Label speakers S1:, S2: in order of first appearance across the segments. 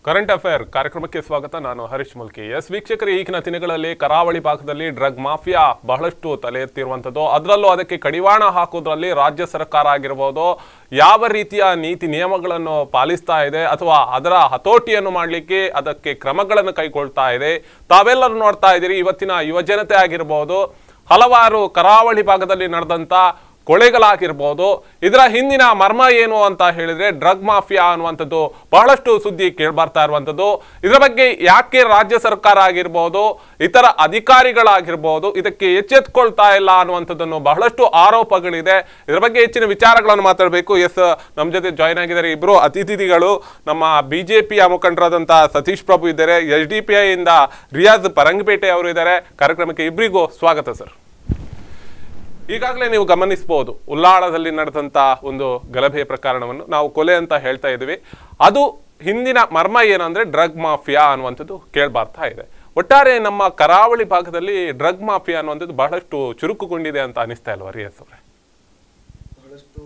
S1: Current affair ಕಾರ್ಯಕ್ರಮಕ್ಕೆ ಸ್ವಾಗತ ನಾನು ಹರೀಶ್ ಮುಲ್ಕಿ ಎಸ್ ವೀಕ್ಷಕರು ಈಗಿನ ದಿನಗಳಲ್ಲಿ ಕರಾವಳಿ ಭಾಗದಲ್ಲಿ ಡ್ರಗ್ ಮಾಫಿಯಾ ಬಹಳಷ್ಟು ತಲೆ ಎತ್ತಿರುವಂಥದ್ದು ಅದರಲ್ಲೂ ಅದಕ್ಕೆ ಕಡಿವಾಣ ಹಾಕೋದ್ರಲ್ಲಿ ರಾಜ್ಯ ಸರ್ಕಾರ ಆಗಿರ್ಬೋದು ಯಾವ ರೀತಿಯ ನೀತಿ ನಿಯಮಗಳನ್ನು ಪಾಲಿಸ್ತಾ ಇದೆ ಅಥವಾ ಅದರ ಹತೋಟಿಯನ್ನು ಮಾಡಲಿಕ್ಕೆ ಅದಕ್ಕೆ ಕ್ರಮಗಳನ್ನು ಕೈಗೊಳ್ತಾ ಇದೆ ತಾವೆಲ್ಲರೂ ನೋಡ್ತಾ ಇದ್ದೀರಿ ಇವತ್ತಿನ ಯುವಜನತೆ ಆಗಿರ್ಬೋದು ಹಲವಾರು ಕರಾವಳಿ ಭಾಗದಲ್ಲಿ ನಡೆದಂಥ ಕೊಳೆಗಳಾಗಿರ್ಬೋದು ಇದರ ಹಿಂದಿನ ಮರ್ಮ ಏನು ಅಂತ ಹೇಳಿದ್ರೆ ಡ್ರಗ್ ಮಾಫಿಯಾ ಅನ್ನುವಂಥದ್ದು ಬಹಳಷ್ಟು ಸುದ್ದಿ ಕೇಳ್ಬರ್ತಾ ಇರುವಂಥದ್ದು ಇದರ ಬಗ್ಗೆ ಯಾಕೆ ರಾಜ್ಯ ಸರ್ಕಾರ ಆಗಿರ್ಬೋದು ಇತರ ಅಧಿಕಾರಿಗಳಾಗಿರ್ಬೋದು ಇದಕ್ಕೆ ಎಚ್ಚೆತ್ಕೊಳ್ತಾ ಇಲ್ಲ ಅನ್ನುವಂಥದ್ದನ್ನು ಬಹಳಷ್ಟು ಆರೋಪಗಳಿದೆ ಇದರ ಬಗ್ಗೆ ಹೆಚ್ಚಿನ ವಿಚಾರಗಳನ್ನು ಮಾತಾಡಬೇಕು ಎಸ್ ನಮ್ಮ ಜೊತೆ ಜಾಯ್ನ್ ಆಗಿದ್ದಾರೆ ಇಬ್ಬರು ಅತಿಥಿಗಳು ನಮ್ಮ ಬಿಜೆಪಿಯ ಮುಖಂಡರಾದಂಥ ಸತೀಶ್ ಪ್ರಭು ಇದ್ದಾರೆ ಎಸ್ ಡಿ ಪಿ ಇಂದ ರಿಯಾಜ್ ಪರಂಗಪೇಟೆ ಅವರು ಇದ್ದಾರೆ ಕಾರ್ಯಕ್ರಮಕ್ಕೆ ಇಬ್ಬರಿಗೂ ಸ್ವಾಗತ ಸರ್ ಈಗಾಗಲೇ ನೀವು ಗಮನಿಸಬಹುದು ಉಲ್ಲಾಳದಲ್ಲಿ ನಡೆದಂತ ಒಂದು ಗಲಭೆ ಪ್ರಕರಣವನ್ನು ನಾವು ಕೊಲೆ ಅಂತ ಹೇಳ್ತಾ ಇದ್ದೀವಿ ಅದು ಹಿಂದಿನ ಮರ್ಮ ಏನಂದ್ರೆ ಡ್ರಗ್ ಮಾಫಿಯಾ ಅನ್ನುವಂಥದ್ದು ಕೇಳ್ಬರ್ತಾ ಇದೆ ಒಟ್ಟಾರೆ ನಮ್ಮ ಕರಾವಳಿ ಭಾಗದಲ್ಲಿ ಡ್ರಗ್ ಮಾಫಿಯಾ ಅನ್ನುವಂಥದ್ದು ಬಹಳಷ್ಟು ಚುರುಕುಗೊಂಡಿದೆ ಅಂತ ಅನಿಸ್ತಾ ಇಲ್ವಾ ರಿಯಸ್ ಅವರೇ
S2: ಬಹಳಷ್ಟು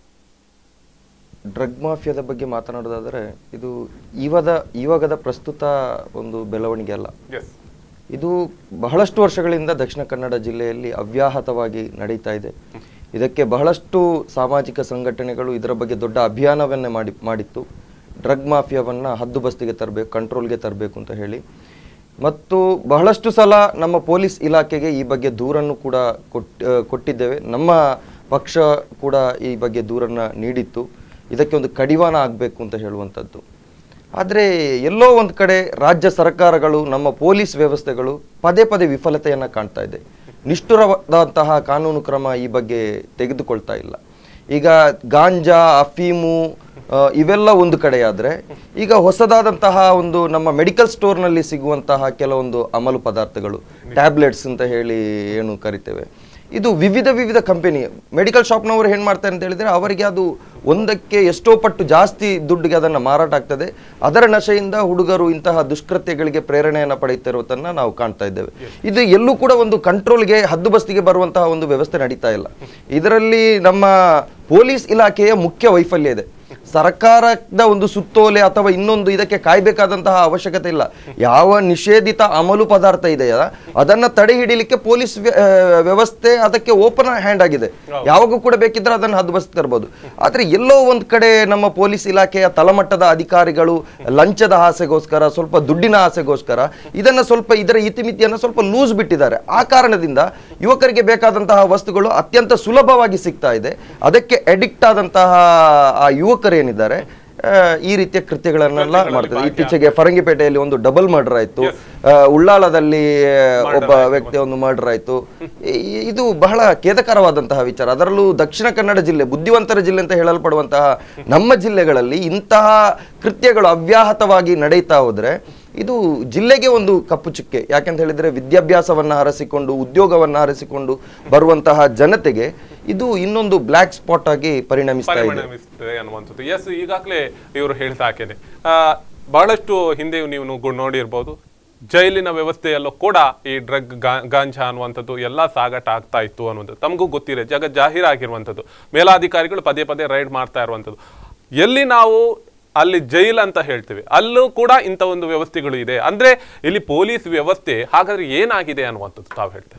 S2: ಡ್ರಗ್ ಮಾಫಿಯಾದ ಬಗ್ಗೆ ಮಾತನಾಡೋದಾದರೆ ಇದು ಇವಾಗ ಇವಾಗದ ಪ್ರಸ್ತುತ ಒಂದು ಬೆಳವಣಿಗೆ ಅಲ್ಲ
S1: ಎಸ್
S2: ಇದು ಬಹಳಷ್ಟು ವರ್ಷಗಳಿಂದ ದಕ್ಷಿಣ ಕನ್ನಡ ಜಿಲ್ಲೆಯಲ್ಲಿ ಅವ್ಯಾಹತವಾಗಿ ನಡೀತಾ ಇದೆ ಇದಕ್ಕೆ ಬಹಳಷ್ಟು ಸಾಮಾಜಿಕ ಸಂಘಟನೆಗಳು ಇದರ ಬಗ್ಗೆ ದೊಡ್ಡ ಅಭಿಯಾನವನ್ನೇ ಮಾಡಿ ಮಾಡಿತ್ತು ಡ್ರಗ್ ಮಾಫಿಯಾವನ್ನು ಹದ್ದುಬಸ್ತಿಗೆ ತರಬೇಕು ಕಂಟ್ರೋಲ್ಗೆ ತರಬೇಕು ಅಂತ ಹೇಳಿ ಮತ್ತು ಬಹಳಷ್ಟು ಸಲ ನಮ್ಮ ಪೊಲೀಸ್ ಇಲಾಖೆಗೆ ಈ ಬಗ್ಗೆ ದೂರನ್ನು ಕೂಡ ಕೊಟ್ ಆ, ಕೊಟ್ಟಿದ್ದೇವೆ ನಮ್ಮ ಪಕ್ಷ ಕೂಡ ಈ ಬಗ್ಗೆ ದೂರನ್ನು ನೀಡಿತ್ತು ಇದಕ್ಕೆ ಒಂದು ಕಡಿವಾಣ ಆಗಬೇಕು ಅಂತ ಹೇಳುವಂಥದ್ದು ಆದರೆ ಎಲ್ಲೋ ಒಂದು ಕಡೆ ರಾಜ್ಯ ಸರ್ಕಾರಗಳು ನಮ್ಮ ಪೊಲೀಸ್ ವ್ಯವಸ್ಥೆಗಳು ಪದೇ ಪದೇ ವಿಫಲತೆಯನ್ನು ಕಾಣ್ತಾ ಇದೆ ನಿಷ್ಠುರವಾದಂತಹ ಕಾನೂನು ಕ್ರಮ ಈ ಬಗ್ಗೆ ತೆಗೆದುಕೊಳ್ತಾ ಇಲ್ಲ ಈಗ ಗಾಂಜಾ ಅಫೀಮು ಆ, ಇವೆಲ್ಲ ಒಂದು ಕಡೆಯಾದರೆ ಈಗ ಹೊಸದಾದಂತಹ ಒಂದು ನಮ್ಮ ಮೆಡಿಕಲ್ ಸ್ಟೋರ್ನಲ್ಲಿ ಸಿಗುವಂತಹ ಕೆಲವೊಂದು ಅಮಲು ಪದಾರ್ಥಗಳು ಟ್ಯಾಬ್ಲೆಟ್ಸ್ ಅಂತ ಹೇಳಿ ಏನು ಕರಿತೇವೆ ಇದು ವಿವಿಧ ವಿವಿಧ ಕಂಪನಿ ಮೆಡಿಕಲ್ ಶಾಪ್ನವರು ಏನು ಮಾಡ್ತಾರೆ ಅಂತ ಹೇಳಿದ್ರೆ ಅವರಿಗೆ ಅದು ಒಂದಕ್ಕೆ ಎಷ್ಟೋ ಪಟ್ಟು ಜಾಸ್ತಿ ದುಡ್ಡಿಗೆ ಅದನ್ನು ಮಾರಾಟ ಆಗ್ತದೆ ಅದರ ನಶೆಯಿಂದ ಹುಡುಗರು ಇಂತಹ ದುಷ್ಕೃತ್ಯಗಳಿಗೆ ಪ್ರೇರಣೆಯನ್ನು ಪಡೆಯುತ್ತಿರುವುದನ್ನು ನಾವು ಕಾಣ್ತಾ ಇದ್ದೇವೆ ಇದು ಎಲ್ಲೂ ಕೂಡ ಒಂದು ಕಂಟ್ರೋಲ್ಗೆ ಹದ್ದುಬಸ್ತಿಗೆ ಬರುವಂತಹ ಒಂದು ವ್ಯವಸ್ಥೆ ನಡೀತಾ ಇಲ್ಲ ಇದರಲ್ಲಿ ನಮ್ಮ ಪೊಲೀಸ್ ಇಲಾಖೆಯ ಮುಖ್ಯ ವೈಫಲ್ಯ ಇದೆ ಸರ್ಕಾರದ ಒಂದು ಸುತ್ತೋಲೆ ಅಥವಾ ಇನ್ನೊಂದು ಇದಕ್ಕೆ ಕಾಯ್ಬೇಕಾದಂತಹ ಅವಶ್ಯಕತೆ ಇಲ್ಲ ಯಾವ ನಿಷೇಧಿತ ಅಮಲು ಪದಾರ್ಥ ಇದೆಯಾ ಅದನ್ನ ತಡೆ ಹಿಡಿಲಿಕ್ಕೆ ಪೊಲೀಸ್ ವ್ಯ- ಆ, ವ್ಯವಸ್ಥೆ ಅದಕ್ಕೆ ಓಪನ್ ಹ್ಯಾಂಡ್ ಆಗಿದೆ ಯಾವಾಗ ಕೂಡ ಬೇಕಿದ್ರೆ ಅದನ್ನು ಹದ್ದುಬಸ್ತಿ ತರಬಹುದು ಆದ್ರೆ ಎಲ್ಲೋ ಒಂದ್ ಕಡೆ ನಮ್ಮ ಪೊಲೀಸ್ ಇಲಾಖೆಯ ತಳಮಟ್ಟದ ಅಧಿಕಾರಿಗಳು ಲಂಚದ ಆಸೆಗೋಸ್ಕರ ಸ್ವಲ್ಪ ದುಡ್ಡಿನ ಆಸೆಗೋಸ್ಕರ ಇದನ್ನ ಸ್ವಲ್ಪ ಇದರ ಇತಿಮಿತಿಯನ್ನು ಸ್ವಲ್ಪ ಲೂಸ್ ಬಿಟ್ಟಿದ್ದಾರೆ ಆ ಕಾರಣದಿಂದ ಯುವಕರಿಗೆ ಬೇಕಾದಂತಹ ವಸ್ತುಗಳು ಅತ್ಯಂತ ಸುಲಭವಾಗಿ ಸಿಗ್ತಾ ಇದೆ ಅದಕ್ಕೆ ಅಡಿಕ್ಟ್ ಆದಂತಹ ಆ ಯುವಕರೇನಿದ್ದಾರೆ ಆ, ಈ ರೀತಿಯ ಕೃತ್ಯಗಳನ್ನೆಲ್ಲ ಮಾಡ್ತಾರೆ ಇತ್ತೀಚೆಗೆ ಫರಂಗಿಪೇಟೆಯಲ್ಲಿ ಒಂದು ಡಬಲ್ ಮರ್ಡರ್ ಆಯ್ತು ಆ, ಉಳ್ಳಾಳದಲ್ಲಿ ಒಬ್ಬ ವ್ಯಕ್ತಿ ಒಂದು ಮರ್ಡರ್ ಆಯ್ತು ಈ- ಇದು ಬಹಳ ಖೇದಕರವಾದಂತಹ ವಿಚಾರ ಅದರಲ್ಲೂ ದಕ್ಷಿಣ ಕನ್ನಡ ಜಿಲ್ಲೆ ಬುದ್ಧಿವಂತರ ಜಿಲ್ಲೆ ಅಂತ ಹೇಳಲ್ಪಡುವಂತಹ ನಮ್ಮ ಜಿಲ್ಲೆಗಳಲ್ಲಿ ಇಂತಹ ಕೃತ್ಯಗಳು ಅವ್ಯಾಹತವಾಗಿ ನಡೀತಾ ಹೋದ್ರೆ ಇದು ಜಿಲ್ಲೆಗೆ ಒಂದು ಕಪ್ಪು ಚುಕ್ಕೆ ಯಾಕೆಂತ ಹೇಳಿದ್ರೆ ವಿದ್ಯಾಭ್ಯಾಸವನ್ನ ಹರಸಿಕೊಂಡು ಉದ್ಯೋಗವನ್ನ ಹರಸಿಕೊಂಡು ಬರುವಂತಹ ಜನತೆಗೆ ಇದು ಇನ್ನೊಂದು ಬ್ಲ್ಯಾಕ್ ಸ್ಪಾಟ್ ಆಗಿ ಪರಿಣಮಿಸ್ತಾ ಇದೆ
S1: ಪರಿಣಮಿಸ್ತದೆ ಅನ್ನುವಂಥದ್ದು ಎಸ್ ಈಗಾಗಲೇ ಇವರು ಹೇಳ್ತಾ ಹಾಕಿದೆ ಆ, ಬಹಳಷ್ಟು ಹಿಂದೆ ನೀವು ನು- ನೋಡಿರ್ಬೋದು ಜೈಲಿನ ವ್ಯವಸ್ಥೆಯಲ್ಲೂ ಕೂಡ ಈ ಡ್ರಗ್ ಗಾಂಜಾ ಅನ್ನುವಂಥದ್ದು ಎಲ್ಲ ಸಾಗಾಟ ಆಗ್ತಾ ಇತ್ತು ಅನ್ನುವಂಥದ್ದು ತಮಗೂ ಗೊತ್ತಿದೆ ಜಗ ಜಾಹೀರಾಗಿರುವಂಥದ್ದು ಮೇಲಾಧಿಕಾರಿಗಳು ಪದೇ ಪದೇ ರೈಡ್ ಮಾಡ್ತಾ ಇರುವಂಥದ್ದು ಎಲ್ಲಿ ನಾವು ಅಲ್ಲಿ ಜೈಲ್ ಅಂತ ಹೇಳ್ತೀವಿ ಅಲ್ಲೂ ಕೂಡ ಇಂಥ ಒಂದು ವ್ಯವಸ್ಥೆಗಳು ಇದೆ ಅಂದ್ರೆ ಇಲ್ಲಿ ಪೊಲೀಸ್ ವ್ಯವಸ್ಥೆ ಹಾಗಾದ್ರೆ ಏನಾಗಿದೆ ಅನ್ನುವಂಥದ್ದು ತಾವು ಹೇಳ್ತಾರೆ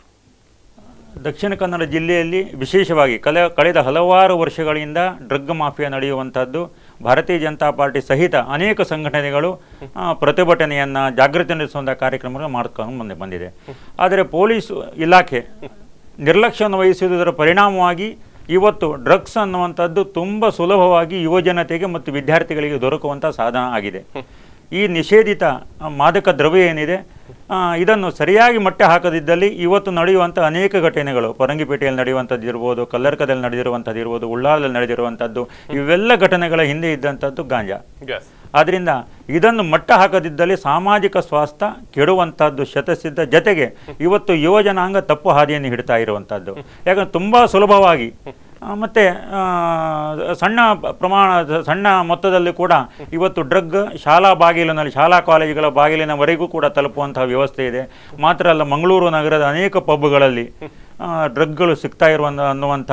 S3: ದಕ್ಷಿಣ ಕನ್ನಡ ಜಿಲ್ಲೆಯಲ್ಲಿ ವಿಶೇಷವಾಗಿ ಕಲೆ ಕಳೆದ ಹಲವಾರು ವರ್ಷಗಳಿಂದ ಡ್ರಗ್ ಮಾಫಿಯಾ ನಡೆಯುವಂಥದ್ದು ಭಾರತೀಯ ಜನತಾ ಪಾರ್ಟಿ ಸಹಿತ ಅನೇಕ ಸಂಘಟನೆಗಳು ಆ, ಪ್ರತಿಭಟನೆಯನ್ನು ಜಾಗೃತಿ ನಡೆಸುವಂಥ ಕಾರ್ಯಕ್ರಮಗಳು ಮಾಡ್ಕೊಂಡು ಬಂದೆ ಬಂದಿದೆ ಆದರೆ ಪೊಲೀಸ್ ಇಲಾಖೆ ನಿರ್ಲಕ್ಷ್ಯವನ್ನು ವಹಿಸುವುದರ ಪರಿಣಾಮವಾಗಿ ಇವತ್ತು ಡ್ರಗ್ಸ್ ಅನ್ನುವಂಥದ್ದು ತುಂಬ ಸುಲಭವಾಗಿ ಯುವಜನತೆಗೆ ಮತ್ತು ವಿದ್ಯಾರ್ಥಿಗಳಿಗೆ ದೊರಕುವಂಥ ಸಾಧನ ಆಗಿದೆ ಈ ನಿಷೇಧಿತ ಆ, ಮಾದಕ ದ್ರವ್ಯ ಏನಿದೆ ಆ, ಇದನ್ನು ಸರಿಯಾಗಿ ಮಟ್ಟ ಹಾಕದಿದ್ದಲ್ಲಿ ಇವತ್ತು ನಡೆಯುವಂಥ ಅನೇಕ ಘಟನೆಗಳು ಪರಂಗಿಪೇಟೆಯಲ್ಲಿ ನಡೆಯುವಂಥದ್ದು ಇರ್ಬೋದು ಕಲ್ಲರ್ಕದಲ್ಲಿ ನಡೆದಿರುವಂಥದ್ದು ಇರ್ಬೋದು ಉಳ್ಳಾಲದಲ್ಲಿ ನಡೆದಿರುವಂಥದ್ದು ಇವೆಲ್ಲ ಘಟನೆಗಳ ಹಿಂದೆ ಇದ್ದಂಥದ್ದು ಗಾಂಜಾ
S1: ಎಸ್
S3: ಆದ್ದರಿಂದ ಇದನ್ನು ಮಟ್ಟ ಹಾಕದಿದ್ದಲ್ಲಿ ಸಾಮಾಜಿಕ ಸ್ವಾಸ್ಥ್ಯ ಕೆಡುವಂಥದ್ದು ಶತಸಿದ್ಧ ಜತೆಗೆ ಇವತ್ತು ಯುವ ಜನಾಂಗ ತಪ್ಪು ಹಾದಿಯನ್ನು ಹಿಡ್ತಾ ಇರುವಂಥದ್ದು ಯಾಕಂದ್ರೆ ತುಂಬ ಸುಲಭವಾಗಿ ಆ, ಮತ್ತೆ ಆ, ಸಣ್ಣ ಪ್ರಮಾಣ ಸಣ್ಣ ಮೊತ್ತದಲ್ಲಿ ಕೂಡ ಇವತ್ತು ಡ್ರಗ್ ಶಾಲಾ ಬಾಗಿಲಿನಲ್ಲಿ ಶಾಲಾ ಕಾಲೇಜುಗಳ ಬಾಗಿಲಿನವರೆಗೂ ಕೂಡ ತಲುಪುವಂತಹ ವ್ಯವಸ್ಥೆ ಇದೆ ಮಾತ್ರ ಅಲ್ಲ ಮಂಗಳೂರು ನಗರದ ಅನೇಕ ಪಬ್ಗಳಲ್ಲಿ ಆ, ಡ್ರಗ್ಗಳು ಸಿಗ್ತಾ ಇರುವಂಥ ಅನ್ನುವಂಥ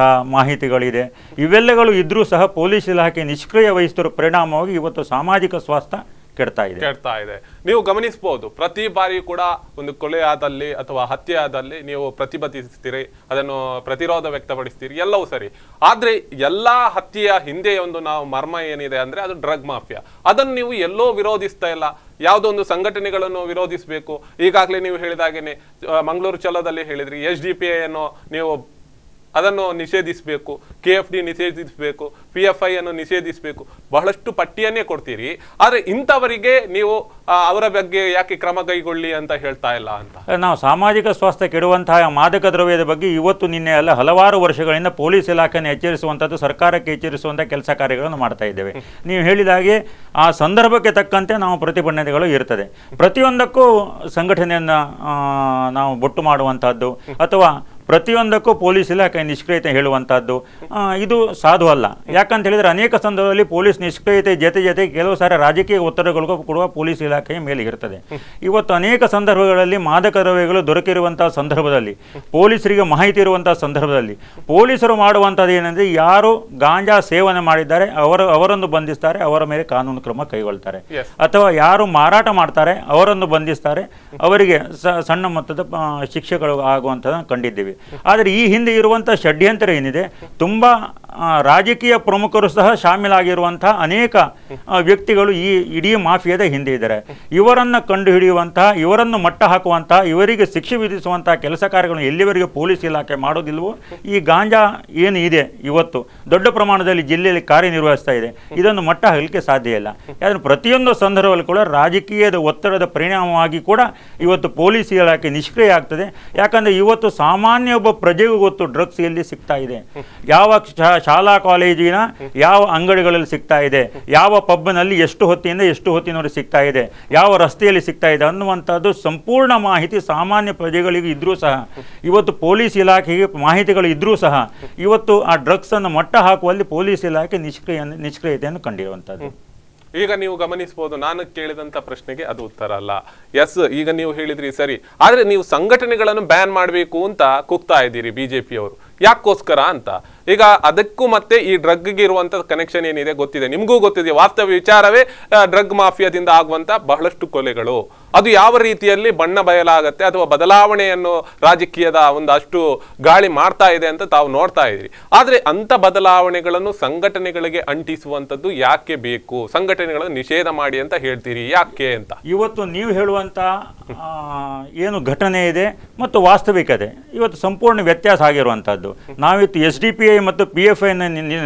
S3: ಮಾಹಿತಿಗಳಿದೆ ಇವೆಲ್ಲಗಳು ಇದ್ದರೂ ಸಹ ಪೊಲೀಸ್ ಇಲಾಖೆ ನಿಷ್ಕ್ರಿಯ ವಹಿಸಿದ ಪರಿಣಾಮವಾಗಿ ಇವತ್ತು ಸಾಮಾಜಿಕ ಸ್ವಾಸ್ಥ್ಯ ಕೆಡ್ತಾ ಇದೆ
S1: ಕೆಡ್ತಾ ಇದೆ ನೀವು ಗಮನಿಸಬಹುದು ಪ್ರತಿ ಬಾರಿ ಕೂಡ ಒಂದು ಕೊಲೆ ಆದಲ್ಲಿ ಅಥವಾ ಹತ್ಯೆ ಆದಲ್ಲಿ ನೀವು ಪ್ರತಿಭಟಿಸ್ತೀರಿ ಅದನ್ನು ಪ್ರತಿರೋಧ ವ್ಯಕ್ತಪಡಿಸ್ತೀರಿ ಎಲ್ಲವೂ ಸರಿ ಆದ್ರೆ ಎಲ್ಲಾ ಹತ್ಯೆಯ ಹಿಂದೆ ಒಂದು ನಾವು ಮರ್ಮ ಏನಿದೆ ಅಂದ್ರೆ ಅದು ಡ್ರಗ್ ಮಾಫಿಯಾ ಅದನ್ನು ನೀವು ಎಲ್ಲೋ ವಿರೋಧಿಸ್ತಾ ಇಲ್ಲ ಯಾವುದೋ ಒಂದು ಸಂಘಟನೆಗಳನ್ನು ವಿರೋಧಿಸಬೇಕು ಈಗಾಗಲೇ ನೀವು ಹೇಳಿದಾಗೇನೆ ಆ, ಮಂಗಳೂರು ಚಲೋದಲ್ಲಿ ಹೇಳಿದ್ರಿ ಎಸ್ ಡಿ ಪಿ ಅನ್ನು ನೀವು ಅದನ್ನು ನಿಷೇಧಿಸಬೇಕು ಕೆ ಎಫ್ ಡಿ ನಿಷೇಧಿಸಬೇಕು ಪಿ ಎಫ್ ಐ ಅನ್ನು ನಿಷೇಧಿಸಬೇಕು ಬಹಳಷ್ಟು ಪಟ್ಟಿಯನ್ನೇ ಕೊಡ್ತೀರಿ ಆದ್ರೆ ಇಂಥವರಿಗೆ ನೀವು ಆ, ಅವರ ಬಗ್ಗೆ ಯಾಕೆ ಕ್ರಮ ಕೈಗೊಳ್ಳಿ ಅಂತ ಹೇಳ್ತಾ ಇಲ್ಲ ಅಂತ
S3: ನಾವು ಸಾಮಾಜಿಕ ಸ್ವಾಸ್ಥ್ಯ ಕೆಡುವಂತಹ ಮಾದಕ ದ್ರವ್ಯದ ಬಗ್ಗೆ ಇವತ್ತು ನಿನ್ನೆ ಅಲ್ಲ ಹಲವಾರು ವರ್ಷಗಳಿಂದ ಪೊಲೀಸ್ ಇಲಾಖೆಯನ್ನು ಎಚ್ಚರಿಸುವಂಥದ್ದು ಸರ್ಕಾರಕ್ಕೆ ಎಚ್ಚರಿಸುವಂಥ ಕೆಲಸ ಕಾರ್ಯಗಳನ್ನು ಮಾಡ್ತಾ ಇದ್ದೇವೆ ನೀವು ಹೇಳಿದ ಹಾಗೆ ಆ ಸಂದರ್ಭಕ್ಕೆ ತಕ್ಕಂತೆ ನಾವು ಪ್ರತಿಭಟನೆಗಳು ಇರ್ತದೆ ಪ್ರತಿಯೊಂದಕ್ಕೂ ಸಂಘಟನೆಯನ್ನು ನಾವು ಬೊಟ್ಟು ಮಾಡುವಂಥದ್ದು ಅಥವಾ ಪ್ರತಿಯೊಂದಕ್ಕೂ ಪೊಲೀಸ್ ಇಲಾಖೆ ನಿಷ್ಕ್ರಿಯತೆ ಹೇಳುವಂಥದ್ದು ಆ, ಇದು ಸಾಧು ಅಲ್ಲ ಯಾಕಂತ ಹೇಳಿದ್ರೆ ಅನೇಕ ಸಂದರ್ಭದಲ್ಲಿ ಪೊಲೀಸ್ ನಿಷ್ಕ್ರಿಯತೆ ಜೊತೆ ಜೊತೆ ಕೆಲವು ಸಾರಿ ರಾಜಕೀಯ ಒತ್ತಡಗಳಿಗೂ ಕೂಡ ಪೊಲೀಸ್ ಇಲಾಖೆಯ ಮೇಲೆ ಇರ್ತದೆ ಇವತ್ತು ಅನೇಕ ಸಂದರ್ಭಗಳಲ್ಲಿ ಮಾದಕ ದ್ರವ್ಯಗಳು ದೊರಕಿರುವಂತಹ ಸಂದರ್ಭದಲ್ಲಿ ಪೊಲೀಸರಿಗೆ ಮಾಹಿತಿ ಇರುವಂತಹ ಸಂದರ್ಭದಲ್ಲಿ ಪೊಲೀಸರು ಮಾಡುವಂಥದ್ದು ಏನಂದ್ರೆ ಯಾರು ಗಾಂಜಾ ಸೇವನೆ ಮಾಡಿದ್ದಾರೆ ಅವರು ಅವರನ್ನು ಬಂಧಿಸ್ತಾರೆ ಅವರ ಮೇಲೆ ಕಾನೂನು ಕ್ರಮ ಕೈಗೊಳ್ತಾರೆ
S1: Yes.
S3: ಅಥವಾ ಯಾರು ಮಾರಾಟ ಮಾಡ್ತಾರೆ ಅವರನ್ನು ಬಂಧಿಸ್ತಾರೆ ಅವರಿಗೆ ಸ- ಸಣ್ಣ ಮೊತ್ತದ ಆ, ಶಿಕ್ಷೆಗಳು ಆಗುವಂಥದ್ದನ್ನು ಕಂಡಿದ್ದೀವಿ ಆದರೆ ಈ ಹಿಂದೆ ಇರುವಂಥ ಷಡ್ಯಂತರ ಏನಿದೆ ತುಂಬ ಆ, ರಾಜಕೀಯ ಪ್ರಮುಖರು ಸಹ ಶಾಮೀಲಾಗಿರುವಂತಹ ಅನೇಕ ಆ, ವ್ಯಕ್ತಿಗಳು ಈ ಇಡೀ ಮಾಫಿಯಾದ ಹಿಂದೆ ಇದ್ದಾರೆ ಇವರನ್ನು ಕಂಡುಹಿಡಿಯುವಂತಹ ಇವರನ್ನು ಮಟ್ಟ ಹಾಕುವಂತಹ ಇವರಿಗೆ ಶಿಕ್ಷೆ ವಿಧಿಸುವಂತಹ ಕೆಲಸ ಕಾರ್ಯಗಳನ್ನು ಎಲ್ಲಿವರೆಗೆ ಪೊಲೀಸ್ ಇಲಾಖೆ ಮಾಡೋದಿಲ್ವೋ ಈ ಗಾಂಜಾ ಏನು ಇದೆ ಇವತ್ತು ದೊಡ್ಡ ಪ್ರಮಾಣದಲ್ಲಿ ಜಿಲ್ಲೆಯಲ್ಲಿ ಕಾರ್ಯನಿರ್ವಹಿಸ್ತಾ ಇದೆ ಇದನ್ನು ಮಟ್ಟ ಹಾಕಲಿಕ್ಕೆ ಸಾಧ್ಯ ಇಲ್ಲ ಯಾಕಂದ್ರೆ ಪ್ರತಿಯೊಂದು ಸಂದರ್ಭದಲ್ಲಿ ಕೂಡ ರಾಜಕೀಯದ ಒತ್ತಡದ ಪರಿಣಾಮವಾಗಿ ಕೂಡ ಇವತ್ತು ಪೊಲೀಸ್ ಇಲಾಖೆ ನಿಷ್ಕ್ರಿಯ ಆಗ್ತದೆ ಯಾಕಂದ್ರೆ ಇವತ್ತು ಸಾಮಾನ್ಯ ಒಬ್ಬ ಪ್ರಜೆಗೂ ಗೊತ್ತು ಡ್ರಗ್ಸ್ ಎಲ್ಲಿ ಸಿಗ್ತಾ ಇದೆ ಯಾವ ಶಾ- ಶಾಲಾ ಕಾಲೇಜಿನ ಯಾವ ಅಂಗಡಿಗಳಲ್ಲಿ ಸಿಗ್ತಾ ಇದೆ ಯಾವ ಪಬ್ನಲ್ಲಿ ಎಷ್ಟು ಹೊತ್ತಿನಿಂದ ಎಷ್ಟು ಹೊತ್ತಿನವರೆಗೆ ಸಿಗ್ತಾ ಇದೆ ಯಾವ ರಸ್ತೆಯಲ್ಲಿ ಸಿಗ್ತಾ ಇದೆ ಅನ್ನುವಂಥದ್ದು ಸಂಪೂರ್ಣ ಮಾಹಿತಿ ಸಾಮಾನ್ಯ ಪ್ರಜೆಗಳಿಗೆ ಇದ್ರೂ ಸಹ ಇವತ್ತು ಪೊಲೀಸ್ ಇಲಾಖೆಗೆ ಮಾಹಿತಿಗಳು ಇದ್ರೂ ಸಹ ಇವತ್ತು ಆ ಡ್ರಗ್ಸ್ ಅನ್ನು ಮಟ್ಟ ಹಾಕುವಲ್ಲಿ ಪೊಲೀಸ್ ಇಲಾಖೆ ನಿಷ್ಕ್ರಿಯ ನಿಷ್ಕ್ರಿಯತೆಯನ್ನು ಕಂಡಿರುವಂಥದ್ದು
S1: ಈಗ ನೀವು ಗಮನಿಸಬಹುದು ನಾನು ಕೇಳಿದಂತ ಪ್ರಶ್ನೆಗೆ ಅದು ಉತ್ತರ ಅಲ್ಲ ಎಸ್ ಈಗ ನೀವು ಹೇಳಿದ್ರಿ ಸರಿ ಆದ್ರೆ ನೀವು ಸಂಘಟನೆಗಳನ್ನು ಬ್ಯಾನ್ ಮಾಡಬೇಕು ಅಂತ ಕೂಗ್ತಾ ಇದ್ದೀರಿ ಬಿಜೆಪಿಯವರು ಯಾಕೋಸ್ಕರ ಅಂತ ಈಗ ಅದಕ್ಕೂ ಮತ್ತೆ ಈ ಡ್ರಗ್ಗೆ ಇರುವಂತ ಕನೆಕ್ಷನ್ ಏನಿದೆ ಗೊತ್ತಿದೆ ನಿಮಗೂ ಗೊತ್ತಿದೆ ವಾಸ್ತವ ವಿಚಾರವೇ ಡ್ರಗ್ ಮಾಫಿಯಾದಿಂದ ಆಗುವಂತ ಬಹಳಷ್ಟು ಕೊಲೆಗಳು ಅದು ಯಾವ ರೀತಿಯಲ್ಲಿ ಬಣ್ಣ ಬಯಲಾಗತ್ತೆ ಅಥವಾ ಬದಲಾವಣೆಯನ್ನು ರಾಜಕೀಯದ ಒಂದು ಅಷ್ಟು ಗಾಳಿ ಮಾಡ್ತಾ ಇದೆ ಅಂತ ತಾವು ನೋಡ್ತಾ ಇದ್ರಿ ಆದ್ರೆ ಅಂತ ಬದಲಾವಣೆಗಳನ್ನು ಸಂಘಟನೆಗಳಿಗೆ ಅಂಟಿಸುವಂತದ್ದು ಯಾಕೆ ಬೇಕು ಸಂಘಟನೆಗಳನ್ನು ನಿಷೇಧ ಮಾಡಿ ಅಂತ ಹೇಳ್ತೀರಿ ಯಾಕೆ ಅಂತ
S3: ಇವತ್ತು ನೀವು ಹೇಳುವಂಥ ಆ, ಏನು ಘಟನೆ ಇದೆ ಮತ್ತು ವಾಸ್ತವಿಕತೆ ಇವತ್ತು ಸಂಪೂರ್ಣ ವ್ಯತ್ಯಾಸ ಆಗಿರುವಂಥದ್ದು ನಾವಿತ್ತು ಎಸ್ ಡಿ ಪಿ ಐ ಮತ್ತು ಪಿ ಎಫ್ ಐನ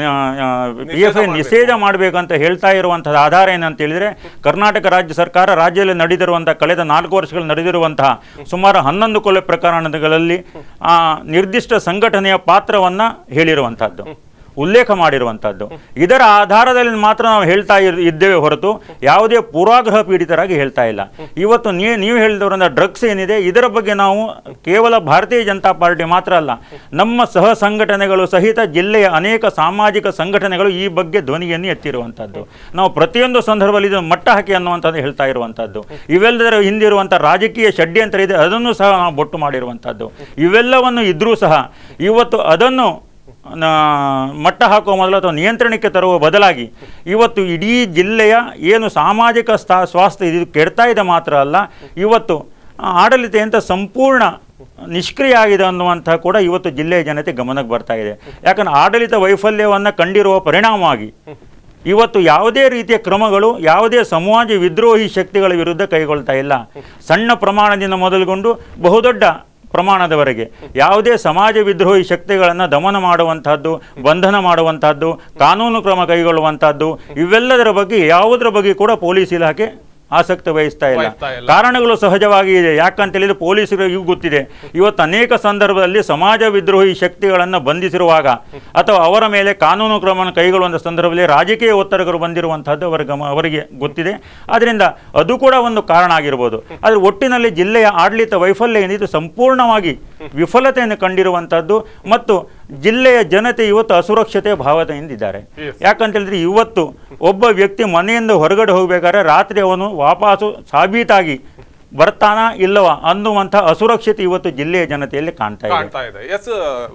S3: ಪಿ ಎಫ್ ಐ ನಿಷೇಧ ಮಾಡಬೇಕಂತ ಹೇಳ್ತಾ ಇರುವಂಥದ್ದು ಆಧಾರ ಏನಂತ ಹೇಳಿದ್ರೆ ಕರ್ನಾಟಕ ರಾಜ್ಯ ಸರ್ಕಾರ ರಾಜ್ಯದಲ್ಲಿ ನಡೆದಿರುವಂಥ ಕಳೆದ ನಾಲ್ಕು ವರ್ಷಗಳು ನಡೆದಿರುವಂತಹ ಸುಮಾರು ಹನ್ನೊಂದು ಕೊಲೆ ಪ್ರಕರಣಗಳಲ್ಲಿ ಆ ನಿರ್ದಿಷ್ಟ ಸಂಘಟನೆಯ ಪಾತ್ರವನ್ನು ಹೇಳಿರುವಂಥದ್ದು ಉಲ್ಲೇಖ ಮಾಡಿರುವಂಥದ್ದು ಇದರ ಆಧಾರದಲ್ಲಿ ಮಾತ್ರ ನಾವು ಹೇಳ್ತಾ ಇರ್- ಇದ್ದೇವೆ ಹೊರತು ಯಾವುದೇ ಪೂರ್ವಾಗ್ರಹ ಪೀಡಿತರಾಗಿ ಹೇಳ್ತಾ ಇಲ್ಲ ಇವತ್ತು ನೀ ನೀವು ಹೇಳಿದವರಿಂದ ಡ್ರಗ್ಸ್ ಏನಿದೆ ಇದರ ಬಗ್ಗೆ ನಾವು ಕೇವಲ ಭಾರತೀಯ ಜನತಾ ಪಾರ್ಟಿ ಮಾತ್ರ ಅಲ್ಲ ನಮ್ಮ ಸಹ ಸಂಘಟನೆಗಳು ಸಹಿತ ಜಿಲ್ಲೆಯ ಅನೇಕ ಸಾಮಾಜಿಕ ಸಂಘಟನೆಗಳು ಈ ಬಗ್ಗೆ ಧ್ವನಿಯನ್ನು ಎತ್ತಿರುವಂಥದ್ದು ನಾವು ಪ್ರತಿಯೊಂದು ಸಂದರ್ಭದಲ್ಲಿ ಇದನ್ನು ಮಟ್ಟ ಹಾಕಿ ಅನ್ನುವಂಥದ್ದು ಹೇಳ್ತಾ ಇರುವಂಥದ್ದು ಇವೆಲ್ಲದರ ಹಿಂದಿರುವಂಥ ರಾಜಕೀಯ ಷಡ್ಯಂತ್ರ ಇದೆ ಅದನ್ನು ಸಹ ನಾವು ಬೊಟ್ಟು ಮಾಡಿರುವಂಥದ್ದು ಇವೆಲ್ಲವನ್ನು ಇದ್ರೂ ಸಹ ಇವತ್ತು ಅದನ್ನು ನ- ಮಟ್ಟ ಹಾಕುವ ಮೊದಲು ಅಥವಾ ನಿಯಂತ್ರಣಕ್ಕೆ ತರುವ ಬದಲಾಗಿ ಇವತ್ತು ಇಡೀ ಜಿಲ್ಲೆಯ ಏನು ಸಾಮಾಜಿಕ ಸ್ಥಾ ಸ್ವಾಸ್ಥ್ಯ ಇದು ಕೆಡ್ತಾ ಇದೆ ಮಾತ್ರ ಅಲ್ಲ ಇವತ್ತು ಆ, ಆಡಳಿತ ಎಂಥ ಸಂಪೂರ್ಣ ನಿಷ್ಕ್ರಿಯ ಆಗಿದೆ ಅನ್ನುವಂಥ ಕೂಡ ಇವತ್ತು ಜಿಲ್ಲೆಯ ಜನತೆ ಗಮನಕ್ಕೆ ಬರ್ತಾ ಇದೆ ಯಾಕಂದ್ರೆ ಆಡಳಿತ ವೈಫಲ್ಯವನ್ನು ಕಂಡಿರುವ ಪರಿಣಾಮವಾಗಿ ಇವತ್ತು ಯಾವುದೇ ರೀತಿಯ ಕ್ರಮಗಳು ಯಾವುದೇ ಸಮಾಜ ವಿದ್ರೋಹಿ ಶಕ್ತಿಗಳ ವಿರುದ್ಧ ಕೈಗೊಳ್ತಾ ಇಲ್ಲ ಸಣ್ಣ ಪ್ರಮಾಣದಿಂದ ಮೊದಲುಗೊಂಡು ಬಹುದೊಡ್ಡ ಪ್ರಮಾಣದವರೆಗೆ ಯಾವುದೇ ಸಮಾಜ ವಿದ್ರೋಹಿ ಶಕ್ತಿಗಳನ್ನು ದಮನ ಮಾಡುವಂತಹದ್ದು ಬಂಧನ ಮಾಡುವಂತಹದ್ದು ಕಾನೂನು ಕ್ರಮ ಕೈಗೊಳ್ಳುವಂತಹದ್ದು ಇವೆಲ್ಲದರ ಬಗ್ಗೆ ಯಾವುದರ ಬಗ್ಗೆ ಕೂಡ ಪೊಲೀಸ್ ಇಲಾಖೆ ಆಸಕ್ತಿ ವಹಿಸ್ತಾ ಇಲ್ಲ
S1: ವಹಿಸ್ತಾ ಇಲ್ಲ.
S3: ಕಾರಣಗಳು ಸಹಜವಾಗಿ ಇದೆ ಯಾಕಂತ ಹೇಳಿದ್ರೆ ಪೊಲೀಸರಿಗೂ ಗೊತ್ತಿದೆ ಇವತ್ತು ಅನೇಕ ಸಂದರ್ಭದಲ್ಲಿ ಸಮಾಜ ವಿದ್ರೋಹಿ ಶಕ್ತಿಗಳನ್ನು ಬಂಧಿಸಿರುವಾಗ ಅಥವಾ ಅವರ ಮೇಲೆ ಕಾನೂನು ಕ್ರಮವನ್ನು ಕೈಗೊಳ್ಳುವಂಥ ಸಂದರ್ಭದಲ್ಲಿ ರಾಜಕೀಯ ಒತ್ತಡಗಳು ಬಂದಿರುವಂತಹದ್ದು ಅವರ ಗಮ ಅವರಿಗೆ ಗೊತ್ತಿದೆ ಆದ್ದರಿಂದ ಅದು ಕೂಡ ಒಂದು ಕಾರಣ ಆಗಿರ್ಬೋದು ಆದರೆ ಒಟ್ಟಿನಲ್ಲಿ ಜಿಲ್ಲೆಯ ಆಡಳಿತ ವೈಫಲ್ಯ ಏನಿದು ಸಂಪೂರ್ಣವಾಗಿ ವಿಫಲತೆಯನ್ನು ಕಂಡಿರುವಂಥದ್ದು ಮತ್ತು ಜಿಲ್ಲೆಯ ಜನತೆ ಇವತ್ತು ಅಸುರಕ್ಷತೆ ಭಾವನೆಯಿಂದಿದ್ದಾರೆ
S1: Yes.
S3: ಯಾಕಂತ ಹೇಳಿದ್ರೆ ಇವತ್ತು ಒಬ್ಬ ವ್ಯಕ್ತಿ ಮನೆಯಿಂದ ಹೊರಗಡೆ ಹೋಗಬೇಕಾದ್ರೆ ರಾತ್ರಿ ಅವನು ವಾಪಸ್ಸು ಸಾಬೀತಾಗಿ ಬರ್ತಾನಾ ಇಲ್ಲವಾ ಅನ್ನುವಂಥ ಅಸುರಕ್ಷತೆ ಇವತ್ತು ಜಿಲ್ಲೆಯ ಜನತೆಯಲ್ಲಿ ಕಾಣ್ತಾ ಇದೆ
S1: ಕಾಣ್ತಾ ಇದೆ ಎಸ್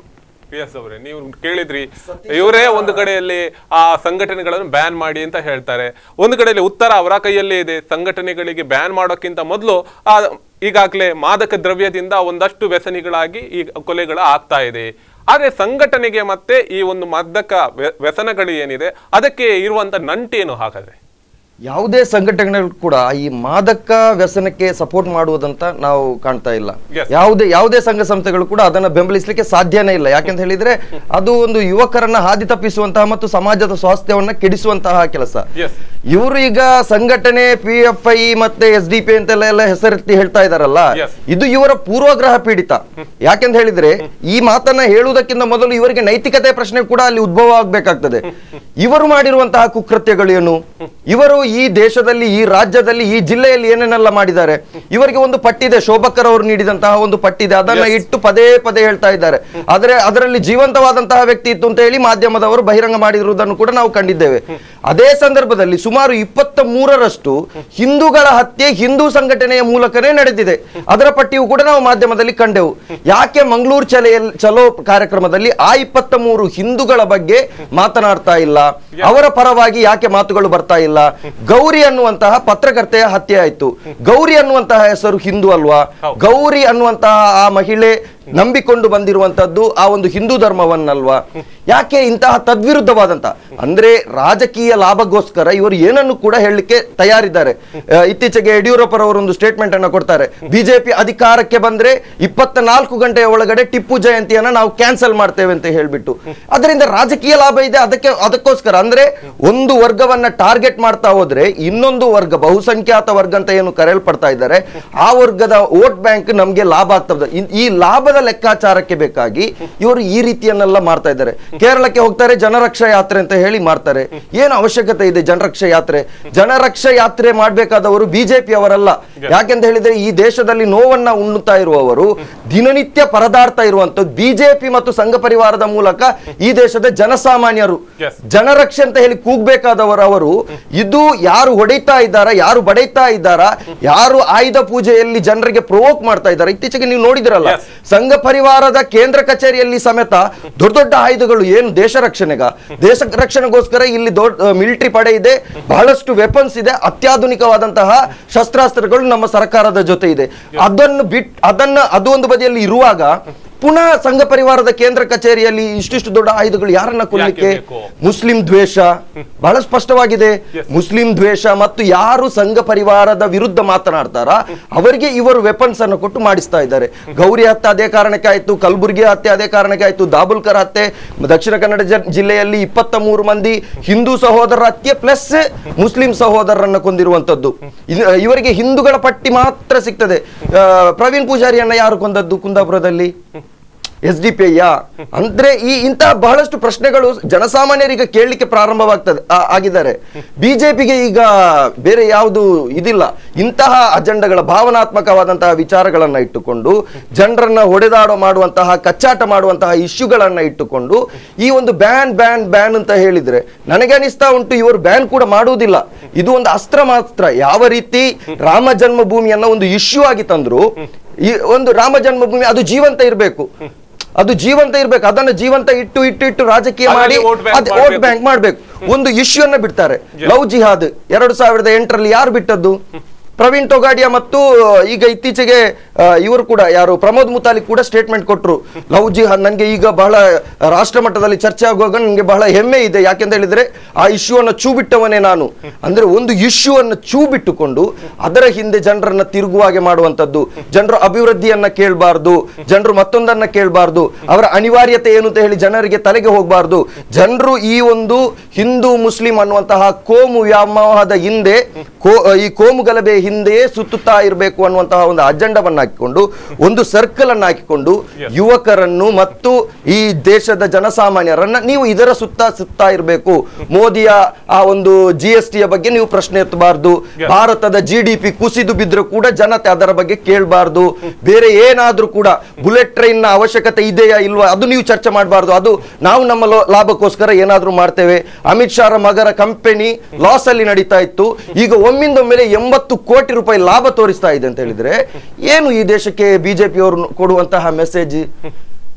S1: ಎಸ್ ಅವರೇ ನೀವು ಕೇಳಿದ್ರಿ ಇವರೇ ಒಂದು ಕಡೆಯಲ್ಲಿ ಆ ಸಂಘಟನೆಗಳನ್ನು ಬ್ಯಾನ್ ಮಾಡಿ ಅಂತ ಹೇಳ್ತಾರೆ ಒಂದು ಕಡೆಯಲ್ಲಿ ಉತ್ತರ ಅವರ ಕೈಯಲ್ಲೇ ಇದೆ ಸಂಘಟನೆಗಳಿಗೆ ಬ್ಯಾನ್ ಮಾಡೋಕ್ಕಿಂತ ಮೊದಲು ಆ ಈಗಾಗಲೇ ಮಾದಕ ದ್ರವ್ಯದಿಂದ ಒಂದಷ್ಟು ವ್ಯಸನಿಗಳಾಗಿ ಈ ಕೊಲೆಗಳ ಆಗ್ತಾ ಇದೆ ಆದ್ರೆ ಸಂಘಟನೆಗೆ ಮತ್ತೆ ಈ ಒಂದು ಮಾದಕ ವ್ಯ- ವ್ಯಸನಗಳು ಏನಿದೆ ಅದಕ್ಕೆ ಇರುವಂತ ನಂಟೇನು ಹಾಗಾದ್ರೆ
S2: ಯಾವುದೇ ಸಂಘಟನೆಗಳು ಕೂಡ ಈ ಮಾದಕ ವ್ಯಸನಕ್ಕೆ ಸಪೋರ್ಟ್ ಮಾಡುವುದಂತ ನಾವು ಕಾಣ್ತಾ ಇಲ್ಲ
S1: Yes.
S2: ಯಾವುದೇ ಯಾವುದೇ ಸಂಘ ಸಂಸ್ಥೆಗಳು ಕೂಡ ಅದನ್ನ ಬೆಂಬಲಿಸಲಿಕ್ಕೆ ಸಾಧ್ಯನೇ ಇಲ್ಲ ಯಾಕೆಂತ ಹೇಳಿದ್ರೆ ಅದು ಒಂದು ಯುವಕರನ್ನ ಹಾದಿ ತಪ್ಪಿಸುವಂತಹ ಮತ್ತು ಸಮಾಜದ ಸ್ವಾಸ್ಥ್ಯವನ್ನ ಕೆಡಿಸುವಂತಹ ಕೆಲಸ
S1: Yes.
S2: ಇವರು ಈಗ ಸಂಘಟನೆ ಪಿ ಎಫ್ ಐ ಮತ್ತೆ ಎಸ್ ಡಿ ಪಿ ಅಂತೆಲ್ಲ ಎಲ್ಲ ಹೆಸರೆತ್ತಿ ಹೇಳ್ತಾ ಇದಾರಲ್ಲ
S1: Yes.
S2: ಇದು ಇವರ ಪೂರ್ವಗ್ರಹ ಪೀಡಿತ ಯಾಕೆಂತ ಹೇಳಿದ್ರೆ ಈ ಮಾತನ್ನ ಹೇಳುವುದಕ್ಕಿಂತ ಮೊದಲು ಇವರಿಗೆ ನೈತಿಕತೆ ಪ್ರಶ್ನೆ ಕೂಡ ಅಲ್ಲಿ ಉದ್ಭವ ಆಗ್ಬೇಕಾಗ್ತದೆ ಇವರು ಮಾಡಿರುವಂತಹ ಕುಕೃತ್ಯಗಳೇನು ಇವರು ಈ ದೇಶದಲ್ಲಿ ಈ ರಾಜ್ಯದಲ್ಲಿ ಈ ಜಿಲ್ಲೆಯಲ್ಲಿ ಏನೇನೆಲ್ಲ ಮಾಡಿದ್ದಾರೆ ಇವರಿಗೆ ಒಂದು ಪಟ್ಟಿದೆ ಶೋಭಕ್ಕರ್ ಅವರು ನೀಡಿದಂತಹ ಒಂದು ಪಟ್ಟಿದೆ ಅದನ್ನ
S1: Yes.
S2: ಇಟ್ಟು ಪದೇ ಪದೇ ಹೇಳ್ತಾ ಇದ್ದಾರೆ ಆದ್ರೆ ಅದರಲ್ಲಿ ಜೀವಂತವಾದಂತಹ ವ್ಯಕ್ತಿ ಇತ್ತು ಅಂತ ಹೇಳಿ ಮಾಧ್ಯಮದವರು ಬಹಿರಂಗ ಮಾಡಿರುವುದನ್ನು ಕೂಡ ನಾವು ಕಂಡಿದ್ದೇವೆ ಅದೇ ಸಂದರ್ಭದಲ್ಲಿ ಸುಮಾರು ಇಪ್ಪತ್ತ ಮೂರರಷ್ಟು ಹಿಂದೂಗಳ ಹತ್ಯೆ ಹಿಂದೂ ಸಂಘಟನೆಯ ಮೂಲಕನೇ ನಡೆದಿದೆ ಅದರ ಪಟ್ಟಿಯು ಕೂಡ ನಾವು ಮಾಧ್ಯಮದಲ್ಲಿ ಕಂಡೆವು ಯಾಕೆ ಮಂಗಳೂರು ಚಲೆಯಲ್ಲಿ ಚಲೋ ಕಾರ್ಯಕ್ರಮದಲ್ಲಿ ಆ ಇಪ್ಪತ್ತ ಮೂರು ಹಿಂದೂಗಳ ಬಗ್ಗೆ ಮಾತನಾಡ್ತಾ ಇಲ್ಲ ಅವರ ಪರವಾಗಿ ಯಾಕೆ ಮಾತುಗಳು ಬರ್ತಾ ಇಲ್ಲ ಗೌರಿ ಅನ್ನುವಂತಹ ಪತ್ರಕರ್ತೆಯ ಹತ್ಯೆ ಆಯ್ತು ಗೌರಿ ಅನ್ನುವಂತಹ ಹೆಸರು ಹಿಂದೂ ಅಲ್ವಾ ಗೌರಿ ಅನ್ನುವಂತಹ ಆ ಮಹಿಳೆ ನಂಬಿಕೊಂಡು ಬಂದಿರುವಂತದ್ದು ಆ ಒಂದು ಹಿಂದೂ ಧರ್ಮವನ್ನಲ್ವಾ ಯಾಕೆ ಇಂತಹ ತದ್ವಿರುದ್ಧವಾದಂತ ಅಂದ್ರೆ ರಾಜಕೀಯ ಲಾಭಗೋಸ್ಕರ ಇವರು ಏನನ್ನು ಕೂಡ ಹೇಳಲಿಕ್ಕೆ ತಯಾರಿದ್ದಾರೆ ಆ, ಇತ್ತೀಚೆಗೆ ಯಡಿಯೂರಪ್ಪರವರು ಒಂದು ಸ್ಟೇಟ್ಮೆಂಟ್ ಅನ್ನ ಕೊಡ್ತಾರೆ ಬಿಜೆಪಿ ಅಧಿಕಾರಕ್ಕೆ ಬಂದ್ರೆ ಇಪ್ಪತ್ತ ನಾಲ್ಕು ಗಂಟೆಯ ಒಳಗಡೆ ಟಿಪ್ಪು ಜಯಂತಿಯನ್ನ ನಾವು ಕ್ಯಾನ್ಸಲ್ ಮಾಡ್ತೇವೆ ಅಂತ ಹೇಳ್ಬಿಟ್ಟು ಅದರಿಂದ ರಾಜಕೀಯ ಲಾಭ ಇದೆ ಅದಕ್ಕೆ ಅದಕ್ಕೋಸ್ಕರ ಅಂದ್ರೆ ಒಂದು ವರ್ಗವನ್ನ ಟಾರ್ಗೆಟ್ ಮಾಡ್ತಾ ಹೋದ್ರೆ ಇನ್ನೊಂದು ವರ್ಗ ಬಹುಸಂಖ್ಯಾತ ವರ್ಗ ಅಂತ ಏನು ಕರೆಯಲ್ಪಡ್ತಾ ಇದ್ದಾರೆ ಆ ವರ್ಗದ ವೋಟ್ ಬ್ಯಾಂಕ್ ನಮ್ಗೆ ಲಾಭ ಆಗ್ತದೆ ಇನ್- ಈ ಲಾಭದ ಲೆಕ್ಕಾಚಾರಕ್ಕೆ ಬೇಕಾಗಿ ಇವರು ಈ ರೀತಿಯನ್ನೆಲ್ಲ ಮಾಡ್ತಾ ಇದ್ದಾರೆ ಕೇರಳಕ್ಕೆ ಹೋಗ್ತಾರೆ ಜನರಕ್ಷಾ ಯಾತ್ರೆ ಅಂತ ಹೇಳಿ ಮಾಡ್ತಾರೆ ಏನು ಅವಶ್ಯಕತೆ ಇದೆ ಜನರಕ್ಷಾ ಯಾತ್ರೆ ಜನರಕ್ಷಾ ಯಾತ್ರೆ ಮಾಡ್ಬೇಕಾದವರು ಬಿಜೆಪಿ ಅವರಲ್ಲ ಯಾಕೆಂತ ಹೇಳಿದ್ರೆ ಈ ದೇಶದಲ್ಲಿ ನೋವನ್ನ ಉಣ್ಣುತ್ತಾ ಇರುವವರು ದಿನನಿತ್ಯ ಪರದಾಡ್ತಾ ಇರುವಂತದ್ದು ಬಿಜೆಪಿ ಮತ್ತು ಸಂಘ ಪರಿವಾರದ ಮೂಲಕ ಈ ದೇಶದ ಜನಸಾಮಾನ್ಯರು
S1: Yes.
S2: ಜನರಕ್ಷೆ ಅಂತ ಹೇಳಿ ಕೂಗ್ಬೇಕಾದವರು ಅವರು ಇದು ಯಾರು ಹೊಡೆಯುತ್ತಾ ಇದ್ದಾರಾ ಯಾರು ಬಡೈತಾ ಇದ್ದಾರಾ ಯಾರು ಆಯುಧ ಪೂಜೆಯಲ್ಲಿ ಜನರಿಗೆ ಪ್ರವೋಕ್ ಮಾಡ್ತಾ ಇದ್ದಾರೆ ಇತ್ತೀಚೆಗೆ ನೀವು ನೋಡಿದಿರಲ್ಲ
S1: Yes.
S2: ಸಂಘ ಪರಿವಾರದ ಕೇಂದ್ರ ಕಚೇರಿಯಲ್ಲಿ ಸಮೇತ ದೊಡ್ಡ ದೊಡ್ಡ ಆಯುಧಗಳು ಏನು ದೇಶ ರಕ್ಷಣೆಗ ದೇಶ ರಕ್ಷಣೆಗೋಸ್ಕರ ಇಲ್ಲಿ ದೊಡ್ಡ ಮಿಲಿಟರಿ ಪಡೆ ಇದೆ ಬಹಳಷ್ಟು ವೆಪನ್ಸ್ ಇದೆ ಅತ್ಯಾಧುನಿಕವಾದಂತಹ ಶಸ್ತ್ರಾಸ್ತ್ರಗಳು ನಮ್ಮ ಸರ್ಕಾರದ ಜೊತೆ ಇದೆ ಅದನ್ನು ಬಿಟ್ ಅದನ್ನ ಅದು ಒಂದು ಬದಿಯಲ್ಲಿ ಇರುವಾಗ ಪುನಃ ಸಂಘ ಪರಿವಾರದ ಕೇಂದ್ರ ಕಚೇರಿಯಲ್ಲಿ ಇಷ್ಟಿಷ್ಟು ದೊಡ್ಡ ಆಯುಧಗಳು ಯಾರನ್ನ ಕೊಲ್ಲಿಕ್ಕೆ
S1: ಯಾಕೆ ಬೇಕು?
S2: ಮುಸ್ಲಿಂ ದ್ವೇಷ ಬಹಳ ಸ್ಪಷ್ಟವಾಗಿದೆ ಮುಸ್ಲಿಂ ದ್ವೇಷ ಮತ್ತು ಯಾರು ಸಂಘ ಪರಿವಾರದ ವಿರುದ್ಧ ಮಾತನಾಡ್ತಾರ ಅವರಿಗೆ ಇವರು ವೆಪನ್ಸ್ ಅನ್ನು ಕೊಟ್ಟು ಮಾಡಿಸ್ತಾ ಇದ್ದಾರೆ ಗೌರಿ ಹತ್ಯೆ ಅದೇ ಕಾರಣಕ್ಕೆ ಆಯ್ತು ಕಲಬುರಗಿ ಹತ್ಯೆ ಅದೇ ಕಾರಣಕ್ಕೆ ಆಯ್ತು ದಾಬುಲ್ಕರ್ ಹತ್ಯೆ ದಕ್ಷಿಣ ಕನ್ನಡ ಜ- ಜಿಲ್ಲೆಯಲ್ಲಿ ಇಪ್ಪತ್ತ ಮೂರು ಮಂದಿ ಹಿಂದೂ ಸಹೋದರರ ಹತ್ಯೆ ಪ್ಲಸ್ ಮುಸ್ಲಿಂ ಸಹೋದರರನ್ನ ಕೊಂದಿರುವಂತದ್ದು ಇದ್- ಇವರಿಗೆ ಹಿಂದೂಗಳ ಪಟ್ಟಿ ಮಾತ್ರ ಸಿಗ್ತದೆ ಆ, ಪ್ರವೀಣ್ ಪೂಜಾರಿಯನ್ನ ಯಾರು ಕೊಂದದ್ದು ಕುಂದಾಪುರದಲ್ಲಿ ಎಸ್ ಡಿ ಪಿ ಅಂದ್ರೆ ಈ ಇಂತಹ ಬಹಳಷ್ಟು ಪ್ರಶ್ನೆಗಳು ಜನಸಾಮಾನ್ಯರಿಗೆ ಕೇಳಲಿಕ್ಕೆ ಪ್ರಾರಂಭವಾಗ್ತದೆ ಆ- ಆಗಿದ್ದಾರೆ ಬಿಜೆಪಿಗೆ ಈಗ ಬೇರೆ ಯಾವುದು ಇದಿಲ್ಲ ಇಂತಹ ಅಜೆಂಡಗಳ ಭಾವನಾತ್ಮಕವಾದಂತಹ ವಿಚಾರಗಳನ್ನ ಇಟ್ಟುಕೊಂಡು ಜನರನ್ನ ಹೊಡೆದಾಡೋ ಮಾಡುವಂತಹ ಕಚ್ಚಾಟ ಮಾಡುವಂತಹ ಇಶ್ಯೂಗಳನ್ನ ಇಟ್ಟುಕೊಂಡು ಈ ಒಂದು ಬ್ಯಾನ್ ಬ್ಯಾನ್ ಬ್ಯಾನ್ ಅಂತ ಹೇಳಿದ್ರೆ ನನಗೆ ಅನಿಸ್ತಾ ಉಂಟು ಇವರು ಬ್ಯಾನ್ ಕೂಡ ಮಾಡುವುದಿಲ್ಲ ಇದು ಒಂದು ಅಸ್ತ್ರ ಮಾತ್ರ ಯಾವ ರೀತಿ ರಾಮ ಜನ್ಮಭೂಮಿಯನ್ನ ಒಂದು ಇಶ್ಯೂ ಆಗಿ ತಂದ್ರು ಈ ಒಂದು ರಾಮ ಜನ್ಮಭೂಮಿ ಅದು ಜೀವಂತ ಇರಬೇಕು ಅದು ಜೀವಂತ ಇರ್ಬೇಕು ಅದನ್ನ ಜೀವಂತ ಇಟ್ಟು ಇಟ್ಟು ಇಟ್ಟು ರಾಜಕೀಯ ಮಾಡಿ
S1: ಅದರಲ್ಲಿ vote bank
S2: ಅದು ವೋಟ್
S1: ಮಾಡ್ಬೇಕು.
S2: ಬ್ಯಾಂಕ್ ಮಾಡ್ಬೇಕು ಒಂದು ಇಶ್ಯೂ ಅನ್ನ ಬಿಡ್ತಾರೆ ಲವ್ ಜಿಹಾದ್ ಎರಡು ಸಾವಿರದ ಎಂಟರಲ್ಲಿ ಯಾರು ಬಿಟ್ಟದ್ದು ಪ್ರವೀಣ್ ತೊಗಾಡಿಯಾ ಮತ್ತು ಈಗ ಇತ್ತೀಚೆಗೆ ಆ, ಇವರು ಕೂಡ ಯಾರು ಪ್ರಮೋದ್ ಮುತಾಲಿಕ್ ಕೂಡ ಸ್ಟೇಟ್ಮೆಂಟ್ ಕೊಟ್ಟರು ಲವ್ ಜಿಹಾದ್ ನನಗೆ ಈಗ ಬಹಳ ರಾಷ್ಟ್ರ ಮಟ್ಟದಲ್ಲಿ ಚರ್ಚೆ ಆಗುವಾಗ ನನಗೆ ಬಹಳ ಹೆಮ್ಮೆ ಇದೆ ಯಾಕೆಂತ ಹೇಳಿದ್ರೆ ಆ ಇಶ್ಯೂ ಅನ್ನು ಚೂ ಬಿಟ್ಟವನೇ ನಾನು ಅಂದ್ರೆ ಒಂದು ಇಶ್ಯೂ ಅನ್ನು ಚೂ ಬಿಟ್ಟುಕೊಂಡು ಅದರ ಹಿಂದೆ ಜನರನ್ನ ತಿರುಗುವ ಹಾಗೆ ಮಾಡುವಂತದ್ದು ಜನರು ಅಭಿವೃದ್ಧಿಯನ್ನ ಕೇಳಬಾರ್ದು ಜನರು ಮತ್ತೊಂದನ್ನ ಕೇಳಬಾರ್ದು ಅವರ ಅನಿವಾರ್ಯತೆ ಏನು ಅಂತ ಹೇಳಿ ಜನರಿಗೆ ತಲೆಗೆ ಹೋಗಬಾರ್ದು ಜನರು ಈ ಒಂದು ಹಿಂದೂ ಮುಸ್ಲಿಂ ಅನ್ನುವಂತಹ ಕೋಮು ವ್ಯಾಮೋಹದ ಹಿಂದೆ ಕೋ ಈ ಕೋಮು ಗಲಭೆ ಹಿಂದೆಯೇ ಸುತ್ತುತ್ತಾ ಇರಬೇಕು ಅನ್ನುವಂತಹ ಒಂದು ಅಜೆಂಡವನ್ನ ಹಾಕಿಕೊಂಡು ಒಂದು ಸರ್ಕಲ್ ಅನ್ನು ಹಾಕಿಕೊಂಡು ಯುವಕರನ್ನು ಮತ್ತು ಈ ದೇಶದ ಜನಸಾಮಾನ್ಯರನ್ನ ನೀವು ಇದರ ಸುತ್ತ ಸುತ್ತಾ ಇರಬೇಕು ಮೋದಿಯ ಆ ಒಂದು ಜಿ ಎಸ್ ಟಿಯ ಬಗ್ಗೆ ನೀವು ಪ್ರಶ್ನೆ ಎತ್ತಬಾರ್ದು ಭಾರತದ ಜಿ ಡಿ ಪಿ ಕುಸಿದು ಬಿದ್ದರೂ ಕೂಡ ಜನತೆ ಅದರ ಬಗ್ಗೆ ಕೇಳಬಾರ್ದು ಬೇರೆ ಏನಾದ್ರೂ ಕೂಡ ಬುಲೆಟ್ ಟ್ರೈನ್ ನ ಅವಶ್ಯಕತೆ ಇದೆಯಾ ಇಲ್ವಾ ಅದು ನೀವು ಚರ್ಚೆ ಮಾಡಬಾರ್ದು ಅದು ನಾವು ನಮ್ಮ ಲೋ- ಲಾಭಕ್ಕೋಸ್ಕರ ಏನಾದ್ರೂ ಮಾಡ್ತೇವೆ ಅಮಿತ್ ಶಾರ ಮಗರ ಕಂಪನಿ ಲಾಸ್ ಅಲ್ಲಿ ನಡೀತಾ ಇತ್ತು ಈಗ ಒಮ್ಮಿಂದೊಮ್ಮೆಲೆ ಎಂಬತ್ತು ಕೋಟಿ ರೂಪಾಯಿ ಲಾಭ ತೋರಿಸ್ತಾ ಇದೆ ಅಂತ ಹೇಳಿದ್ರೆ ಏನು ಈ ದೇಶಕ್ಕೆ ಬಿಜೆಪಿ ಅವರು ಕೊಡುವಂತಹ ಮೆಸೇಜ್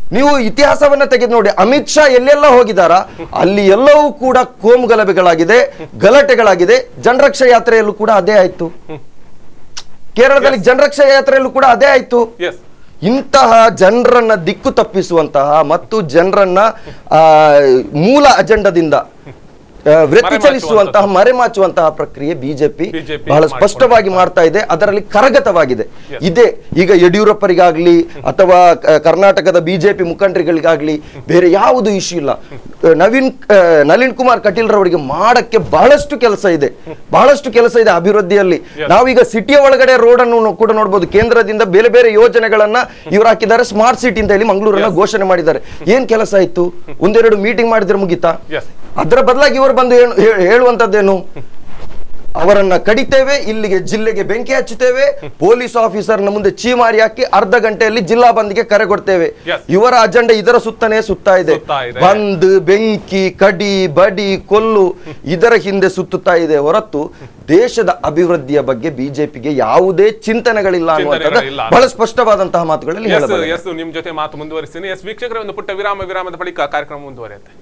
S2: ನೀವು ಇತಿಹಾಸವನ್ನ ತೆಗೆದು ನೋಡಿ ಅಮಿತ್ ಶಾ ಎಲ್ಲೆಲ್ಲ ಹೋಗಿದಾರ ಅಲ್ಲಿ ಎಲ್ಲವೂ ಕೂಡ ಕೋಮು ಗಲಭೆಗಳಾಗಿದೆ ಗಲಾಟೆಗಳಾಗಿದೆ ಜನರಕ್ಷಾ ಯಾತ್ರೆಯಲ್ಲೂ ಕೂಡ ಅದೇ ಆಯ್ತು ಕೇರಳದಲ್ಲಿ ಜನರಕ್ಷಾ ಯಾತ್ರೆಯಲ್ಲೂ ಕೂಡ ಅದೇ ಆಯ್ತು
S1: ಎಸ್
S2: ಇಂತಹ ಜನರನ್ನ ದಿಕ್ಕು ತಪ್ಪಿಸುವಂತಹ ಮತ್ತು ಜನರನ್ನ ಆ, ಮೂಲ ಅಜೆಂಡದಿಂದ ಆ, ವ್ಯತಿಚಲಿಸುವಂತಹ ಮರೆಮಾಚುವಂತಹ ಪ್ರಕ್ರಿಯೆ ಬಿಜೆಪಿ
S1: BJP
S2: ಬಹಳ ಸ್ಪಷ್ಟವಾಗಿ ಮಾಡ್ತಾ ಇದೆ ಅದರಲ್ಲಿ ಕರಗತವಾಗಿದೆ ಇದೇ ಈಗ ಯಡಿಯೂರಪ್ಪರಿಗಾಗ್ಲಿ ಅಥವಾ ಕ- ಕರ್ನಾಟಕದ ಬಿಜೆಪಿ ಮುಖಂಡರಿಗಳಿಗಾಗ್ಲಿ ಬೇರೆ ಯಾವುದು ಇಶ್ಯೂ ಇಲ್ಲ ಆ, ನವೀನ್ ಆ, ನಳಿನ್ ಕುಮಾರ್ ಕಟೀಲ್ ರವರಿಗೆ ಮಾಡಕ್ಕೆ ಬಹಳಷ್ಟು ಕೆಲಸ ಇದೆ ಬಹಳಷ್ಟು ಕೆಲಸ ಇದೆ ಅಭಿವೃದ್ಧಿಯಲ್ಲಿ ನಾವೀಗ ಸಿಟಿಯ ಒಳಗಡೆ ರೋಡ್ ಅನ್ನು ಕೂಡ ನೋಡಬಹುದು ಕೇಂದ್ರದಿಂದ ಬೇರೆ ಬೇರೆ ಯೋಜನೆಗಳನ್ನ ಇವ್ರು ಹಾಕಿದ್ದಾರೆ ಸ್ಮಾರ್ಟ್ ಸಿಟಿ ಅಂತ ಹೇಳಿ ಮಂಗಳೂರನ್ನ ಘೋಷಣೆ ಮಾಡಿದ್ದಾರೆ ಏನ್ ಕೆಲಸ ಆಯ್ತು ಒಂದೆರಡು ಮೀಟಿಂಗ್ ಮಾಡಿದ್ರೆ ಮುಗಿತಾ
S1: ಎಸ್
S2: ಅದರ ಬದಲಾಗಿ ಇವರು ಬಂದು ಏನು ಹೇ- ಹೇಳುವಂತದ್ದೇನು ಅವರನ್ನ ಕಡಿತೇವೆ ಇಲ್ಲಿಗೆ ಜಿಲ್ಲೆಗೆ ಬೆಂಕಿ ಹಚ್ಚುತ್ತೇವೆ ಪೊಲೀಸ್ ಆಫೀಸರ್ನ ಮುಂದೆ ಚೀಮಾರಿ ಹಾಕಿ ಅರ್ಧ ಗಂಟೆಯಲ್ಲಿ ಜಿಲ್ಲಾ ಬಂದ್ಗೆ ಕರೆ ಕೊಡ್ತೇವೆ
S1: Yes.
S2: ಇವರ ಅಜೆಂಡಾ ಇದರ ಸುತ್ತನೇ ಸುತ್ತಾ ಇದೆ
S1: ಸುತ್ತಾ ಇದೆ.
S2: ಬಂದ್ ಬೆಂಕಿ ಕಡಿ ಬಡಿ ಕೊಲ್ಲು ಇದರ ಹಿಂದೆ ಸುತ್ತುತ್ತಾ ಇದೆ ಹೊರತು ದೇಶದ ಅಭಿವೃದ್ಧಿಯ ಬಗ್ಗೆ ಬಿಜೆಪಿಗೆ ಯಾವುದೇ ಚಿಂತನೆಗಳಿಲ್ಲ ಅನ್ನುವಂಥದ್ದು
S1: ಚಿಂತನೆಗಳಿಲ್ಲ.
S2: ಬಹಳ ಸ್ಪಷ್ಟವಾದಂತಹ ಮಾತುಗಳಲ್ಲಿ
S1: ಎಸ್
S2: ಹೇಳಬಹುದು
S1: ಎಸ್ ನಿಮ್ ಜೊತೆ ಮಾತು ಮುಂದುವರಿಸ್ತೀನಿ ಎಸ್ ವೀಕ್ಷಕರೇ ಒಂದು ಪುಟ್ಟ ವಿರಾಮ ವಿರಾಮದ ಬಳಿಕ ಕಾರ್ಯಕ್ರಮ ಮುಂದುವರಿಯುತ್ತೆ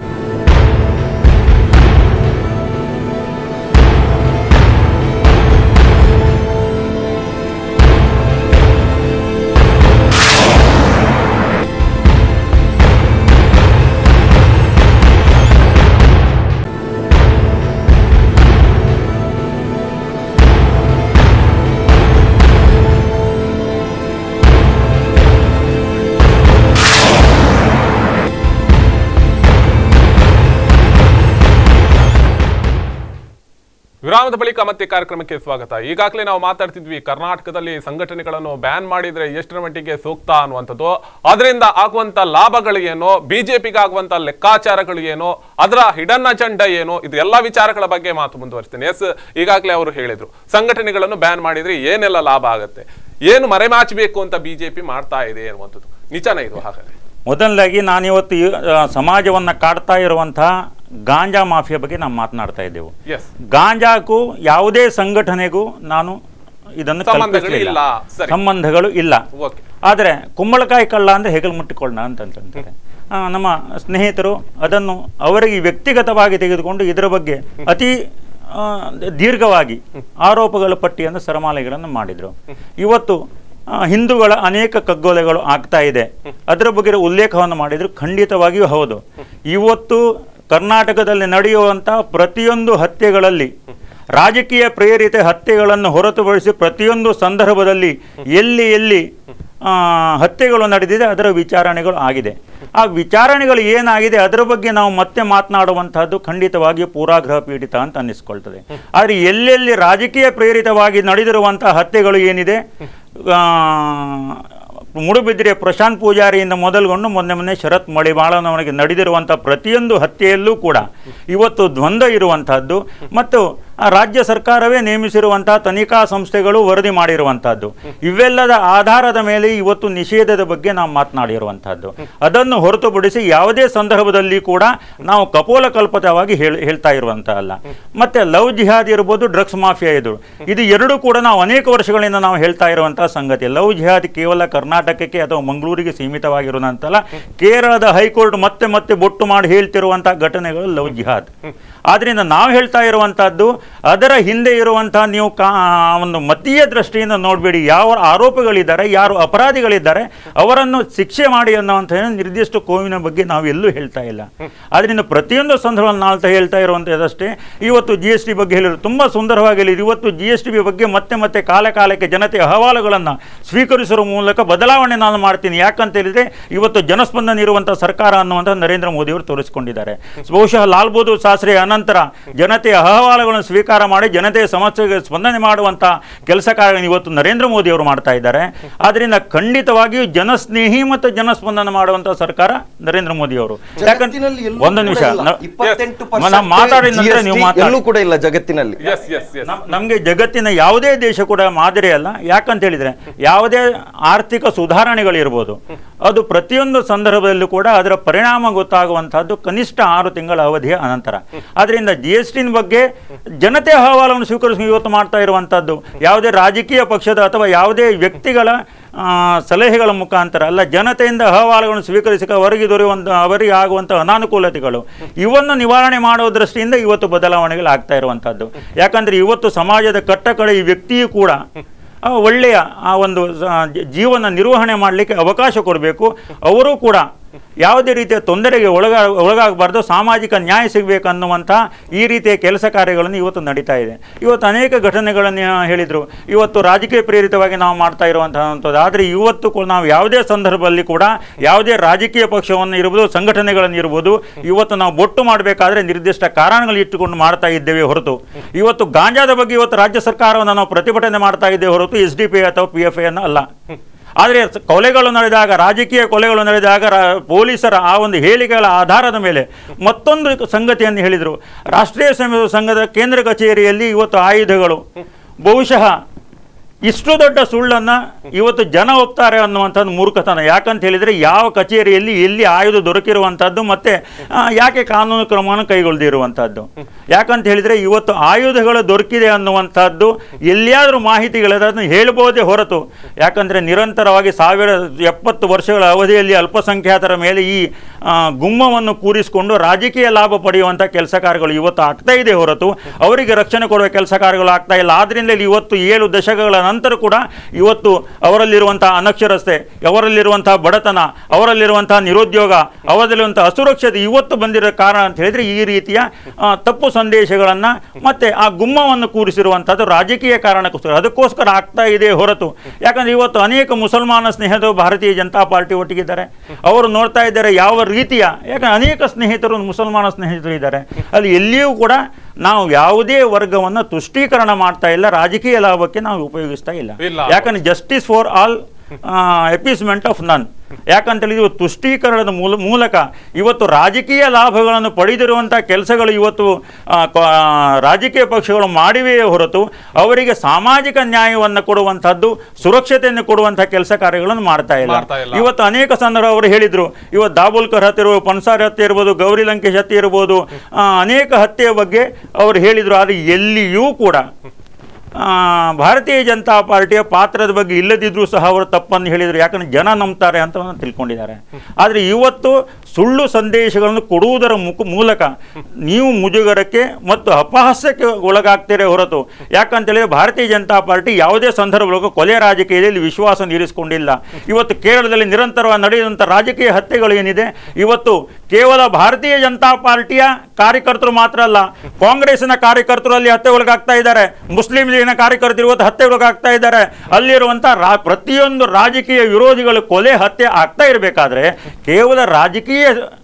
S1: ವಿರಾಮದ ಬಳಿಕ ಮತ್ತೆ ಕಾರ್ಯಕ್ರಮಕ್ಕೆ ಸ್ವಾಗತ ಈಗಾಗಲೇ ನಾವು ಮಾತಾಡ್ತಿದ್ವಿ ಕರ್ನಾಟಕದಲ್ಲಿ ಸಂಘಟನೆಗಳನ್ನು ಬ್ಯಾನ್ ಮಾಡಿದ್ರೆ ಎಷ್ಟರ ಮಟ್ಟಿಗೆ ಸೂಕ್ತ ಅನ್ನುವಂಥದ್ದು ಅದರಿಂದ ಆಗುವಂತ ಲಾಭಗಳು ಏನು ಬಿಜೆಪಿಗೆ ಆಗುವಂತ ಲೆಕ್ಕಾಚಾರಗಳು ಏನು ಅದರ ಹಿಡನ್ ಅಜೆಂಡಾ ಏನು ಇದು ಎಲ್ಲ ವಿಚಾರಗಳ ಬಗ್ಗೆ ಮಾತು ಮುಂದುವರಿಸ್ತೇನೆ ಎಸ್ ಈಗಾಗಲೇ ಅವರು ಹೇಳಿದ್ರು ಸಂಘಟನೆಗಳನ್ನು ಬ್ಯಾನ್ ಮಾಡಿದ್ರೆ ಏನೆಲ್ಲ ಲಾಭ ಆಗುತ್ತೆ ಏನು ಮರೆಮಾಚಬೇಕು ಅಂತ ಬಿಜೆಪಿ ಮಾಡ್ತಾ ಇದೆ ಅನ್ನುವಂಥದ್ದು ನಿಜಾನೇ ಇದು ಹಾಗಾದ್ರೆ
S3: ಮೊದಲನೇದಾಗಿ ನಾನಿವತ್ತು ಈ, ಆ, ಸಮಾಜವನ್ನ ಕಾಡ್ತಾ ಇರುವಂತಹ ಗಾಂಜಾ ಮಾಫಿಯಾ ಬಗ್ಗೆ ನಾವು ಮಾತನಾಡ್ತಾ ಇದ್ದೆವು
S1: ಎಸ್
S3: ಗಾಂಜಾಕ್ಕೂ ಯಾವುದೇ ಸಂಘಟನೆಗೂ ನಾನು ಇದನ್ನು
S1: ಸಂಬಂಧಗಳು
S3: ಕಲ್ಪಿಸಲಿಲ್ಲ
S1: ಇಲ್ಲ. ಸರಿ.
S3: ಸಂಬಂಧಗಳು ಇಲ್ಲ
S1: ಓಕೆ
S3: ಆದರೆ ಕುಂಬಳಕಾಯಿ ಕಳ್ಳ ಅಂದರೆ ಹೆಗಲು ಮುಟ್ಟಿಕೊಳ್ಳ ಅಂತಂತಾರೆ ಆ, ನಮ್ಮ ಸ್ನೇಹಿತರು ಅದನ್ನು ಅವರಿಗೆ ವ್ಯಕ್ತಿಗತವಾಗಿ ತೆಗೆದುಕೊಂಡು ಇದರ ಬಗ್ಗೆ ಅತಿ ಆ, ದೀರ್ಘವಾಗಿ ಆರೋಪಗಳ ಪಟ್ಟಿಯನ್ನು ಸರಮಾಲೆಗಳನ್ನು ಮಾಡಿದರು ಇವತ್ತು ಆ, ಹಿಂದೂಗಳ ಅನೇಕ ಕಗ್ಗೊಲೆಗಳು ಆಗ್ತಾ ಇದೆ ಅದರ ಬಗ್ಗೆ ಉಲ್ಲೇಖವನ್ನು ಮಾಡಿದ್ರು ಖಂಡಿತವಾಗಿಯೂ ಹೌದು ಇವತ್ತು ಕರ್ನಾಟಕದಲ್ಲಿ ನಡೆಯುವಂಥ ಪ್ರತಿಯೊಂದು ಹತ್ಯೆಗಳಲ್ಲಿ ರಾಜಕೀಯ ಪ್ರೇರಿತ ಹತ್ಯೆಗಳನ್ನು ಹೊರತುಪಡಿಸಿ ಪ್ರತಿಯೊಂದು ಸಂದರ್ಭದಲ್ಲಿ ಎಲ್ಲಿ ಎಲ್ಲಿ ಆ, ಹತ್ಯೆಗಳು ನಡೆದಿದೆ ಅದರ ವಿಚಾರಣೆಗಳು ಆಗಿದೆ ಆ ವಿಚಾರಣೆಗಳು ಏನಾಗಿದೆ ಅದರ ಬಗ್ಗೆ ನಾವು ಮತ್ತೆ ಮಾತನಾಡುವಂತಹದ್ದು ಖಂಡಿತವಾಗಿಯೂ ಪೂರಾಗ್ರಹ ಪೀಡಿತ ಅಂತ ಅನ್ನಿಸ್ಕೊಳ್ತದೆ ಆದರೆ ಎಲ್ಲೆಲ್ಲಿ ರಾಜಕೀಯ ಪ್ರೇರಿತವಾಗಿ ನಡೆದಿರುವಂತಹ ಹತ್ಯೆಗಳು ಏನಿದೆ ಆ, ಮುಡುಬಿದಿರೆ ಪ್ರಶಾಂತ್ ಪೂಜಾರಿಯಿಂದ ಮೊದಲುಗೊಂಡು ಮೊನ್ನೆ ಮೊನ್ನೆ ಶರತ್ ಮಳಿವಾಳನವನಿಗೆ ನಡೆದಿರುವಂಥ ಪ್ರತಿಯೊಂದು ಹತ್ಯೆಯಲ್ಲೂ ಕೂಡ ಇವತ್ತು ದ್ವಂದ್ವ ಇರುವಂತಹದ್ದು ಮತ್ತು ಆ ರಾಜ್ಯ ಸರ್ಕಾರವೇ ನೇಮಿಸಿರುವಂತಹ ತನಿಖಾ ಸಂಸ್ಥೆಗಳು ವರದಿ ಮಾಡಿರುವಂತಹದ್ದು ಇವೆಲ್ಲದ ಆಧಾರದ ಮೇಲೆ ಇವತ್ತು ನಿಷೇಧದ ಬಗ್ಗೆ ನಾವು ಮಾತನಾಡಿರುವಂತಹದ್ದು ಅದನ್ನು ಹೊರತುಪಡಿಸಿ ಯಾವುದೇ ಸಂದರ್ಭದಲ್ಲಿ ಕೂಡ ನಾವು ಕಪೋಲ ಕಲ್ಪತವಾಗಿ ಹೇಳ್ ಹೇಳ್ತಾ ಇರುವಂತಹಲ್ಲ ಮತ್ತೆ ಲವ್ ಜಿಹಾದ್ ಇರ್ಬೋದು ಡ್ರಗ್ಸ್ ಮಾಫಿಯಾ ಇದು ಇದು ಎರಡು ಕೂಡ ನಾವು ಅನೇಕ ವರ್ಷಗಳಿಂದ ನಾವು ಹೇಳ್ತಾ ಇರುವಂತಹ ಸಂಗತಿ ಲವ್ ಜಿಹಾದ್ ಕೇವಲ ಕರ್ನಾಟಕಕ್ಕೆ ಅಥವಾ ಮಂಗಳೂರಿಗೆ ಸೀಮಿತವಾಗಿರುವಂತಲ್ಲ ಕೇರಳದ ಹೈಕೋರ್ಟ್ ಮತ್ತೆ ಮತ್ತೆ ಬೊಟ್ಟು ಮಾಡಿ ಹೇಳ್ತಿರುವಂತಹ ಘಟನೆಗಳು ಲವ್ ಜಿಹಾದ್ ಆದ್ರಿಂದ ನಾವು ಹೇಳ್ತಾ ಇರುವಂತಹದ್ದು ಅದರ ಹಿಂದೆ ಇರುವಂತಹ ನೀವು ಕಾ ಒಂದು ಮತೀಯ ದೃಷ್ಟಿಯಿಂದ ನೋಡಬೇಡಿ ಯಾವ ಆರೋಪಗಳಿದ್ದಾರೆ ಯಾರು ಅಪರಾಧಿಗಳಿದ್ದಾರೆ ಅವರನ್ನು ಶಿಕ್ಷೆ ಮಾಡಿ ಅನ್ನುವಂಥ ನಿರ್ದಿಷ್ಟ ಕೋವಿನ ಬಗ್ಗೆ ನಾವು ಎಲ್ಲೂ ಹೇಳ್ತಾ ಇಲ್ಲ ಆದ್ರಿಂದ ಪ್ರತಿಯೊಂದು ಸಂದರ್ಭದಲ್ಲಿ ನಾವು ಹೇಳ್ತಾ ಇರುವಂಥದ್ದಷ್ಟೇ ಇವತ್ತು ಜಿ ಎಸ್ ಟಿ ಬಗ್ಗೆ ಹೇಳಿದ್ರು ತುಂಬ ಸುಂದರವಾಗಿ ಹೇಳಿದ್ರು ಇವತ್ತು ಜಿ ಎಸ್ ಟಿ ಬಗ್ಗೆ ಮತ್ತೆ ಮತ್ತೆ ಕಾಲ ಕಾಲಕ್ಕೆ ಜನತೆ ಅಹವಾಲುಗಳನ್ನು ಸ್ವೀಕರಿಸುವ ಮೂಲಕ ಬದಲಾವಣೆ ನಾನು ಮಾಡ್ತೀನಿ ಯಾಕಂತ ಹೇಳಿದ್ರೆ ಇವತ್ತು ಜನಸ್ಪಂದನೆ ಇರುವಂಥ ಸರ್ಕಾರ ಅನ್ನುವಂಥ ನರೇಂದ್ರ ಮೋದಿಯವರು ತೋರಿಸಿಕೊಂಡಿದ್ದಾರೆ ಬಹುಶಃ ಲಾಲ್ ಬಹದ್ದೂರ್ ಶಾಸ್ತ್ರಿ ಅನಂತರ ಜನತೆಯ ಅಹವಾಲುಗಳನ್ನು ಸ್ವೀಕಾರ ಮಾಡಿ ಜನತೆಯ ಸಮಸ್ಯೆಗೆ ಸ್ಪಂದನೆ ಮಾಡುವಂಥ ಕೆಲಸ ಕಾರ್ಯ ಇವತ್ತು ನರೇಂದ್ರ ಮೋದಿ ಅವರು ಮಾಡ್ತಾ ಇದ್ದಾರೆ ಆದ್ರಿಂದ ಖಂಡಿತವಾಗಿಯೂ ಜನಸ್ನೇಹಿ ಮತ್ತು ಜನಸ್ಪಂದನೆ ಮಾಡುವಂಥ ಸರ್ಕಾರ ನರೇಂದ್ರ ಮೋದಿ ಅವರು
S2: ಜಗತ್ತಿನಲ್ಲಿ ಎಲ್ಲೂ
S3: ಒಂದು ನಿಮಿಷ
S2: ಕೂಡ ಇಲ್ಲ.
S3: ನ-
S2: 28%
S3: ನಾವು ಮಾತಾಡಿದ ನಂತರ ನೀವು
S2: GST
S3: ಮಾತಾಡಿ
S2: ಎಲ್ಲೂ ಕೂಡ ಇಲ್ಲ ಜಗತ್ತಿನಲ್ಲಿ
S1: ಎಸ್ ಎಸ್ ಎಸ್
S3: ನಮ್- ನಮ್ಗೆ ಜಗತ್ತಿನ ಯಾವುದೇ ದೇಶ ಕೂಡ ಮಾದರಿ ಅಲ್ಲ ಯಾಕಂತ ಹೇಳಿದ್ರೆ ಯಾವುದೇ ಆರ್ಥಿಕ ಸುಧಾರಣೆಗಳಿರ್ಬೋದು ಅದು ಪ್ರತಿಯೊಂದು ಸಂದರ್ಭದಲ್ಲೂ ಕೂಡ ಅದರ ಪರಿಣಾಮ ಗೊತ್ತಾಗುವಂತಹದ್ದು ಕನಿಷ್ಠ ಆರು ತಿಂಗಳ ಅವಧಿಯ ಅನಂತರ ಆದ್ರಿಂದ ಜಿ ಎಸ್ ಟಿನ ಬಗ್ಗೆ ಜನತೆ ಅಹವಾಲನ್ನು ಸ್ವೀಕರಿಸಿ ಇವತ್ತು ಮಾಡ್ತಾ ಇರುವಂತಹದ್ದು ಯಾವುದೇ ರಾಜಕೀಯ ಪಕ್ಷದ ಅಥವಾ ಯಾವುದೇ ವ್ಯಕ್ತಿಗಳ ಆ, ಸಲಹೆಗಳ ಮುಖಾಂತರ ಅಲ್ಲ ಜನತೆಯಿಂದ ಅಹವಾಲುಗಳನ್ನು ಸ್ವೀಕರಿಸಿಕ ಅವರಿಗೆ ದೊರೆಯುವಂಥ ಅವರಿಗೆ ಆಗುವಂಥ ಅನಾನುಕೂಲತೆಗಳು ಇವನ್ನು ನಿವಾರಣೆ ಮಾಡುವ ದೃಷ್ಟಿಯಿಂದ ಇವತ್ತು ಬದಲಾವಣೆಗಳು ಆಗ್ತಾ ಇರುವಂಥದ್ದು ಯಾಕಂದರೆ ಇವತ್ತು ಸಮಾಜದ ಕಟ್ಟಕಡೆ ಈ ವ್ಯಕ್ತಿಯೂ ಕೂಡ ಆ, ಒಳ್ಳೆಯ ಆ ಒಂದು ಆ, ಜ- ಜೀವನ ನಿರ್ವಹಣೆ ಮಾಡಲಿಕ್ಕೆ ಅವಕಾಶ ಕೊಡಬೇಕು ಅವರು ಕೂಡ ಯಾವುದೇ ರೀತಿಯ ತೊಂದರೆಗೆ ಒಳಗ ಒಳಗಾಗಬಾರ್ದು ಸಾಮಾಜಿಕ ನ್ಯಾಯ ಸಿಗಬೇಕನ್ನುವಂಥ ಈ ರೀತಿಯ ಕೆಲಸ ಕಾರ್ಯಗಳನ್ನು ಇವತ್ತು ನಡೀತಾ ಇದೆ ಇವತ್ತು ಅನೇಕ ಘಟನೆಗಳನ್ನು ಹೇಳಿದರು ಇವತ್ತು ರಾಜಕೀಯ ಪ್ರೇರಿತವಾಗಿ ನಾವು ಮಾಡ್ತಾ ಇರುವಂತಹದ್ದು ಆದರೆ ಇವತ್ತು ಕೂಡ ನಾವು ಯಾವುದೇ ಸಂದರ್ಭದಲ್ಲಿ ಕೂಡ ಯಾವುದೇ ರಾಜಕೀಯ ಪಕ್ಷವನ್ನು ಇರ್ಬೋದು ಸಂಘಟನೆಗಳನ್ನು ಇರ್ಬೋದು ಇವತ್ತು ನಾವು ಬೊಟ್ಟು ಮಾಡಬೇಕಾದ್ರೆ ನಿರ್ದಿಷ್ಟ ಕಾರಣಗಳು ಇಟ್ಟುಕೊಂಡು ಮಾಡ್ತಾ ಇದ್ದೇವೆ ಹೊರತು ಇವತ್ತು ಗಾಂಜಾದ ಬಗ್ಗೆ ಇವತ್ತು ರಾಜ್ಯ ಸರ್ಕಾರವನ್ನು ನಾವು ಪ್ರತಿಭಟನೆ ಮಾಡ್ತಾ ಇದ್ದೇವೆ ಹೊರತು ಎಸ್ ಡಿ ಪಿ ಅಥವಾ ಪಿ ಎಫ್ ಐ ಅನ್ನು ಅಲ್ಲ ಆದರೆ ಸ- ಕೊಲೆಗಳು ನಡೆದಾಗ ರಾಜಕೀಯ ಕೊಲೆಗಳು ನಡೆದಾಗ ರಾ- ಪೊಲೀಸರ ಆ ಒಂದು ಹೇಳಿಕೆಗಳ ಆಧಾರದ ಮೇಲೆ ಮತ್ತೊಂದು ಸಂಗತಿಯನ್ನು ಹೇಳಿದರು ರಾಷ್ಟ್ರೀಯ ಸಂಘ ಸಂಘದ ಕೇಂದ್ರ ಕಚೇರಿಯಲ್ಲಿ ಇವತ್ತು ಆಯುಧಗಳು ಬಹುಶಃ ಇಷ್ಟು ದೊಡ್ಡ ಸುಳ್ಳನ್ನು ಇವತ್ತು ಜನ ಒಪ್ತಾರೆ ಅನ್ನುವಂಥದ್ದು ಮೂರ್ಖತನ ಯಾಕಂತ ಹೇಳಿದರೆ ಯಾವ ಕಚೇರಿಯಲ್ಲಿ ಎಲ್ಲಿ ಆಯುಧ ದೊರಕಿರುವಂಥದ್ದು ಮತ್ತು ಆ, ಯಾಕೆ ಕಾನೂನು ಕ್ರಮವನ್ನು ಕೈಗೊಳ್ಳದಿರುವಂಥದ್ದು ಯಾಕಂತ ಹೇಳಿದರೆ ಇವತ್ತು ಆಯುಧಗಳು ದೊರಕಿದೆ ಅನ್ನುವಂಥದ್ದು ಎಲ್ಲಿಯಾದರೂ ಮಾಹಿತಿಗಳಿರೋದನ್ನು ಹೇಳ್ಬೋದೇ ಹೊರತು ಯಾಕಂದರೆ ನಿರಂತರವಾಗಿ ಸಾವಿರ ಎಪ್ಪತ್ತು ವರ್ಷಗಳ ಅವಧಿಯಲ್ಲಿ ಅಲ್ಪಸಂಖ್ಯಾತರ ಮೇಲೆ ಈ ಆ, ಗುಮ್ಮವನ್ನು ಕೂರಿಸಿಕೊಂಡು ರಾಜಕೀಯ ಲಾಭ ಪಡೆಯುವಂಥ ಕೆಲಸ ಕಾರ್ಯಗಳು ಇವತ್ತು ಆಗ್ತಾ ಇದೆ ಹೊರತು ಅವರಿಗೆ ರಕ್ಷಣೆ ಕೊಡುವ ಕೆಲಸ ಕಾರ್ಯಗಳು ಆಗ್ತಾ ಇಲ್ಲ ಆದ್ರಿಂದ ಇಲ್ಲಿ ಇವತ್ತು ಏಳು ದಶಕಗಳ ನಂತರ ಕೂಡ ಇವತ್ತು ಅವರಲ್ಲಿರುವಂತಹ ಅನಕ್ಷರತೆ ಅವರಲ್ಲಿರುವಂತಹ ಬಡತನ ಅವರಲ್ಲಿರುವಂತಹ ನಿರುದ್ಯೋಗ ಅವರಲ್ಲಿರುವಂತಹ ಅಸುರಕ್ಷತೆ ಇವತ್ತು ಬಂದಿರೋ ಕಾರಣ ಅಂತ ಹೇಳಿದ್ರೆ ಈ ರೀತಿಯ ಆ, ತಪ್ಪು ಸಂದೇಶಗಳನ್ನು ಮತ್ತೆ ಆ ಗುಮ್ಮವನ್ನು ಕೂರಿಸಿರುವಂಥದ್ದು ರಾಜಕೀಯ ಕಾರಣಕ್ಕೋಸ್ಕರ ಅದಕ್ಕೋಸ್ಕರ ಆಗ್ತಾ ಇದೆ ಹೊರತು ಯಾಕಂದ್ರೆ ಇವತ್ತು ಅನೇಕ ಮುಸಲ್ಮಾನ ಸ್ನೇಹಿತರು ಭಾರತೀಯ ಜನತಾ ಪಾರ್ಟಿ ಒಟ್ಟಿಗಿದ್ದಾರೆ ಅವರು ನೋಡ್ತಾ ಇದ್ದಾರೆ ಯಾವ ರೀತಿಯ ಯಾಕಂದ್ರೆ ಅನೇಕ ಸ್ನೇಹಿತರು ಮುಸಲ್ಮಾನ ಸ್ನೇಹಿತರು ಇದ್ದಾರೆ ಅಲ್ಲಿ ಎಲ್ಲಿಯೂ ಕೂಡ ನಾವು ಯಾವುದೇ ವರ್ಗವನ್ನು ತುಷ್ಟೀಕರಣ ಮಾಡ್ತಾ ಇಲ್ಲ ರಾಜಕೀಯ ಲಾಭಕ್ಕೆ ನಾವು ಉಪಯೋಗಿಸ್ತಾ ಇಲ್ಲ
S1: ಇಲ್ಲ.
S3: ಯಾಕಂದ್ರೆ justice for all appeasement of none ಯಾಕಂತೇಳಿ ಇವತ್ತು ತುಷ್ಟೀಕರಣದ ಮೂಲ ಮೂಲಕ ಇವತ್ತು ರಾಜಕೀಯ ಲಾಭಗಳನ್ನು ಪಡೆದಿರುವಂಥ ಕೆಲಸಗಳು ಇವತ್ತು ಆ, ಕ- ಆ, ರಾಜಕೀಯ ಪಕ್ಷಗಳು ಮಾಡಿವೆಯೇ ಹೊರತು ಅವರಿಗೆ ಸಾಮಾಜಿಕ ನ್ಯಾಯವನ್ನು ಕೊಡುವಂಥದ್ದು ಸುರಕ್ಷತೆಯನ್ನು ಕೊಡುವಂಥ ಕೆಲಸ ಕಾರ್ಯಗಳನ್ನು ಮಾಡ್ತಾ ಇಲ್ಲ
S1: ಮಾಡ್ತಾ ಇಲ್ಲ.
S3: ಇವತ್ತು ಅನೇಕ ಸಂದರ್ಭ ಅವರು ಹೇಳಿದರು ಇವತ್ತು ದಾಬುಲ್ಕರ್ ಹತ್ಯೆ ಇರ್ಬೋದು ಪನ್ಸಾರಿ ಹತ್ಯೆ ಇರ್ಬೋದು ಗೌರಿ ಲಂಕೇಶ್ ಹತ್ಯೆ ಇರ್ಬೋದು ಆ, ಅನೇಕ ಹತ್ಯೆಯ ಬಗ್ಗೆ ಅವರು ಹೇಳಿದರು ಆದರೆ ಎಲ್ಲಿಯೂ ಕೂಡ ಆ, ಭಾರತೀಯ ಜನತಾ ಪಾರ್ಟಿಯ ಪಾತ್ರದ ಬಗ್ಗೆ ಇಲ್ಲದಿದ್ರೂ ಸಹ ಅವರು ತಪ್ಪನ್ನು ಹೇಳಿದರು ಯಾಕಂದ್ರೆ ಜನ ನಂಬ್ತಾರೆ ಅಂತ ಅವ್ರನ್ನ ತಿಳ್ಕೊಂಡಿದ್ದಾರೆ ಆದರೆ ಇವತ್ತು ಸುಳ್ಳು ಸಂದೇಶಗಳನ್ನು ಕೊಡುವುದರ ಮುಖ ಮೂಲಕ ನೀವು ಮುಜುಗರಕ್ಕೆ ಮತ್ತು ಅಪಹಾಸ್ಯಕ್ಕೆ ಒಳಗಾಗ್ತೀರೇ ಹೊರತು ಯಾಕಂತೇಳಿದ್ರೆ ಭಾರತೀಯ ಜನತಾ ಪಾರ್ಟಿ ಯಾವುದೇ ಸಂದರ್ಭದಲ್ಲೂ ಕೊಲೆ ರಾಜಕೀಯದಲ್ಲಿ ವಿಶ್ವಾಸ ನೀರಿಸಿಕೊಂಡಿಲ್ಲ ಇವತ್ತು ಕೇರಳದಲ್ಲಿ ನಿರಂತರವಾಗಿ ನಡೆಯುವಂಥ ರಾಜಕೀಯ ಹತ್ಯೆಗಳು ಏನಿದೆ ಇವತ್ತು ಕೇವಲ ಭಾರತೀಯ ಜನತಾ ಪಾರ್ಟಿಯ ಕಾರ್ಯಕರ್ತರು ಮಾತ್ರ ಅಲ್ಲ ಕಾಂಗ್ರೆಸ್ಸಿನ ಕಾರ್ಯಕರ್ತರು ಅಲ್ಲಿ ಹತ್ಯೆಗೊಳಗಾಗ್ತಾ ಇದ್ದಾರೆ ಮುಸ್ಲಿಂ ಲೀಗಿನ ಕಾರ್ಯಕರ್ತರು ಇವತ್ತು ಹತ್ಯೆಗೊಳಗಾಗ್ತಾ ಇದ್ದಾರೆ ಅಲ್ಲಿರುವಂಥ ರಾ ಪ್ರತಿಯೊಂದು ರಾಜಕೀಯ ವಿರೋಧಿಗಳು ಕೊಲೆ ಹತ್ಯೆ ಆಗ್ತಾ ಇರಬೇಕಾದ್ರೆ ಕೇವಲ ರಾಜಕೀಯ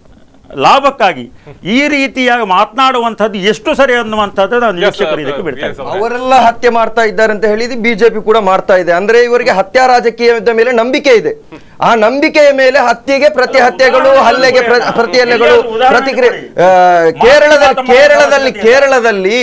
S3: ಲಾಭಕ್ಕಾಗಿ ಈ ರೀತಿಯಾಗಿ ಮಾತನಾಡುವಂಥದ್ದು ಎಷ್ಟು ಸರಿ ಅನ್ನುವಂಥದ್ದು ನಾವು ನಿರೀಕ್ಷಕರು ಇದಕ್ಕೆ ಬಿಡ್ತಾ ಇದ್ದೀವಿ.
S2: ಅವರೆಲ್ಲ ಹತ್ಯೆ ಮಾಡ್ತಾ ಇದ್ದಾರೆ ಅಂತ ಹೇಳಿದ್ದು ಬಿಜೆಪಿ ಕೂಡ ಮಾಡ್ತಾ ಇದೆ ಅಂದ್ರೆ ಇವರಿಗೆ ಹತ್ಯಾ ರಾಜಕೀಯದ ಮೇಲೆ ನಂಬಿಕೆ ಇದೆ ಆ ನಂಬಿಕೆಯ ಮೇಲೆ ಹತ್ಯೆಗೆ ಪ್ರತಿ ಹತ್ಯೆಗಳು ಹಲ್ಲೆಗೆ ಪ್ರ- ಪ್ರತಿ ಹಲ್ಲೆಗಳು ಪ್ರತಿಕ್ರಿಯೆ ಆ, ಕೇರಳದಲ್ಲಿ ಕೇರಳದಲ್ಲಿ ಕೇರಳದಲ್ಲಿ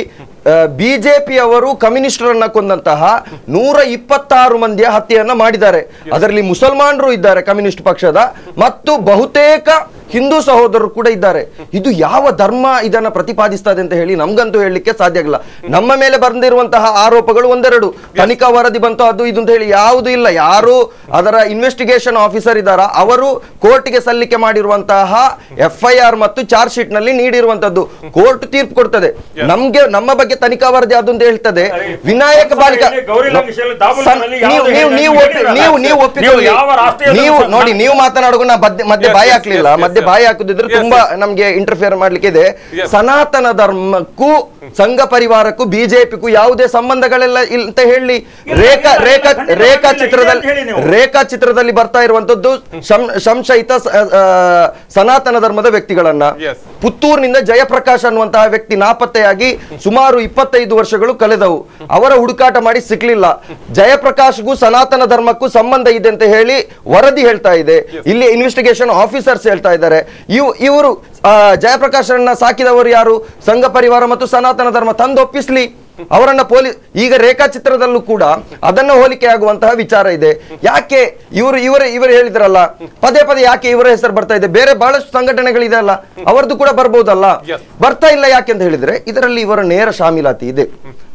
S2: ಬಿಜೆಪಿ ಅವರು ಕಮ್ಯುನಿಸ್ಟರನ್ನ ಕೊಂದಂತಹ ನೂರ ಇಪ್ಪತ್ತಾರು ಮಂದಿಯ ಹತ್ಯೆಯನ್ನ ಮಾಡಿದ್ದಾರೆ ಅದರಲ್ಲಿ ಮುಸಲ್ಮಾನರು ಇದ್ದಾರೆ ಕಮ್ಯುನಿಸ್ಟ್ ಪಕ್ಷದ ಮತ್ತು ಬಹುತೇಕ ಹಿಂದೂ ಸಹೋದರರು ಕೂಡ ಇದ್ದಾರೆ ಇದು ಯಾವ ಧರ್ಮ ಇದನ್ನ ಪ್ರತಿಪಾದಿಸ್ತದೆ ಅಂತ ಹೇಳಿ ನಮ್ಗಂತೂ ಹೇಳಲಿಕ್ಕೆ ಸಾಧ್ಯ ಆಗಿಲ್ಲ ನಮ್ಮ ಮೇಲೆ ಬಂದಿರುವಂತಹ ಆರೋಪಗಳು ಒಂದೆರಡು ತನಿಖಾ ವರದಿ ಬಂತು ಅದು ಇದು ಅಂತ ಹೇಳಿ ಯಾವುದು ಇಲ್ಲ ಯಾರು ಅದರ ಇನ್ವೆಸ್ಟಿಗೇಷನ್ ಆಫೀಸರ್ ಇದ್ದಾರ ಅವರು ಕೋರ್ಟ್ಗೆ ಸಲ್ಲಿಕೆ ಮಾಡಿರುವಂತಹ ಎಫ್ ಐ ಆರ್ ಮತ್ತು ಚಾರ್ಜ್ ಶೀಟ್ ನಲ್ಲಿ ನೀಡಿರುವಂತದ್ದು ಕೋರ್ಟ್ ತೀರ್ಪು ಕೊಡ್ತದೆ ನಮ್ಗೆ ನಮ್ಮ ಬಗ್ಗೆ ತನಿಖಾ ವರದಿ ಅದು ಅಂತ ಹೇಳ್ತದೆ ವಿನಾಯಕ ಬಾಲಿಕ
S3: ಗೌರಿ ಲಂಕೇಶಲ್ಲಿ ದಾಬುಲ್
S2: ಸನ್-
S3: ನಲ್ಲಿ
S2: ನೀವು
S3: ಯಾವುದೇ
S2: ನೀವು ನೀವು ಒಪ್ಪಿ-
S3: ಹೇಳಿಲ್ಲ.
S2: ನೀವು ನೀವು
S3: ನೀವು
S2: ಒಪ್ಪಿಕೊಳ್ಳಿ
S3: ಯಾವ ರಾಷ್ಟ್ರೀಯ
S2: ನೀವು
S3: ಸಂಘ-
S2: ನೋಡಿ ನೀವು ಮಾತನಾಡುವಾಗ ನಾ ಮಧ್ಯೆ ಮಧ್ಯೆ
S1: Yes,
S2: ಬಾಯಿ
S1: yes,
S2: ಹಾಕ್ಲಿಲ್ಲ
S1: yes, yes,
S2: ಮಧ್ಯೆ
S1: yes.
S2: ಬಾಯಿ ಹಾಕುದಿದ್ರೆ
S1: Yes,
S2: ತುಂಬಾ ನಮ್ಗೆ ಇಂಟರ್ಫಿಯರ್ ಮಾಡ್ಲಿಕ್ಕೆ ಇದೆ
S1: Yes.
S2: ಸನಾತನ ಧರ್ಮಕ್ಕೂ ಸಂಘ ಪರಿವಾರಕ್ಕೂ ಬಿಜೆಪಿಗೂ ಯಾವುದೇ ಸಂಬಂಧಗಳೆಲ್ಲ ಇಲ್ಲ ಅಂತ ಹೇಳಿ ರೇಖಾ ರೇಖಾ
S3: ಖಂಡಿತ
S2: ರೇಖಾ
S3: ಇಲ್ಲ,
S2: ಚಿತ್ರದಲ್ಲಿ
S3: ಇಲ್ಲ ಅಂತ ಹೇಳಿ ನೀವು.
S2: ರೇಖಾ ಚಿತ್ರದಲ್ಲಿ ಬರ್ತಾ ಇರುವಂತದ್ದು ಶಂ- ಸಂಶಯಿತ ಸ- ಆ, ಸನಾತನ ಧರ್ಮದ ವ್ಯಕ್ತಿಗಳನ್ನ
S1: Yes.
S2: ಪುತ್ತೂರಿನಿಂದ ಜಯಪ್ರಕಾಶ್ ಅನ್ನುವಂತಹ ವ್ಯಕ್ತಿ ನಾಪತ್ತೆಯಾಗಿ ಸುಮಾರು ಇಪ್ಪತ್ತೈದು ವರ್ಷಗಳು ಕಳೆದವು ಅವರ ಹುಡುಕಾಟ ಮಾಡಿ ಸಿಕ್ಲಿಲ್ಲ ಜಯಪ್ರಕಾಶ್ಗೂ ಸನಾತನ ಧರ್ಮಕ್ಕೂ ಸಂಬಂಧ ಇದೆ ಅಂತ ಹೇಳಿ ವರದಿ ಹೇಳ್ತಾ ಇದೆ ಇಲ್ಲಿ ಇನ್ವೆಸ್ಟಿಗೇಷನ್ ಆಫೀಸರ್ಸ್ ಹೇಳ್ತಾ ಇದ್ದಾರೆ ಇವ್ ಇವರು ಜಯಪ್ರಕಾಶನ್ನ ಸಾಕಿದವರು ಯಾರು ಸಂಘ ಪರಿವಾರ ಮತ್ತು ಸನಾತನ ಧರ್ಮ ತಂದು ಒಪ್ಪಿಸ್ಲಿ ಅವರನ್ನ ಪೊಲೀಸ್ ಈಗ ರೇಖಾಚಿತ್ರದಲ್ಲೂ ಕೂಡ ಅದನ್ನ ಹೋಲಿಕೆ ಆಗುವಂತಹ ವಿಚಾರ ಇದೆ ಯಾಕೆ ಇವರು ಇವರು ಇವರು ಹೇಳಿದ್ರಲ್ಲ ಪದೇ ಪದೇ ಯಾಕೆ ಇವರ ಹೆಸರು ಬರ್ತಾ ಇದೆ ಬೇರೆ ಬಹಳಷ್ಟು ಸಂಘಟನೆಗಳಿದೆ ಅಲ್ಲ ಅವರದ್ದು ಕೂಡ ಬರ್ಬೋದಲ್ಲ
S1: Yes.
S2: ಬರ್ತಾ ಇಲ್ಲ ಯಾಕೆ ಅಂತ ಹೇಳಿದ್ರೆ ಇದರಲ್ಲಿ ಇವರ ನೇರ ಶಾಮೀಲಾತಿ ಇದೆ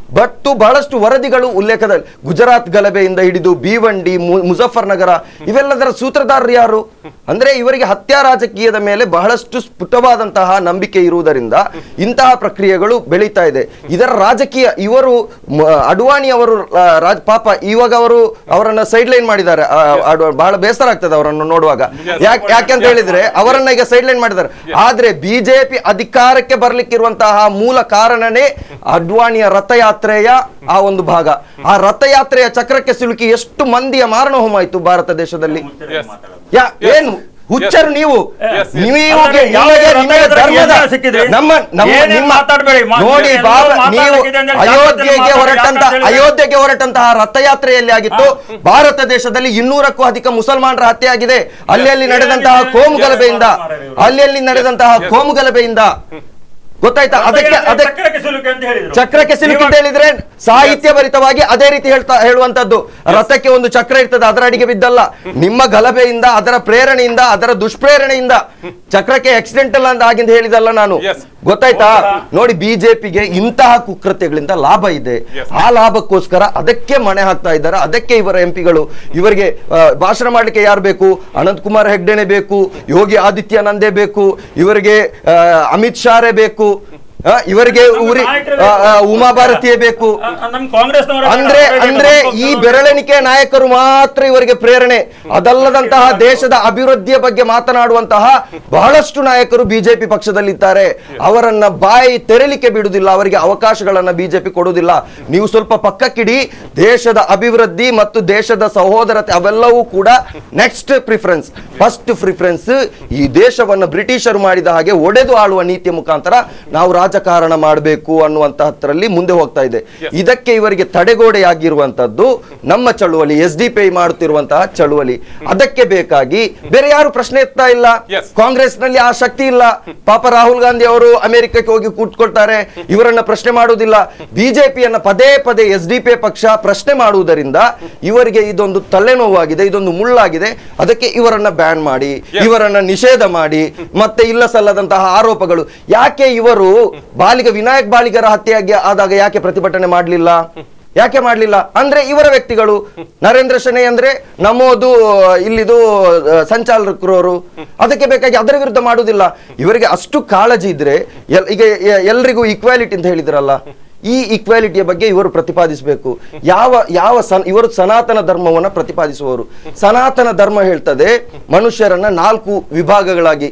S2: ಮತ್ತು ಬಹಳಷ್ಟು ವರದಿಗಳು ಉಲ್ಲೇಖದಲ್ಲಿ ಗುಜರಾತ್ ಗಲಭೆಯಿಂದ ಹಿಡಿದು ಭೀವಂಡಿ ಮು- ಮುಜಫರ್ ನಗರ ಇವೆಲ್ಲದರ ಸೂತ್ರಧಾರರು ಯಾರು ಅಂದ್ರೆ ಇವರಿಗೆ ಹತ್ಯಾ ರಾಜಕೀಯದ ಮೇಲೆ ಬಹಳಷ್ಟು ಸ್ಫುಟವಾದಂತಹ ನಂಬಿಕೆ ಇರುವುದರಿಂದ ಇಂತಹ ಪ್ರಕ್ರಿಯೆಗಳು ಬೆಳೀತಾ ಇದೆ ಇದರ ರಾಜಕೀಯ ಇವರು ಮ- ಅಡ್ವಾಣಿ ಅವರು ಆ, ರಾಜ್ ಪಾಪ ಇವಾಗ ಅವರು ಅವರನ್ನ ಸೈಡ್ ಲೈನ್ ಮಾಡಿದ್ದಾರೆ ಆ, ಅಡ್ವಾ- ಬಹಳ ಬೇಸರ ಆಗ್ತದೆ ಅವರನ್ನು ನೋಡುವಾಗ ಯಾಕೆ ಯಾಕೆಂತ ಹೇಳಿದ್ರೆ ಅವರನ್ನ ಈಗ ಸೈಡ್ ಲೈನ್ ಮಾಡಿದ್ದಾರೆ ಆದ್ರೆ ಬಿಜೆಪಿ ಅಧಿಕಾರಕ್ಕೆ ಬರ್ಲಿಕ್ಕಿರುವಂತಹ ಮೂಲ ಕಾರಣನೇ ಅಡ್ವಾಣಿಯ ರಥಯಾತ್ರೆಯ ಆ ಒಂದು ಭಾಗ ಆ ರಥಯಾತ್ರೆಯ ಚಕ್ರಕ್ಕೆ ಸಿಲುಕಿ ಎಷ್ಟು ಮಂದಿಯ ಮಾರಣ ಹೋಮ ಆಯ್ತು ಭಾರತ ದೇಶದಲ್ಲಿ
S1: Yes.
S2: ಯಾ ಏನು ಹುಚ್ಚರು ನೀವು
S1: Yes, yes.
S2: ನೀವು
S3: ಅಲ್ಲದೆ
S2: ನಿಮಗೆ
S3: ಯಾವುದೇ
S2: ನಿಮಗೆ
S3: ರಥಯಾತ್ರೆಗೆ
S2: ಧರ್ಮದ
S3: ಏನಾದ್ರು ಸಿಕ್ಕಿದ್ರೆ
S2: ನಮ್ಮ ನಮ್ಮ
S3: ಏನೇನ್
S2: ನಿಮ್ಮ
S3: ಮಾತಾಡ್ಬೇಡಿ. ಮಾ-
S2: ನೋಡಿ
S3: ಎಲ್ಲರೂ
S2: ಬಾಬಾ ನೀವು
S3: ಮಾತಾಡ್ಲಿಕ್ಕಿದೆ ಅಂದ್ರೆ
S2: ಅಯೋಧ್ಯೆಗೆ
S3: ಜಾಗೃತಿ
S2: ಹೊರಟಂತ
S3: ಮಾತಾಡಿ.
S2: ಅಯೋಧ್ಯೆಗೆ ಹೊರಟಂತಹ ರಥಯಾತ್ರೆಯಲ್ಲಿ ಆಗಿತ್ತು ಭಾರತ ದೇಶದಲ್ಲಿ ಇನ್ನೂರಕ್ಕೂ ಅಧಿಕ ಮುಸಲ್ಮಾನರ ಹತ್ಯೆ ಆಗಿದೆ ಅಲ್ಲಿ ಅಲ್ಲಿ ನಡೆದಂತಹ ಕೋಮು ಗಲಭೆಯಿಂದ ಅಲ್ಲಿ ಅಲ್ಲಿ ನಡೆದಂತಹ ಕೋಮು ಗಲಭೆಯಿಂದ ಗೊತ್ತಾಯ್ತಾ ಅದಕ್ಕೆ ಅದಕ್ಕೆ
S3: ಚಕ್ರಕ್ಕೆ ಸಿಲುಕಿ ಅಂತ ಹೇಳಿದ್ರು
S2: ಚಕ್ರಕ್ಕೆ ಸಿಲುಕಿ ಅಂತ ಹೇಳಿದ್ರೆ ಸಾಹಿತ್ಯ ಭರಿತವಾಗಿ ಅದೇ ರೀತಿ ಹೇಳ್ತಾ ಹೇಳುವಂತದ್ದು ರಥಕ್ಕೆ ಒಂದು ಚಕ್ರ ಇರ್ತದೆ ಅದರ ಅಡಿಗೆ ಬಿದ್ದಲ್ಲ ನಿಮ್ಮ ಗಲಭೆಯಿಂದ ಅದರ ಪ್ರೇರಣೆಯಿಂದ ಅದರ ದುಷ್ಪ್ರೇರಣೆಯಿಂದ ಚಕ್ರಕ್ಕೆ ಆಕ್ಸಿಡೆಂಟಲ್ ಅಂತ ಆಗಿಂದ ಹೇಳಿದಲ್ಲ ನಾನು
S1: Yes.
S2: ಗೊತ್ತಾಯ್ತಾ ನೋಡಿ ಬಿಜೆಪಿಗೆ ಇಂತಹ ಕುಕೃತ್ಯಗಳಿಂದ ಲಾಭ ಇದೆ
S1: Yes.
S2: ಆ ಲಾಭಕ್ಕೋಸ್ಕರ ಅದಕ್ಕೆ ಮಣೆ ಹಾಕ್ತಾ ಇದ್ದಾರೆ ಅದಕ್ಕೆ ಇವರ ಎಂಪಿಗಳು ಇವರಿಗೆ ಆ, ಭಾಷಣ ಮಾಡ್ಲಿಕ್ಕೆ ಯಾರು ಬೇಕು ಅನಂತ್ ಕುಮಾರ್ ಹೆಗ್ಡೆನೆ ಬೇಕು ಯೋಗಿ ಆದಿತ್ಯನಂದೇ ಬೇಕು ಇವರಿಗೆ ಆ, ಅಮಿತ್ ಶಾರೇ ಬೇಕು ಆ, ಇವರಿಗೆ ಉರಿ ಆ, ಆ, ಉಮಾ ಭಾರತಿಯೇ ಬೇಕು
S3: ನಮ್ ಕಾಂಗ್ರೆಸ್
S2: ಅಂದ್ರೆ ಅಂದ್ರೆ ಈ ಬೆರಳೆಣಿಕೆ ನಾಯಕರು ಮಾತ್ರ ಇವರಿಗೆ ಪ್ರೇರಣೆ ಅದಲ್ಲದಂತಹ ದೇಶದ ಅಭಿವೃದ್ಧಿಯ ಬಗ್ಗೆ ಮಾತನಾಡುವಂತಹ ಬಹಳಷ್ಟು ನಾಯಕರು ಬಿಜೆಪಿ ಪಕ್ಷದಲ್ಲಿದ್ದಾರೆ ಅವರನ್ನ ಬಾಯಿ ತೆರಲಿಕ್ಕೆ ಬಿಡುವುದಿಲ್ಲ ಅವರಿಗೆ ಅವಕಾಶಗಳನ್ನ ಬಿಜೆಪಿ ಕೊಡುವುದಿಲ್ಲ ನೀವು ಸ್ವಲ್ಪ ಪಕ್ಕಕ್ಕಿಡಿ ದೇಶದ ಅಭಿವೃದ್ಧಿ ಮತ್ತು ದೇಶದ ಸಹೋದರತೆ ಅವೆಲ್ಲವೂ ಕೂಡ ನೆಕ್ಸ್ಟ್ ಪ್ರಿಫರೆನ್ಸ್ ಫಸ್ಟ್ ಪ್ರಿಫರೆನ್ಸ್ ಈ ದೇಶವನ್ನ ಬ್ರಿಟಿಷರು ಮಾಡಿದ ಹಾಗೆ ಒಡೆದು ಆಳುವ ನೀತಿಯ ಮುಖಾಂತರ ನಾವು ರಾಜಕಾರಣ ಮಾಡಬೇಕು ಅನ್ನುವಂತಹದ್ರಲ್ಲಿ ಮುಂದೆ ಹೋಗ್ತಾ ಇದೆ ಇದಕ್ಕೆ ಇವರಿಗೆ ತಡೆಗೋಡೆಯಾಗಿರುವಂತದ್ದು ನಮ್ಮ ಚಳುವಳಿ ಎಸ್ ಡಿ ಪಿ ಐ ಮಾಡುತ್ತಿರುವಂತಹ ಚಳುವಳಿ ಅದಕ್ಕೆ ಬೇಕಾಗಿ ಬೇರೆ ಯಾರು ಪ್ರಶ್ನೆ ಎತ್ತಾ ಇಲ್ಲ
S1: Yes.
S2: ಕಾಂಗ್ರೆಸ್ ನಲ್ಲಿ ಆ ಶಕ್ತಿ ಇಲ್ಲ ಪಾಪ ರಾಹುಲ್ ಗಾಂಧಿ ಅವರು ಅಮೆರಿಕಕ್ಕೆ ಹೋಗಿ ಕೂತ್ಕೊಳ್ತಾರೆ ಇವರನ್ನ ಪ್ರಶ್ನೆ ಮಾಡುವುದಿಲ್ಲ ಬಿಜೆಪಿಯನ್ನ ಪದೇ ಪದೇ ಎಸ್ ಡಿ ಪಿ ಪಕ್ಷ ಪ್ರಶ್ನೆ ಮಾಡುವುದರಿಂದ ಇವರಿಗೆ ಇದೊಂದು ತಲೆನೋವಾಗಿದೆ ಇದೊಂದು ಮುಳ್ಳಾಗಿದೆ ಅದಕ್ಕೆ ಇವರನ್ನ ಬ್ಯಾನ್ ಮಾಡಿ ಇವರನ್ನ ನಿಷೇಧ ಮಾಡಿ ಮತ್ತೆ ಇಲ್ಲ ಸಲ್ಲದಂತಹ ಆರೋಪಗಳು ಯಾಕೆ ಇವರು ಬಾಲಿಗ ವಿನಾಯಕ್ ಬಾಲಿಗರ ಹತ್ಯೆಯಾಗಿ ಆದಾಗ ಯಾಕೆ ಪ್ರತಿಭಟನೆ ಮಾಡಲಿಲ್ಲ ಯಾಕೆ ಮಾಡಲಿಲ್ಲ ಅಂದ್ರೆ ಇವರ ವ್ಯಕ್ತಿಗಳು ನರೇಂದ್ರ ಶೆಣೈ ಅಂದ್ರೆ ನಮ್ಮೋದು ಇಲ್ಲಿದು ಆ, ಸಂಚಾಲಕರವರು ಅದಕ್ಕೆ ಬೇಕಾಗಿ ಅದರ ವಿರುದ್ಧ ಮಾಡುವುದಿಲ್ಲ ಇವರಿಗೆ ಅಷ್ಟು ಕಾಳಜಿ ಇದ್ರೆ ಎಲ್- ಈಗ ಎ- ಎಲ್ರಿಗೂ ಈಕ್ವಾಲಿಟಿ ಅಂತ ಹೇಳಿದ್ರಲ್ಲ ಈ ಈಕ್ವಾಲಿಟಿಯ ಬಗ್ಗೆ ಇವರು ಪ್ರತಿಪಾದಿಸಬೇಕು ಯಾವ ಯಾವ ಸನ್ ಇವರು ಸನಾತನ ಧರ್ಮವನ್ನ ಪ್ರತಿಪಾದಿಸುವವರು ಸನಾತನ ಧರ್ಮ ಹೇಳ್ತದೆ ಮನುಷ್ಯರನ್ನ ನಾಲ್ಕು ವಿಭಾಗಗಳಾಗಿ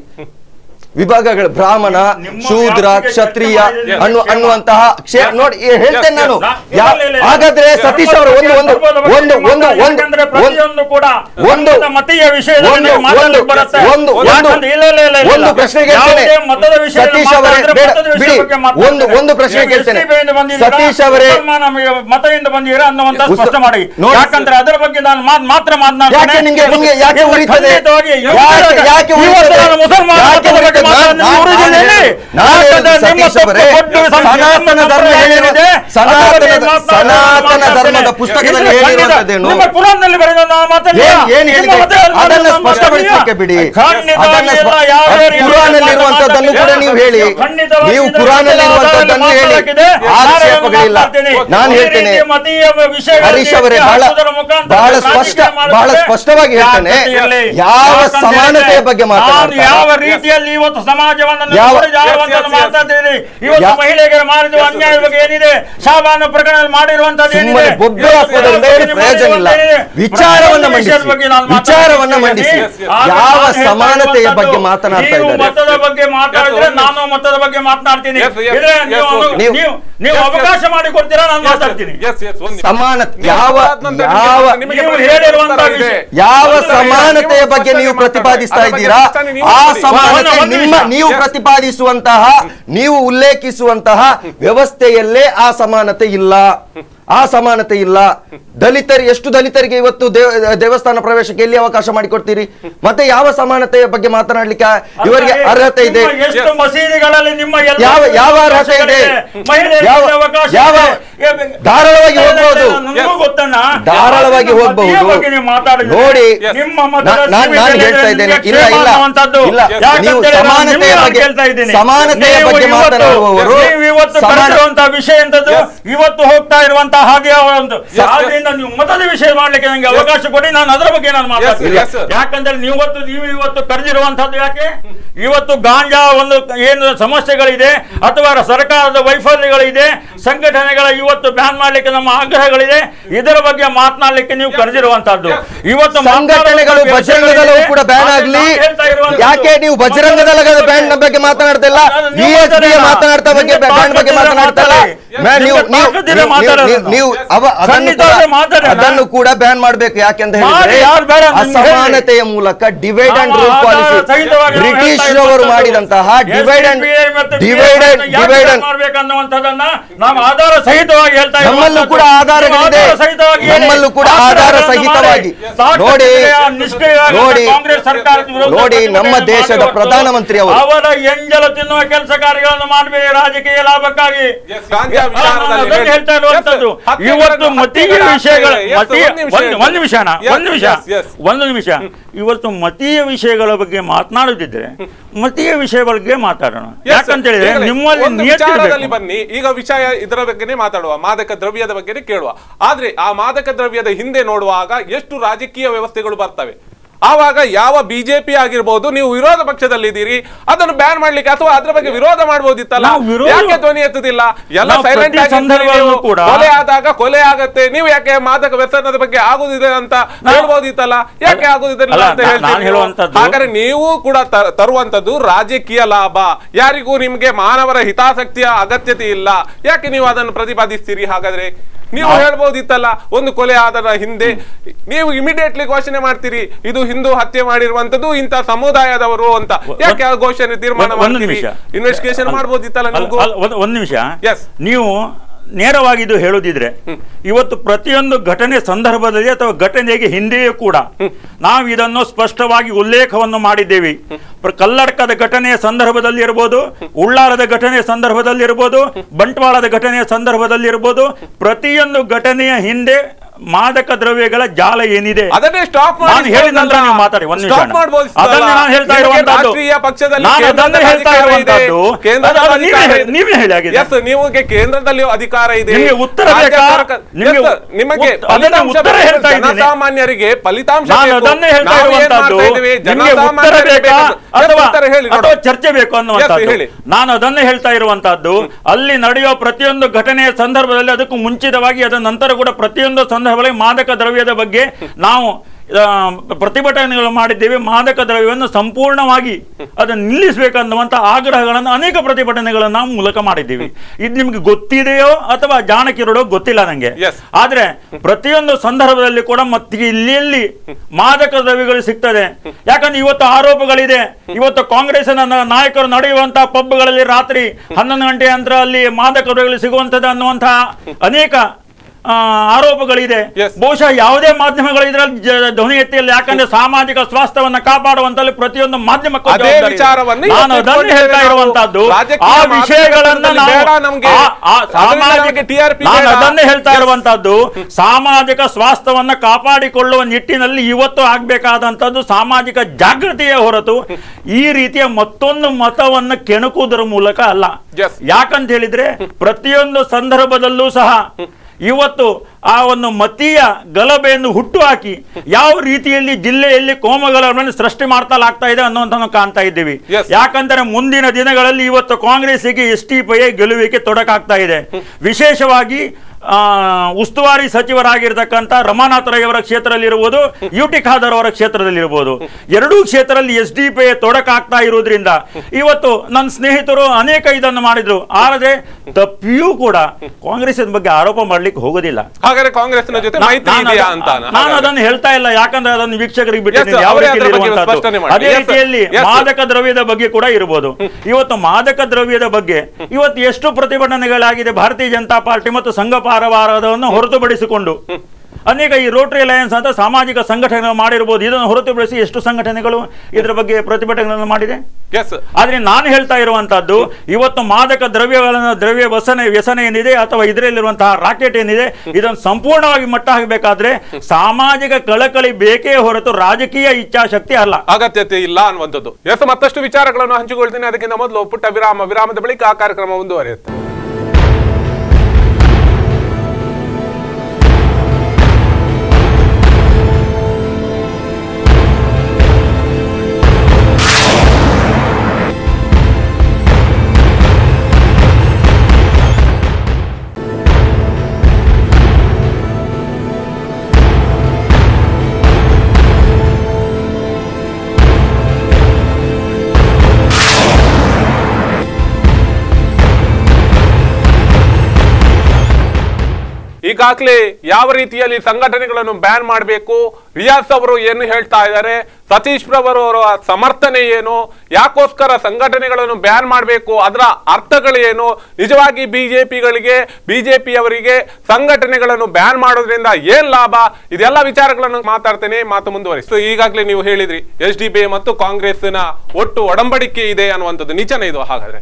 S2: ವಿಭಾಗಗಳು ಬ್ರಾಹ್ಮಣ
S3: ನಿಮ್ಮ
S2: ಶೂದ್ರ
S3: ವ್ಯಾಪ್ತಿಗೆ
S2: ಕ್ಷತ್ರಿಯ
S3: ಚರ್ಚೆ ಮಾಡಿದ್ರೆ
S2: ಅನ್ನು
S3: ಕ್ಷೇಮ.
S2: ಅನ್ನುವಂತಹ ಕ್ಷೇ- ನೋಡಿ ಈ ಹೇಳ್ತೇನೆ ನಾನು
S3: ನಾ-
S2: ಯಾ-
S3: ಇಲ್ಲ, ಇಲ್ಲ, ಇಲ್ಲ.
S2: ಹಾಗಾದ್ರೆ ಸತೀಶ್ ಅವರು ಒಂದು ಒಂದು ಒಂದು ಒಂದು ಒಂದು
S3: ಯಾಕಂದ್ರೆ
S2: ಒಂದು
S3: ಪ್ರತಿಯೊಂದು ಕೂಡ
S2: ಒಂದು
S3: ಮತದ ಮತೀಯ ವಿಷಯದಲ್ಲಿ
S2: ಒಂದು
S3: ಮಾತಾಡ್ಲಿಕ್ಕೆ
S2: ಒಂದು
S3: ಬರುತ್ತೆ.
S2: ಒಂದು ಒಂದು
S3: ಯಾಕಂದ್ರೆ ಇಲ್ಲ, ಇಲ್ಲ, ಇಲ್ಲ, ಇಲ್ಲ.
S2: ಒಂದು ಪ್ರಶ್ನೆಗೆ
S3: ಯಾವುದೇ
S2: ಹೇಳ್ತೇನೆ.
S3: ಮತದ ವಿಷಯದಲ್ಲಿ
S2: ಸತೀಶ್ ಅವರೇ
S3: ಮಾತಾಡಿದ್ರೆ
S2: ಬೇಡ,
S3: ಮತದ ವಿಷಯ
S2: ಬಿಡಿ.
S3: ಬಗ್ಗೆ ಮಾತಾಡ್ತಾರೆ.
S2: ಒಂದು ಒಂದು ಪ್ರಶ್ನೆ
S3: ನೀವು
S2: ಕೇಳ್ತೇನೆ.
S3: SDB ಯಿಂದ ಬಂದಿದ್ದೀರಾ?
S2: ಸತೀಶ್ ಅವರೇ
S3: ಮುಸಲ್ಮಾನ ಮತದಿಂದ ಬಂದಿದ್ದೀರಾ ಅನ್ನುವಂತ
S2: ಉಸ-
S3: ಸ್ಪಷ್ಟ ಮಾಡಿ
S2: ನೋಡಿ,
S3: ಯಾಕಂದ್ರೆ ಅದರ ಬಗ್ಗೆ ನಾನು ಮಾತ್- ಮಾತ್ರ
S2: ಯಾಕೆ
S3: ಮಾತನಾಡ್ತೇನೆ
S2: ನಿಮ್ಗೆ- ನಿಮ್ಗೆ ಯಾಕೆ
S3: ಇದು
S2: ಉರಿತದೆ?
S3: ಖಂಡಿತವಾಗಿ
S2: ಯಾಕೆ- ಯಾಕೆ
S3: ಇವತ್ತು
S2: ಉರಿತದೆ?
S3: ನಾನು ಮುಸಲ್ಮಾನ
S2: ಯಾಕೆ
S3: ಮತದ ಬಗ್ಗೆ
S2: ಉರಿತದೆ?
S3: ಮಾತಾಡ್ತೀನಿ.
S2: ನಾನು-
S3: ಉರಿದಿಲ್ಲ
S2: ನಾನು
S3: ಇಲ್ಲಿ.
S2: ನಾನು
S3: ಯಾಕಂದ್ರೆ
S2: ಹೇಳುದು
S3: ನಿಮ್ಮ
S2: ಸತೀಶ್ ಅವರೇ,
S3: ತಪ್ಪು ಕೊಟ್ಟು
S2: ಸನಾತನ ಧರ್ಮ ಹೇಳಿರುವ ಸನಾತನ ಸನಾತನ ಧರ್ಮದ ಪುಸ್ತಕದಲ್ಲಿ ಹೇಳಿರುವಂತದ್ದೇನು
S3: ನಿಮ್ಮ ಕುರಾನ್ನಲ್ಲಿ ಬರೆದ ಮಾತನ್ನ
S2: ಏನ್ ಏನ್ ಹೇಳಿದೆ ಅದನ್ನ ಸ್ಪಷ್ಟಪಡಿಸಲಿಕ್ಕೆ ಬಿಡಿ ಅದನ್ನ ಸ್ಪ- ಅದು ಕುರಾನಲ್ಲಿ ಇರುವಂತದ್ದನ್ನು ಕೂಡ ನೀವು ಹೇಳಿ ನೀವು ಕುರಾನಲ್ಲಿ ಇರುವಂತದ್ದನ್ನು ಹೇಳಿ ಆಕ್ಷೇಪಗಳಿಲ್ಲ ನಾನು ಹೇಳ್ತೇನೆ ಹರೀಶ್ ಅವರೇ ಬಹಳ ಬಹಳ ಸ್ಪಷ್ಟ ಬಹಳ ಸ್ಪಷ್ಟವಾಗಿ ಹೇಳ್ತೇನೆ ಯಾವ ಸಮಾನತೆಯ ಬಗ್ಗೆ ಮಾತನಾಡ್ತಾರೆ
S3: ಯಾವ ರೀತಿಯಲ್ಲಿ ಇವತ್ತು ಸಮಾಜವನ್ನು
S2: ಯಾವ-
S3: ನೋಡಿ ಜಾರುವಂತದ್ದು
S1: Yes, yes, yes.
S3: ಮಾತಾಡ್ತಿದ್ದೀರಿ ಇವತ್ತು
S2: ಯಾ-
S3: ಮಹಿಳೆಗೆ ಮಾಡಿರುವ ಅನ್ಯಾಯದ ಬಗ್ಗೆ ಏನಿದೆ ಶಾಬಾನು ಪ್ರಕರಣದಲ್ಲಿ ಮಾಡಿರುವಂತದ್ದು ಏನಿದೆ
S2: ಸುಮ್ಮನೆ ಬೊಬ್ಬೆ ಹಾಕುವುದರಿಂದ ಏನು ಪ್ರಯೋಜನ ಇಲ್ಲ ವಿಚಾರವನ್ನ ಮಂಡಿಸಿ ವಿಚಾರವನ್ನ ಮಂಡಿಸಿ ಯಾವ ಸಮಾನತೆಯ ಬಗ್ಗೆ ಮಾತನಾಡ್ತಾ
S3: ನೀವು
S2: ಇದ್ದಾರೆ
S3: ಮತದ ಬಗ್ಗೆ ಮಾತಾಡಿದ್ರೆ
S1: Yes,
S3: ನಾನು ಮತದ ಬಗ್ಗೆ ಮಾತನಾಡ್ತೀನಿ
S1: Yes, yes,
S3: ಇದ್ರೆ
S1: yes,
S3: ನೀವು
S1: okay.
S3: ನೀವು
S2: ನೀವು-
S3: ನೀವು
S1: Yes, yes.
S3: ಅವಕಾಶ ಮಾಡಿ ಕೊಡ್ತೀರಾ ನಾನು ಮಾತಾಡ್ತೀನಿ
S1: ಎಸ್ ಎಸ್ ಒಂದು
S2: ಸಮಾನತೆ
S1: ನೀವು
S2: ಯಾವ
S1: ಅದಾದ ನಂತರ
S2: ಯಾವ
S1: ನಿಮಗೆ
S3: ನೀವು
S1: ಪ್ರಶ್ನೆ
S3: ಹೇಳಿರುವಂತ
S1: ಉತ್ತರ ಇದೆ.
S3: ವಿಷಯ.
S2: ಯಾವ
S1: ಉತ್ತರ ಇದೆ.
S2: ಸಮಾನತೆಯ
S1: ನೀವು
S2: ಬಗ್ಗೆ ನೀವು
S1: ಸ್ಪಷ್ಟನೆ
S2: ಪ್ರತಿಪಾದಿಸ್ತಾ
S1: ಮಾತಾಡಿ.
S2: ಇದ್ದೀರಾ
S1: ಅದರ ಬಗ್ಗೆ ನೀವು
S2: ಆ
S1: ಮಾತಾಡಿ.
S2: ಸಮಾನತೆ
S3: ಒಂದು- ಒಂದು
S2: ನಿಮ್ಮ
S3: ನಿಮಿಷ.
S2: ನೀವು
S1: Yes.
S2: ಪ್ರತಿಪಾದಿಸುವಂತಹ ನೀವು ಉಲ್ಲೇಖಿಸುವಂತಹ ವ್ಯವಸ್ಥೆಯಲ್ಲೇ ಆ ಸಮಾನತೆ ಇಲ್ಲ ಆ ಸಮಾನತೆ ಇಲ್ಲ ದಲಿತರು ಎಷ್ಟು ದಲಿತರಿಗೆ ಇವತ್ತು ದೇವ- ದೇವಸ್ಥಾನ ಪ್ರವೇಶಕ್ಕೆ ಎಲ್ಲಿ ಅವಕಾಶ ಮಾಡಿಕೊಡ್ತೀರಿ ಮತ್ತೆ ಯಾವ ಸಮಾನತೆಯ ಬಗ್ಗೆ ಮಾತನಾಡ್ಲಿಕ್ಕೆ ಇವರಿಗೆ
S3: ಅಲ್ಲ,
S2: ಅರ್ಹತೆ ಇದೆ
S3: ನಿಮ್ಮ ಎಷ್ಟು ಮಸೀದಿಗಳಲ್ಲಿ ನಿಮ್ಮ ಎಲ್ಲ
S2: ಯಾವ ಯಾವ ಅರ್ಹತೆ ಇದೆ
S3: ಮಹಿಳೆಯರಿಗೆ
S2: ಯಾವ
S3: ಅವಕಾಶ
S2: ಯಾವ
S3: ಇದೆ.
S2: ಧಾರಾಳವಾಗಿ
S3: ಇಲ್ಲ, ಇಲ್ಲ,
S2: ಹೋಗ್ಬೋದು
S3: ಇಲ್ಲ, ನಿಮಗೂ ಗೊತ್ತಣ್ಣ
S2: ಧಾರಾಳವಾಗಿ
S3: ಮತೀಯ
S2: ಹೋಗ್ಬಹುದು.
S3: ಬಗ್ಗೆ ನೀವು ಮಾತಾಡಿದ್ರೆ
S2: ನೋಡಿ,
S3: ನಿಮ್ಮ ಮತದ
S2: ನಾ- ನಾನ್- ನಾನ್
S3: ಸೀಮಿತ
S2: ಹೇಳ್ತಾ ಇದ್ದೇನೆ.
S3: ನಿಮ್ಗೆ
S2: ಇಲ್ಲ,
S3: ಕ್ಷೇಮ
S2: ಇಲ್ಲ.
S3: ಅನ್ನುವಂಥದ್ದು.
S2: ಇಲ್ಲ.
S3: ಯಾಕಂತ
S2: ನೀವು
S3: ಹೇಳಿದ್ರೆ ನಾನು
S2: ಸಮಾನತೆಯ
S3: ನಿಮ್ಮನ್ನ
S2: ಬಗ್ಗೆ-
S3: ಕೇಳ್ತಾ ಇದ್ದೀನಿ.
S2: ಸಮಾನತೆಯ
S3: ನೀವು
S2: ಬಗ್ಗೆ
S3: ಇವತ್ತು-
S2: ಮಾತನಾಡುವವರು
S3: ನೀವು ಇವತ್ತು
S2: ಸಮಾನ-
S3: ಕರೆದಿರುವಂತಹ ವಿಷಯ ಎಂತದ್ದು
S1: Yes.
S3: ಇವತ್ತು ಹೋಗ್ತಾ ಇರುವಂತಹ ಹಾಗೆ ಒಂದು
S1: yes.
S3: ಆದ್ರಿಂದ ನೀವು ಮತದ ವಿಷಯ ಮಾಡ್ಲಿಕ್ಕೆ ನಂಗೆ ಅವಕಾಶ ಕೊಡಿ ನಾನು ಅದರ ಬಗ್ಗೆ ನಾನು ಮಾತಾಡ್ತೀನಿ
S1: yes, sir.
S3: ಯಾಕಂದ್ರೆ ನೀವು ಇವತ್ತು ನೀವು ಇವತ್ತು ಕರೆದಿರುವಂತದ್ದು ಯಾಕೆ ಇವತ್ತು ಗಾಂಜಾ ಒಂದು ಏನು ಸಮಸ್ಯೆಗಳಿದೆ ಅಥವಾ ಸರ್ಕಾರದ ವೈಫಲ್ಯಗಳಿದೆ ಸಂಘಟನೆಗಳ ಇವತ್ತು ಬ್ಯಾನ್ ಮಾಡ್ಲಿಕ್ಕೆ ನಮ್ಮ ಆಗ್ರಹಗಳಿದೆ ಇದರ ಬಗ್ಗೆ ಮಾತನಾಡ್ಲಿಕ್ಕೆ ನೀವು ಕರೆದಿರುವಂತದ್ದು ಇವತ್ತು
S2: ಸಂಘಟನೆಗಳು
S3: ಮಾತನಾಡುವಂತಹ
S2: ಬಜರಂಗ ದಳ
S3: ವಿಷಯಗಳಿದೆ.
S2: ಕೂಡ ಬ್ಯಾನ್
S3: ಆದ್ರೆ
S2: ಆಗ್ಲಿ
S3: ನಾನು ಹೇಳ್ತಾ ಇರುವಂತದ್ದು
S2: ಯಾಕೆ ನೀವು ಬಜರಂಗ ದಳದ ಬ್ಯಾನ್ ಬಗ್ಗೆ ಮಾತನಾಡ್ತಾ ಇಲ್ಲ
S3: ನೀವು
S2: BSP ಯ
S3: ಮಾತಾಡಿ.
S2: ಮಾತನಾಡ್ತಾ ಬಗ್ಗೆ
S3: ನಿಮ್ಗೆ
S2: ಬ್ಯಾನ್ ಬಗ್ಗೆ
S3: ತಾಕತ್ತಿದ್ರೆ
S2: ಮಾತನಾಡ್ತಾ ಇಲ್ಲ
S3: ಮಾತಾಡಿ.
S2: ಮೇ- ನೀವು
S3: ನಿಮ್ಗೆ
S2: ನೀವು
S3: ತಾಕತ್ತಿದ್ರೆ
S2: ನೀವು-
S3: ಮಾತಾಡೋಣ.
S2: ನೀವು- ನೀವು ಅವ ಅದನ್ನು
S3: ಖಂಡಿತವಾಗ್ಲೂ
S2: ಕೂಡ-
S3: ಮಾತಾಡೋಣ.
S2: ಅದನ್ನು ಕೂಡ ಬ್ಯಾನ್ ಮಾಡ್ಬೇಕು ಯಾಕೆ ಅಂತ
S3: ಮಾಡಿ,
S2: ಹೇಳಿದ್ರೆ
S3: ಯಾರು ಬೇಡ ಅಂತ ನಿಮ್ಗೆ ಹೇಳಿ.
S2: ಅಸಮಾನತೆಯ ಮೂಲಕ ಡಿವೈಡ್ ಅಂಡ್
S3: ನಾವು
S2: ರೂಲ್
S3: ಆಧಾರ
S2: ಪಾಲಿಸಿ
S3: ಸಹಿತವಾಗಿ ನಾವು
S2: ಬ್ರಿಟಿಷ್
S3: ಹೇಳ್ತಾ
S2: ರವರು
S3: ಇರುವಂತದ್ದು.
S2: ಮಾಡಿದಂತಹ ಡಿವೈಡ್ ಅಂಡ್
S3: SDPI ಮತ್ತು
S2: ಡಿವೈಡ್
S3: BSP
S2: ಅಂಡ್
S3: ನ ಯಾಕೆ
S2: ಡಿವೈಡ್
S3: ಬ್ಯಾನ್
S2: ಅಂಡ್
S3: ಮಾಡ್ಬೇಕನ್ನುವಂಥದ್ದನ್ನ ನಾವು ಆಧಾರ ಸಹಿತವಾಗಿ ಹೇಳ್ತಾ
S2: ನಮ್ಮಲ್ಲೂ
S3: ಇರುವಂತದ್ದು.
S2: ಕೂಡ ಆಧಾರಗಳಿದೆ.
S3: ನೀವು ಆಧಾರ ಸಹಿತವಾಗಿ ಹೇಳಿ.
S2: ನಮ್ಮಲ್ಲೂ ಕೂಡ
S3: ಆಧಾರಗಳನ್ನು
S2: ಆಧಾರ ಸಹಿತವಾಗಿ.
S3: ಮಾಡಿ. ತಾಕತ್ತಿದ್ರೆ
S2: ನೋಡಿ,
S3: ಆ ನಿಷ್ಕ್ರಿಯವಾದಂತಹ
S2: ನೋಡಿ,
S3: ಕಾಂಗ್ರೆಸ್ ಸರ್ಕಾರದ ವಿರುದ್ಧ
S2: ನೋಡಿ, ನಮ್ಮ
S3: ಪ್ರತಿಭಟನೆ
S2: ದೇಶದ
S3: ಮಾಡಿ ಹೊರತು
S2: ಪ್ರಧಾನಮಂತ್ರಿ ಅವರು.
S3: ಅವರ ಎಂಜಲು ತಿನ್ನುವ ಕೆಲಸ ಕಾರ್ಯಗಳನ್ನು ಮಾಡಬೇಡಿ ರಾಜಕೀಯ ಲಾಭಕ್ಕಾಗಿ
S1: Yes, ಗಾಂಜಾ
S3: ನಾನು
S1: ವಿಚಾರದಲ್ಲಿ
S3: ಅದನ್ನ
S1: ಹೇಳಿ.
S3: ಹೇಳ್ತಾ ಇರುವಂತದ್ದು
S1: Yes, ಹತ್ಯೆಗಳ-
S3: ಇವತ್ತು ಮತೀಯ
S1: ಹತ್ಯೆಗಳ
S3: ವಿಷಯಗಳ
S1: ಆಗ್ತಾ ಇದೆ. Yes,
S3: ಮತೀಯ
S1: ಒಂದು ನಿಮಿಷ
S3: ಒಂದು ಒಂದು ನಿಮಿಷ ಅಣ್ಣ,
S1: Yes,
S3: ಒಂದು ನಿಮಿಷ
S1: yes, yes.
S3: ಒಂದು ನಿಮಿಷ ಇವತ್ತು ಮತೀಯ ವಿಷಯಗಳ ಬಗ್ಗೆ ಮಾತನಾಡುತ್ತಿದ್ರೆ ಮತೀಯ ವಿಷಯ ಬಗ್ಗೆ ಮಾತಾಡೋಣ
S1: Yes, sir.
S3: ಯಾಕಂತ ಹೇಳಿದ್ರೆ
S1: ಈಗಲೇ
S3: ನಿಮ್ಮಲ್ಲಿ
S1: ಒಂದು
S3: ನಿಯತ್ತಿರ್ಬೇಕು.
S1: ವಿಚಾರದಲ್ಲಿ ಬನ್ನಿ ಈಗ ವಿಷಯ ಇದರ ಬಗ್ಗೆನೇ ಮಾತಾಡುವ ಮಾದಕ ದ್ರವ್ಯದ ಬಗ್ಗೆನೇ ಕೇಳುವ ಆದ್ರೆ ಆ ಮಾದಕ ದ್ರವ್ಯದ ಹಿಂದೆ ನೋಡುವಾಗ ಎಷ್ಟು ರಾಜಕೀಯ ವ್ಯವಸ್ಥೆಗಳು ಬರ್ತವೆ ಆವಾಗ ಯಾವ ಬಿಜೆಪಿ ಆಗಿರ್ಬೋದು ನೀವು ವಿರೋಧ ಪಕ್ಷದಲ್ಲಿದ್ದೀರಿ ಅದನ್ನು ಬ್ಯಾನ್ ಮಾಡ್ಲಿಕ್ಕೆ ಅಥವಾ ಅದ್ರ ಬಗ್ಗೆ ವಿರೋಧ ಮಾಡಬಹುದಿತ್ತಲ್ಲ
S3: ನಾವು ವಿರೋಧ-
S1: ಯಾಕೆ ಧ್ವನಿ ಎತ್ತುದಿಲ್ಲ ಎಲ್ಲ
S3: ನಾವು
S1: ಸೈಲೆಂಟ್
S3: ಪ್ರತಿ
S1: ಆಗಿ
S3: ಸಂದರ್ಭದಲ್ಲೂ
S1: ನೀವು
S3: ಕೂಡ-
S1: ಕೊಲೆ ಆದಾಗ ಕೊಲೆ ಆಗತ್ತೆ ನೀವು ಯಾಕೆ ಮಾದಕ ವ್ಯಸನದ ಬಗ್ಗೆ ಆಗುದಿದೆ ಅಂತ ಹೇಳ್ಬೋದಿತ್ತಲ್ಲ ಯಾಕೆ ಆಗುದಿಲ್ಲ
S3: ಅಲ್ಲ,
S1: ಅಂತ
S3: ನಾ-
S1: ಹೇಳ್ತೀರಿ
S3: ನಾನು
S1: ನೀವು?
S3: ಹೇಳುವಂತದ್ದು-
S1: ಹಾಗಾದ್ರೆ ನೀವು ಕೂಡ ತ- ತರುವಂತದ್ದು ರಾಜಕೀಯ ಲಾಭ ಯಾರಿಗೂ ನಿಮ್ಗೆ ಮಾನವರ ಹಿತಾಸಕ್ತಿಯ ಅಗತ್ಯತೆ ಇಲ್ಲ ಯಾಕೆ ನೀವು ಅದನ್ನು ಪ್ರತಿಪಾದಿಸ್ತೀರಿ ಹಾಗಾದ್ರೆ ನೀವು ಹೇಳ್ಬೋದಿತ್ತಲ್ಲ ಒಂದು ಕೊಲೆ ಆದ ಹಿಂದೆ ನೀವು ಇಮಿಡಿಯೇಟ್ಲಿ ಘೋಷಣೆ ಮಾಡ್ತೀರಿ ಇದು ಹಿಂದೂ ಹತ್ಯೆ ಮಾಡಿರುವಂತದ್ದು ಇಂಥ ಸಮುದಾಯದವರು ಅಂತ ಯಾಕೆ ಆ ಘೋಷಣೆ ತೀರ್ಮಾನ
S3: ಒಂದು- ಒಂದು
S1: ಮಾಡ್ತೀರಿ
S3: ನಿಮಿಷ
S1: ಇನ್ವೆಸ್ಟಿಗೇಷನ್
S3: ಅಲ್ಲ-
S1: ಮಾಡ್ಬೋದಿತ್ತಲ್ಲ
S3: ಅಲ್ಲ-
S1: ನಿಮಗೂ
S3: ಅಲ್ಲ, ಒಂದು- ಒಂದು ನಿಮಿಷ
S1: Yes.
S3: ನೀವು ನೇರವಾಗಿ ಇದು ಹೇಳುದಿದ್ರೆ ಇವತ್ತು ಪ್ರತಿಯೊಂದು ಘಟನೆ ಸಂದರ್ಭದಲ್ಲಿ ಅಥವಾ ಘಟನೆಗೆ ಹಿಂದೆಯೂ ಕೂಡ ನಾವು ಇದನ್ನು ಸ್ಪಷ್ಟವಾಗಿ ಉಲ್ಲೇಖವನ್ನು ಮಾಡಿದ್ದೇವೆ ಪ್ರ- ಕಲ್ಲಡ್ಕದ ಘಟನೆಯ ಸಂದರ್ಭದಲ್ಲಿ ಇರ್ಬೋದು ಉಳ್ಳಾಲದ ಘಟನೆಯ ಸಂದರ್ಭದಲ್ಲಿ ಇರ್ಬೋದು ಬಂಟ್ವಾಳದ ಘಟನೆಯ ಸಂದರ್ಭದಲ್ಲಿ ಇರ್ಬೋದು ಪ್ರತಿಯೊಂದು ಘಟನೆಯ ಹಿಂದೆ ಮಾದಕ ದ್ರವ್ಯಗಳ ಜಾಲ ಏನಿದೆ
S1: ಅದನ್ನೇ ಸ್ಟಾಪ್
S3: ನಾನು ಹೇಳಿದ ನಂತರ ನೀವು ಮಾತಾಡಿ ಒಂದು ನಿಮಿಷ
S1: ಸ್ಟಾಪ್
S3: ಅಣ್ಣ.
S1: ಮಾಡಬಹುದು
S3: ಅದನ್ನೇ ನಾನು ಹೇಳ್ತಾ ಇರುವಂತದ್ದು
S1: ರಾಷ್ಟ್ರೀಯ ಪಕ್ಷದಲ್ಲಿ
S3: ನಾನು
S1: ಕೇಂದ್ರದ
S3: ಅದನ್ನೇ ಹೇಳ್ತಾ
S1: ಅಧಿಕಾರ ಇದೆ.
S3: ಇರುವಂತದ್ದು
S1: ಕೇಂದ್ರದ
S3: ಅದು ನೀವೇ
S1: ಅಧಿಕಾರ
S3: ಹೇಳಿ-
S1: ಇದೆ.
S3: ನೀವೇ ಹೇಳಿ ಆಗಿದೆ
S1: Yes, ನಿಮಗೆ ಕೇಂದ್ರದಲ್ಲಿ ಅಧಿಕಾರ ಇದೆ
S3: ನಿಮಗೆ ಉತ್ತರ
S1: ರಾಜ್ಯ
S3: ಬೇಕಾ?
S1: ಸರ್ಕಾರ-
S3: ನಿಮಗೆ
S1: Yes, sir, ನಿಮಗೆ
S3: ಉತ್- ಅದನ್ನ
S1: ಫಲಿತಾಂಶ
S3: ಉತ್ತರ
S1: ಬೇಕು.
S3: ಹೇಳ್ತಾ ಇದ್ದೀನಿ.
S1: ಜನಸಾಮಾನ್ಯರಿಗೆ ಫಲಿತಾಂಶ
S3: ನಾನು
S1: ಬೇಕು.
S3: ಅದನ್ನೇ ಹೇಳ್ತಾ
S1: ನಾವು ಏನ್
S3: ಇರುವಂತದ್ದು
S1: ಮಾಡ್ತಾ ಇದ್ದೀವಿ?
S3: ನಿಮಗೆ ಉತ್ತರ
S1: ಜನಸಾಮಾನ್ಯರಿಗೆ
S3: ಬೇಕಾ
S1: ಬೇಕು. Yes,
S3: ಅಥವಾ
S1: ಉತ್ತರ ಹೇಳಿ ನೋಡು.
S3: ಅಥವಾ ಚರ್ಚೆ ಬೇಕು ಅನ್ನುವಂಥದ್ದು
S1: ಹೇಳಿ.
S3: ನಾನು ಅದನ್ನೇ ಹೇಳ್ತಾ ಇರುವಂತದ್ದು ಅಲ್ಲಿ ನಡೆಯುವ ಪ್ರತಿಯೊಂದು ಘಟನೆಯ ಸಂದರ್ಭದಲ್ಲಿ ಅದಕ್ಕೂ ಮುಂಚಿತವಾಗಿ ಅದರ ನಂತರ ಕೂಡ ಪ್ರತಿಯೊಂದು ಸಂದರ್ಭದಲ್ಲಿ ಮಾದಕ ದ್ರವ್ಯದ ಬಗ್ಗೆ ನಾವು ಆ, ಪ್ರತಿಭಟನೆಗಳು ಮಾಡಿದ್ದೇವೆ ಮಾದಕ ದ್ರವ್ಯವನ್ನು ಸಂಪೂರ್ಣವಾಗಿ ಅದನ್ನು ನಿಲ್ಲಿಸಬೇಕನ್ನುವಂತ ಆಗ್ರಹಗಳನ್ನು ಅನೇಕ ಪ್ರತಿಭಟನೆಗಳನ್ನು ನಾವು ಮೂಲಕ ಮಾಡಿದ್ದೀವಿ ಇದು ನಿಮ್ಗೆ ಗೊತ್ತಿದೆಯೋ ಅಥವಾ ಜಾಣಕಿರಡೋ ಗೊತ್ತಿಲ್ಲ ನಂಗೆ
S1: Yes.
S3: ಆದ್ರೆ ಪ್ರತಿಯೊಂದು ಸಂದರ್ಭದಲ್ಲಿ ಕೂಡ ಮತ್ತೆ ಇಲ್ಲಿ ಮಾದಕ ದ್ರವ್ಯಗಳು ಸಿಗ್ತದೆ ಯಾಕಂದ್ರೆ ಇವತ್ತು ಆರೋಪಗಳಿದೆ ಇವತ್ತು ಕಾಂಗ್ರೆಸ್ನ ನ- ನಾಯಕರು ನಡೆಯುವಂತಹ ಪಬ್ಗಳಲ್ಲಿ ರಾತ್ರಿ ಹನ್ನೊಂದು ಗಂಟೆ ನಂತರ ಅಲ್ಲಿ ಮಾದಕ ದ್ರವ್ಯಗಳು ಸಿಗುವಂತದ್ದು ಅನ್ನುವಂತಹ ಅನೇಕ ಆ, ಆರೋಪಗಳಿದೆ
S1: Yes.
S3: ಬಹುಶಃ ಯಾವುದೇ ಮಾಧ್ಯಮಗಳು ಇದರಲ್ಲಿ ಜ- ಧ್ವನಿ ಎತ್ತಿಲ್ಲ ಯಾಕಂದ್ರೆ ಸಾಮಾಜಿಕ ಸ್ವಾಸ್ಥ್ಯವನ್ನ ಕಾಪಾಡುವಂತಲ್ಲಿ ಪ್ರತಿಯೊಂದು ಮಾಧ್ಯಮಕ್ಕೂ
S1: ಅದೇ
S3: ಜವಾಬ್ದಾರಿ ಇದೆ.
S1: ವಿಚಾರವನ್ನು
S3: ನಾನು
S1: ಇವತ್ತು
S3: ಅದನ್ನು ಹೇಳ್ತಾ
S1: ನಾವು
S3: ಇರುವಂತದ್ದು
S1: ರಾಜಕೀಯ
S3: ಆ
S1: ಮಾಧ್ಯಮದಲ್ಲಿ
S3: ವಿಷಯಗಳನ್ನ ನಾವು
S1: ಬೇಡ ನಮ್ಗೆ.
S3: ಆ- ಆ
S1: ಅದರಿಂದ
S3: ಸಾಮಾಜಿಕ
S1: ನಮಗೆ TRP
S3: ನಾನು
S1: ಬೇಡ.
S3: ಅದನ್ನೇ ಹೇಳ್ತಾ
S1: Yes.
S3: ಇರುವಂತದ್ದು ಸಾಮಾಜಿಕ ಸ್ವಾಸ್ಥ್ಯವನ್ನ ಕಾಪಾಡಿಕೊಳ್ಳುವ ನಿಟ್ಟಿನಲ್ಲಿ ಇವತ್ತು ಆಗ್ಬೇಕಾದಂತದ್ದು ಸಾಮಾಜಿಕ ಜಾಗೃತಿಯ ಹೊರತು ಈ ರೀತಿಯ ಮತ್ತೊಂದು ಮತವನ್ನು ಕೆಣಕುವುದರ ಮೂಲಕ ಅಲ್ಲ
S1: Yes.
S3: ಯಾಕಂತ ಹೇಳಿದ್ರೆ ಪ್ರತಿಯೊಂದು ಸಂದರ್ಭದಲ್ಲೂ ಸಹ ಇವತ್ತು ಆ ಒಂದು ಮತೀಯ ಗಲಭೆಯನ್ನು ಹುಟ್ಟು ಹಾಕಿ ಯಾವ ರೀತಿಯಲ್ಲಿ ಜಿಲ್ಲೆಯಲ್ಲಿ ಕೋಮಗಲಭೆಯನ್ನು ಸೃಷ್ಟಿ ಮಾಡ್ತಲಾಗ್ತಾ ಇದೆ ಅನ್ನುವಂತ ನಾವು ಕಾಣ್ತಾ ಇದ್ದೀವಿ
S1: Yes.
S3: ಯಾಕಂದ್ರೆ ಮುಂದಿನ ದಿನಗಳಲ್ಲಿ ಇವತ್ತು ಕಾಂಗ್ರೆಸ್ಸಿಗೆ ಎಸ್ ಟಿ ಪೈ ಗೆಲುವಿಗೆ ತೊಡಕಾಗ್ತಾ ಇದೆ ವಿಶೇಷವಾಗಿ ಆ, ಉಸ್ತುವಾರಿ ಸಚಿವರಾಗಿರ್ತಕ್ಕಂಥ ರಮಾನಾಥ್ ರೈ ಅವರ ಕ್ಷೇತ್ರದಲ್ಲಿ ಇರುವುದು ಯು ಟಿ ಖಾದರ್ ಅವರ ಕ್ಷೇತ್ರದಲ್ಲಿ ಇರಬಹುದು ಎರಡೂ ಕ್ಷೇತ್ರದಲ್ಲಿ ಎಸ್ ಡಿ ಪಿ ತೊಡಕಾಗ್ತಾ ಇರುವುದರಿಂದ ಇವತ್ತು ನನ್ನ ಸ್ನೇಹಿತರು ಅನೇಕ ಇದನ್ನು ಮಾಡಿದ್ರು ಆದರೆ ತಪ್ಪಿಯೂ ಕೂಡ ಕಾಂಗ್ರೆಸ್ ಬಗ್ಗೆ ಆರೋಪ ಮಾಡ್ಲಿಕ್ಕೆ ಹೋಗೋದಿಲ್ಲ
S1: ಹಾಗಾದ್ರೆ ಕಾಂಗ್ರೆಸ್ನ ಜೊತೆ
S3: ನಾ-
S1: ಮೈತ್ರಿ
S3: ನಾನು
S1: ಇದೆಯಾ
S3: ಅದ-
S1: ಅಂತ
S3: ನಾನು ಅದನ್ನು ಹೇಳ್ತಾ ಇಲ್ಲ ಯಾಕಂದ್ರೆ ಅದನ್ನು ವೀಕ್ಷಕರಿಗೆ ಬಿಟ್ಟಿದ್ದೀನಿ
S1: Yes,
S3: ಯಾವ
S1: ಅವರೇ
S3: ರೀತಿಯಲ್ಲಿ
S1: ಅದ್ರ ಬಗ್ಗೆ
S3: ಇರುವಂತದ್ದು.
S1: ಸ್ಪಷ್ಟನೆ ಮಾಡಿ.
S3: ಅದೇ
S1: Yes,
S3: ರೀತಿಯಲ್ಲಿ
S1: yes.
S3: ಮಾದಕ ದ್ರವ್ಯದ ಬಗ್ಗೆ ಕೂಡ ಇರಬಹುದು ಇವತ್ತು ಮಾದಕ ದ್ರವ್ಯದ ಬಗ್ಗೆ ಇವತ್ತು ಎಷ್ಟು ಪ್ರತಿಭಟನೆಗಳಾಗಿದೆ ಭಾರತೀಯ ಜನತಾ ಪಾರ್ಟಿ ಮತ್ತು ಸಂಘ ಪಾರವಾರವನ್ನು ಹೊರತುಪಡಿಸಿಕೊಂಡು ಅನೇಕ ಈ ರೋಟರಿ ಅಲಯನ್ಸ್ ಅಂತ ಸಾಮಾಜಿಕ ಸಂಘಟನೆಗಳು ಮಾಡಿರ್ಬೋದು ಇದನ್ನು ಹೊರತುಪಡಿಸಿ ಎಷ್ಟು ಸಂಘಟನೆಗಳು ಇದರ ಬಗ್ಗೆ ಪ್ರತಿಭಟನೆಗಳನ್ನು ಮಾಡಿದೆ
S1: ಎಸ್
S3: ಆದ್ರೆ ನಾನು ಹೇಳ್ತಾ ಇರುವಂತಹದ್ದು ಇವತ್ತು ಮಾದಕ ದ್ರವ್ಯಗಳನ್ನು ದ್ರವ್ಯ ವ್ಯಸನ ವ್ಯಸನ ಏನಿದೆ ಅಥವಾ ಇದರಲ್ಲಿರುವಂತಹ ರಾಕೆಟ್ ಏನಿದೆ ಇದನ್ನು ಸಂಪೂರ್ಣವಾಗಿ ಮಟ್ಟ ಹಾಕಬೇಕಾದ್ರೆ ಸಾಮಾಜಿಕ ಕಳಕಳಿ ಬೇಕೇ ಹೊರತು ರಾಜಕೀಯ ಇಚ್ಛಾಶಕ್ತಿ ಅಲ್ಲ
S1: ಅಗತ್ಯತೆ ಇಲ್ಲ ಅನ್ನುವಂಥದ್ದು ಎಸ್ ಮತ್ತಷ್ಟು ವಿಚಾರಗಳನ್ನು ಹಂಚಿಕೊಳ್ತೀನಿ ಅದಕ್ಕಿಂತ ಮೊದಲು ಪುಟ್ಟ ವಿರಾಮ ವಿರಾಮದ ಬಳಿಕ ಆ ಕಾರ್ಯಕ್ರಮ ಮುಂದುವರಿಯುತ್ತೆ ಈಗಾಗಲೇ ಯಾವ ರೀತಿಯಲ್ಲಿ ಸಂಘಟನೆಗಳನ್ನು ಬ್ಯಾನ್ ಮಾಡಬೇಕು ರಿಯಾಸ್ ಅವರು ಏನು ಹೇಳ್ತಾ ಇದ್ದಾರೆ ಸತೀಶ್ ಪ್ರಭು ಅವರ ಸಮರ್ಥನೆ ಏನು ಯಾಕೋಸ್ಕರ ಸಂಘಟನೆಗಳನ್ನು ಬ್ಯಾನ್ ಮಾಡಬೇಕು ಅದರ ಅರ್ಥಗಳು ಏನು ನಿಜವಾಗಿ ಬಿಜೆಪಿಗಳಿಗೆ ಬಿಜೆಪಿಯವರಿಗೆ ಸಂಘಟನೆಗಳನ್ನು ಬ್ಯಾನ್ ಮಾಡೋದ್ರಿಂದ ಏನ್ ಲಾಭ ಇದೆಲ್ಲ ವಿಚಾರಗಳನ್ನು ಮಾತಾಡ್ತೇನೆ ಮಾತು ಮುಂದುವರಿಸಿ So, ಈಗಾಗಲೇ ನೀವು ಹೇಳಿದ್ರಿ ಎಸ್ ಡಿ ಬಿ ಮತ್ತು ಕಾಂಗ್ರೆಸ್ನ ಒಟ್ಟು ಒಡಂಬಡಿಕೆ ಇದೆ ಅನ್ನುವಂಥದ್ದು ನಿಜನೇ ಇದು ಹಾಗಾದ್ರೆ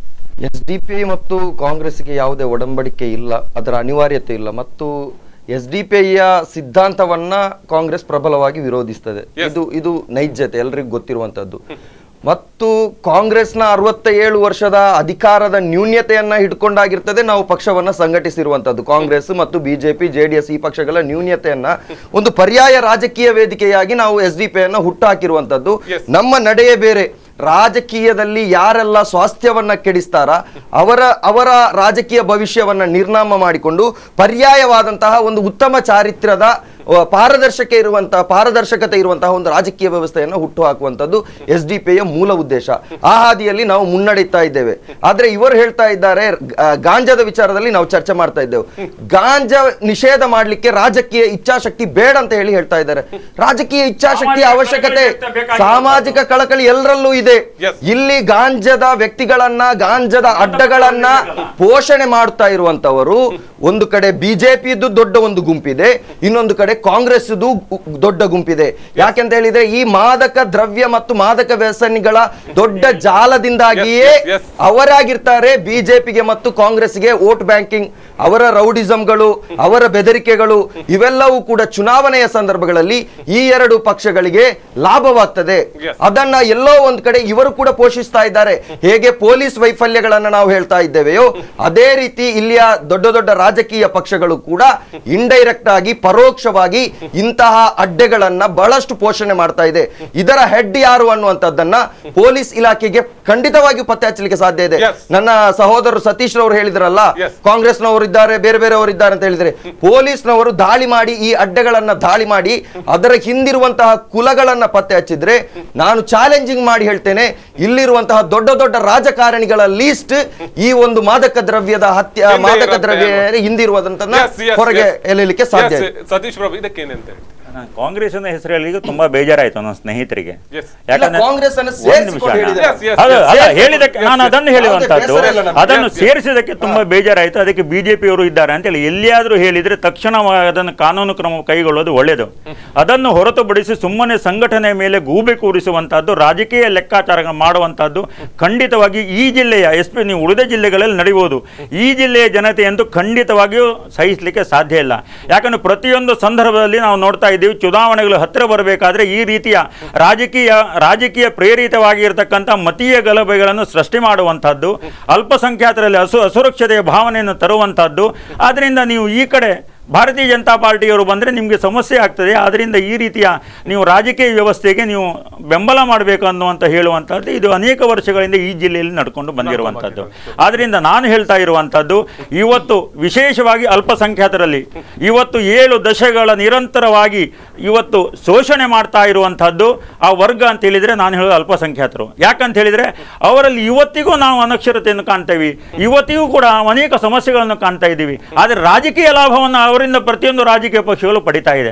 S2: ಎಸ್ ಡಿ ಪಿ ಮತ್ತು ಕಾಂಗ್ರೆಸ್ಗೆ ಯಾವುದೇ ಒಡಂಬಡಿಕೆ ಇಲ್ಲ ಅದರ ಅನಿವಾರ್ಯತೆ ಇಲ್ಲ ಮತ್ತು ಎಸ್ ಡಿ ಪಿ ಯ ಸಿದ್ಧಾಂತವನ್ನ ಕಾಂಗ್ರೆಸ್ ಪ್ರಬಲವಾಗಿ ವಿರೋಧಿಸ್ತದೆ
S1: Yes.
S2: ಇದು ಇದು ನೈಜತೆ ಎಲ್ರಿಗೂ ಗೊತ್ತಿರುವಂತದ್ದು ಮತ್ತು ಕಾಂಗ್ರೆಸ್ನ ಅರವತ್ತ ಏಳು ವರ್ಷದ ಅಧಿಕಾರದ ನ್ಯೂನ್ಯತೆಯನ್ನ ಹಿಡ್ಕೊಂಡಾಗಿರ್ತದೆ ನಾವು ಪಕ್ಷವನ್ನ ಸಂಘಟಿಸಿರುವಂತದ್ದು ಕಾಂಗ್ರೆಸ್ ಮತ್ತು ಬಿಜೆಪಿ ಜೆಡಿಎಸ್ ಈ ಪಕ್ಷಗಳ ನ್ಯೂನ್ಯತೆಯನ್ನ ಒಂದು ಪರ್ಯಾಯ ರಾಜಕೀಯ ವೇದಿಕೆಯಾಗಿ ನಾವು ಎಸ್ ಡಿ ಪಿ ಅನ್ನ ಹುಟ್ಟಾಕಿರುವಂತದ್ದು
S1: Yes.
S2: ನಮ್ಮ ನಡೆಯೇ ಬೇರೆ ರಾಜಕೀಯದಲ್ಲಿ ಯಾರೆಲ್ಲ ಸ್ವಾಸ್ಥ್ಯವನ್ನ ಕೆಡಿಸ್ತಾರ ಅವರ ಅವರ ರಾಜಕೀಯ ಭವಿಷ್ಯವನ್ನ ನಿರ್ನಾಮ ಮಾಡಿಕೊಂಡು ಪರ್ಯಾಯವಾದಂತಹ ಒಂದು ಉತ್ತಮ ಚಾರಿತ್ರ್ಯದ ಆ, ಪಾರದರ್ಶಕ ಇರುವಂತಹ ಪಾರದರ್ಶಕತೆ ಇರುವಂತಹ ಒಂದು ರಾಜಕೀಯ ವ್ಯವಸ್ಥೆಯನ್ನು ಹುಟ್ಟು ಹಾಕುವಂಥದ್ದು ಎಸ್ ಡಿ ಪಿಯ ಮೂಲ ಉದ್ದೇಶ ಆ ಹಾದಿಯಲ್ಲಿ ನಾವು ಮುನ್ನಡೀತಾ ಇದ್ದೇವೆ ಆದ್ರೆ ಇವರು ಹೇಳ್ತಾ ಇದ್ದಾರೆ ಆ, ಗಾಂಜಾದ ವಿಚಾರದಲ್ಲಿ ನಾವು ಚರ್ಚೆ ಮಾಡ್ತಾ ಇದ್ದೇವೆ ಗಾಂಜಾ ನಿಷೇಧ ಮಾಡ್ಲಿಕ್ಕೆ ರಾಜಕೀಯ ಇಚ್ಛಾಶಕ್ತಿ ಬೇಡ ಅಂತ ಹೇಳಿ ಹೇಳ್ತಾ ಇದ್ದಾರೆ ರಾಜಕೀಯ ಇಚ್ಛಾಶಕ್ತಿ
S3: ಸಾಮಾಜಿಕ
S2: ಅವಶ್ಯಕತೆ
S3: ಕಳಕಳಿ ಬೇಕಾಗಿಲ್ಲ.
S2: ಸಾಮಾಜಿಕ ಕಳಕಳಿ ಎಲ್ಲರಲ್ಲೂ ಇದೆ
S1: Yes.
S2: ಇಲ್ಲಿ ಗಾಂಜದ ವ್ಯಕ್ತಿಗಳನ್ನ ಗಾಂಜದ ಅಡ್ಡಗಳನ್ನ ಪೋಷಣೆ ಮಾಡ್ತಾ ಇರುವಂತವರು ಒಂದು ಕಡೆ ಬಿಜೆಪಿದು ದೊಡ್ಡ ಒಂದು ಗುಂಪಿದೆ ಇನ್ನೊಂದು ಕಡೆ ಕಾಂಗ್ರೆಸ್ ದೊಡ್ಡ ಗುಂಪಿದೆ ಯಾಕೆಂತ ಹೇಳಿದ್ರೆ ಈ ಮಾದಕ ದ್ರವ್ಯ ಮತ್ತು ಮಾದಕ ವ್ಯಸನಿಗಳ ದೊಡ್ಡ ಜಾಲದಿಂದಾಗಿಯೇ
S1: Yes, yes, yes.
S2: ಅವರಾಗಿರ್ತಾರೆ ಬಿಜೆಪಿಗೆ ಮತ್ತು ಕಾಂಗ್ರೆಸ್ಗೆ ವೋಟ್ ಬ್ಯಾಂಕಿಂಗ್ ಅವರ ರೌಡಿಸಂಗಳು ಅವರ ಬೆದರಿಕೆಗಳು ಇವೆಲ್ಲವೂ ಕೂಡ ಚುನಾವಣೆಯ ಸಂದರ್ಭಗಳಲ್ಲಿ ಈ ಎರಡು ಪಕ್ಷಗಳಿಗೆ ಲಾಭವಾಗ್ತದೆ
S1: Yes.
S2: ಅದನ್ನ ಎಲ್ಲೋ ಒಂದ್ ಕಡೆ ಇವರು ಕೂಡ ಪೋಷಿಸ್ತಾ ಇದ್ದಾರೆ ಹೇಗೆ ಪೊಲೀಸ್ ವೈಫಲ್ಯಗಳನ್ನ ನಾವು ಹೇಳ್ತಾ ಇದ್ದೇವೆಯೋ ಅದೇ ರೀತಿ ಇಲ್ಲಿಯ ದೊಡ್ಡ ದೊಡ್ಡ ರಾಜಕೀಯ ಪಕ್ಷಗಳು ಕೂಡ ಇಂಡೈರೆಕ್ಟ್ ಆಗಿ ಪರೋಕ್ಷವಾಗಿ ಇಂತಹ ಅಡ್ಡೆಗಳನ್ನ ಬಹಳಷ್ಟು ಪೋಷಣೆ ಮಾಡ್ತಾ ಇದೆ ಇದರ ಹೆಡ್ ಯಾರು ಅನ್ನುವಂಥದ್ದನ್ನ ಪೊಲೀಸ್ ಇಲಾಖೆಗೆ ಖಂಡಿತವಾಗಿಯೂ ಪತ್ತೆ ಹಚ್ಚಲಿಕ್ಕೆ ಸಾಧ್ಯ ಇದೆ
S1: Yes.
S2: ನನ್ನ ಸಹೋದರರು ಸತೀಶ್ ರವರು ಹೇಳಿದ್ರಲ್ಲ
S1: Yes.
S2: ಕಾಂಗ್ರೆಸ್ನವರು ಇದ್ದಾರೆ ಬೇರೆ ಬೇರೆಯವರು ಇದ್ದಾರೆ ಅಂತ ಹೇಳಿದ್ರೆ ಪೊಲೀಸ್ನವರು ದಾಳಿ ಮಾಡಿ ಈ ಅಡ್ಡೆಗಳನ್ನ ದಾಳಿ ಮಾಡಿ ಅದರ ಹಿಂದಿರುವಂತಹ ಕುಲಗಳನ್ನ ಪತ್ತೆ ಹಚ್ಚಿದ್ರೆ ನಾನು ಚಾಲೆಂಜಿಂಗ್ ಮಾಡಿ ಹೇಳ್ತೇನೆ ಇಲ್ಲಿರುವಂತಹ ದೊಡ್ಡ ದೊಡ್ಡ ರಾಜಕಾರಣಿಗಳ ಲೀಸ್ಟ್ ಈ ಒಂದು ಮಾದಕ ದ್ರವ್ಯದ ಹತ್ಯೆ
S1: ಹಿಂದೆ
S2: ಮಾದಕ
S1: ಇರುತ್ತೆ
S2: ದ್ರವ್ಯ
S1: ಅಲ್ವಾ?
S2: ಹಿಂದಿರುವುದಂತನ್ನ
S1: Yes, yes,
S2: ಹೊರಗೆ
S1: yes.
S2: ಎಳೆಯಲಿಕ್ಕೆ ಸಾಧ್ಯ
S1: Yes,
S2: ಇದೆ
S1: ಸತೀಶ್ ಪ್ರಭು ಇದಕ್ಕೇನಂತ ಹೇಳಿ
S3: ನಾನು ಕಾಂಗ್ರೆಸ್ನ ಹೆಸರಲ್ಲಿ ತುಂಬಾ ಬೇಜಾರಾಯ್ತು ನನ್ನ ಸ್ನೇಹಿತರಿಗೆ
S1: Yes.
S2: ಇಲ್ಲ, ಕಾಂಗ್ರೆಸ್ ಅನ್ನು
S3: ಒಂದ್
S2: ಸೇರಿಸಿಕೊಂಡು
S3: ನಿಮಿಷ
S2: ಹೇಳಿದ್ದಾರೆ.
S1: Yes, yes,
S3: ಅದು
S1: yes.
S3: ಅಲ್ಲ
S1: Yes,
S3: ಹೇಳಿದಕ್ಕೆ
S1: yes,
S3: ನಾನು
S1: yes.
S3: ಅದನ್ನು ಹೇಳುವಂತದ್ದು
S2: ಬೇಸರ ಇಲ್ಲ ನಮ್ಗೆ.
S3: ಅದನ್ನು
S1: Yes, yes.
S3: ಸೇರಿಸಿದಕ್ಕೆ ತುಂಬಾ ಬೇಜಾರಾಯಿತು ಅದಕ್ಕೆ ಬಿಜೆಪಿಯವರು ಇದ್ದಾರೆ ಅಂತೇಳಿ ಎಲ್ಲಿಯಾದ್ರೂ ಹೇಳಿದ್ರೆ ತಕ್ಷಣ ಅದನ್ನು ಕಾನೂನು ಕ್ರಮ ಕೈಗೊಳ್ಳೋದು ಒಳ್ಳೆಯದು ಅದನ್ನು ಹೊರತುಪಡಿಸಿ ಸುಮ್ಮನೆ ಸಂಘಟನೆ ಮೇಲೆ ಗೂಬೆ ಕೂರಿಸುವಂತಹದ್ದು ರಾಜಕೀಯ ಲೆಕ್ಕಾಚಾರ ಮಾಡುವಂತಹದ್ದು ಖಂಡಿತವಾಗಿ ಈ ಜಿಲ್ಲೆಯ ಎಸ್ ಪಿ ನೀವು ಉಳಿದ ಜಿಲ್ಲೆಗಳಲ್ಲಿ ನಡೆಯುವುದು ಈ ಜಿಲ್ಲೆಯ ಜನತೆಯಂತೂ ಖಂಡಿತವಾಗಿಯೂ ಸಹಿಸಲಿಕ್ಕೆ ಸಾಧ್ಯ ಇಲ್ಲ ಯಾಕಂದ್ರೆ ಪ್ರತಿಯೊಂದು ಸಂದರ್ಭದಲ್ಲಿ ನಾವು ನೋಡ್ತಾ ಇದ್ದೀವಿ ಚುನಾವಣೆಗಳು ಹತ್ತಿರ ಬರಬೇಕಾದ್ರೆ ಈ ರೀತಿಯ ರಾಜಕೀಯ ರಾಜಕೀಯ ಪ್ರೇರಿತವಾಗಿರ್ತಕ್ಕಂಥ ಮತೀಯ ಗಲಭೆಗಳನ್ನು ಸೃಷ್ಟಿ ಮಾಡುವಂಥದ್ದು ಅಲ್ಪಸಂಖ್ಯಾತರಲ್ಲಿ ಅಸು ಅಸುರಕ್ಷತೆಯ ಭಾವನೆಯನ್ನು ತರುವಂಥದ್ದು ಆದ್ದರಿಂದ ನೀವು ಈ ಕಡೆ ಭಾರತೀಯ ಜನತಾ ಪಾರ್ಟಿಯವರು ಬಂದರೆ ನಿಮಗೆ ಸಮಸ್ಯೆ ಆಗ್ತದೆ ಆದ್ದರಿಂದ ಈ ರೀತಿಯ ನೀವು ರಾಜಕೀಯ ವ್ಯವಸ್ಥೆಗೆ ನೀವು ಬೆಂಬಲ ಮಾಡಬೇಕು ಅನ್ನುವಂಥ ಹೇಳುವಂಥದ್ದು ಇದು ಅನೇಕ ವರ್ಷಗಳಿಂದ ಈ ಜಿಲ್ಲೆಯಲ್ಲಿ ನಡ್ಕೊಂಡು ಬಂದಿರುವಂಥದ್ದು ಆದ್ದರಿಂದ ನಾನು ಹೇಳ್ತಾ ಇರುವಂಥದ್ದು ಇವತ್ತು ವಿಶೇಷವಾಗಿ ಅಲ್ಪಸಂಖ್ಯಾತರಲ್ಲಿ ಇವತ್ತು ಏಳು ದಶಕಗಳ ನಿರಂತರವಾಗಿ ಇವತ್ತು ಶೋಷಣೆ ಮಾಡ್ತಾ ಇರುವಂಥದ್ದು ಆ ವರ್ಗ ಅಂತ ಹೇಳಿದರೆ ನಾನು ಹೇಳೋದು ಅಲ್ಪಸಂಖ್ಯಾತರು ಯಾಕಂತ ಹೇಳಿದರೆ ಅವರಲ್ಲಿ ಇವತ್ತಿಗೂ ನಾವು ಅನಕ್ಷರತೆಯನ್ನು ಕಾಣ್ತೇವೆ ಇವತ್ತಿಗೂ ಕೂಡ ಅನೇಕ ಸಮಸ್ಯೆಗಳನ್ನು ಕಾಣ್ತಾ ಇದ್ದೀವಿ ಆದರೆ ರಾಜಕೀಯ ಲಾಭವನ್ನು ಅವರಿಂದ ಪ್ರತಿಯೊಂದು ರಾಜಕೀಯ ಪಕ್ಷಗಳು ಪಡಿತಾ ಇದೆ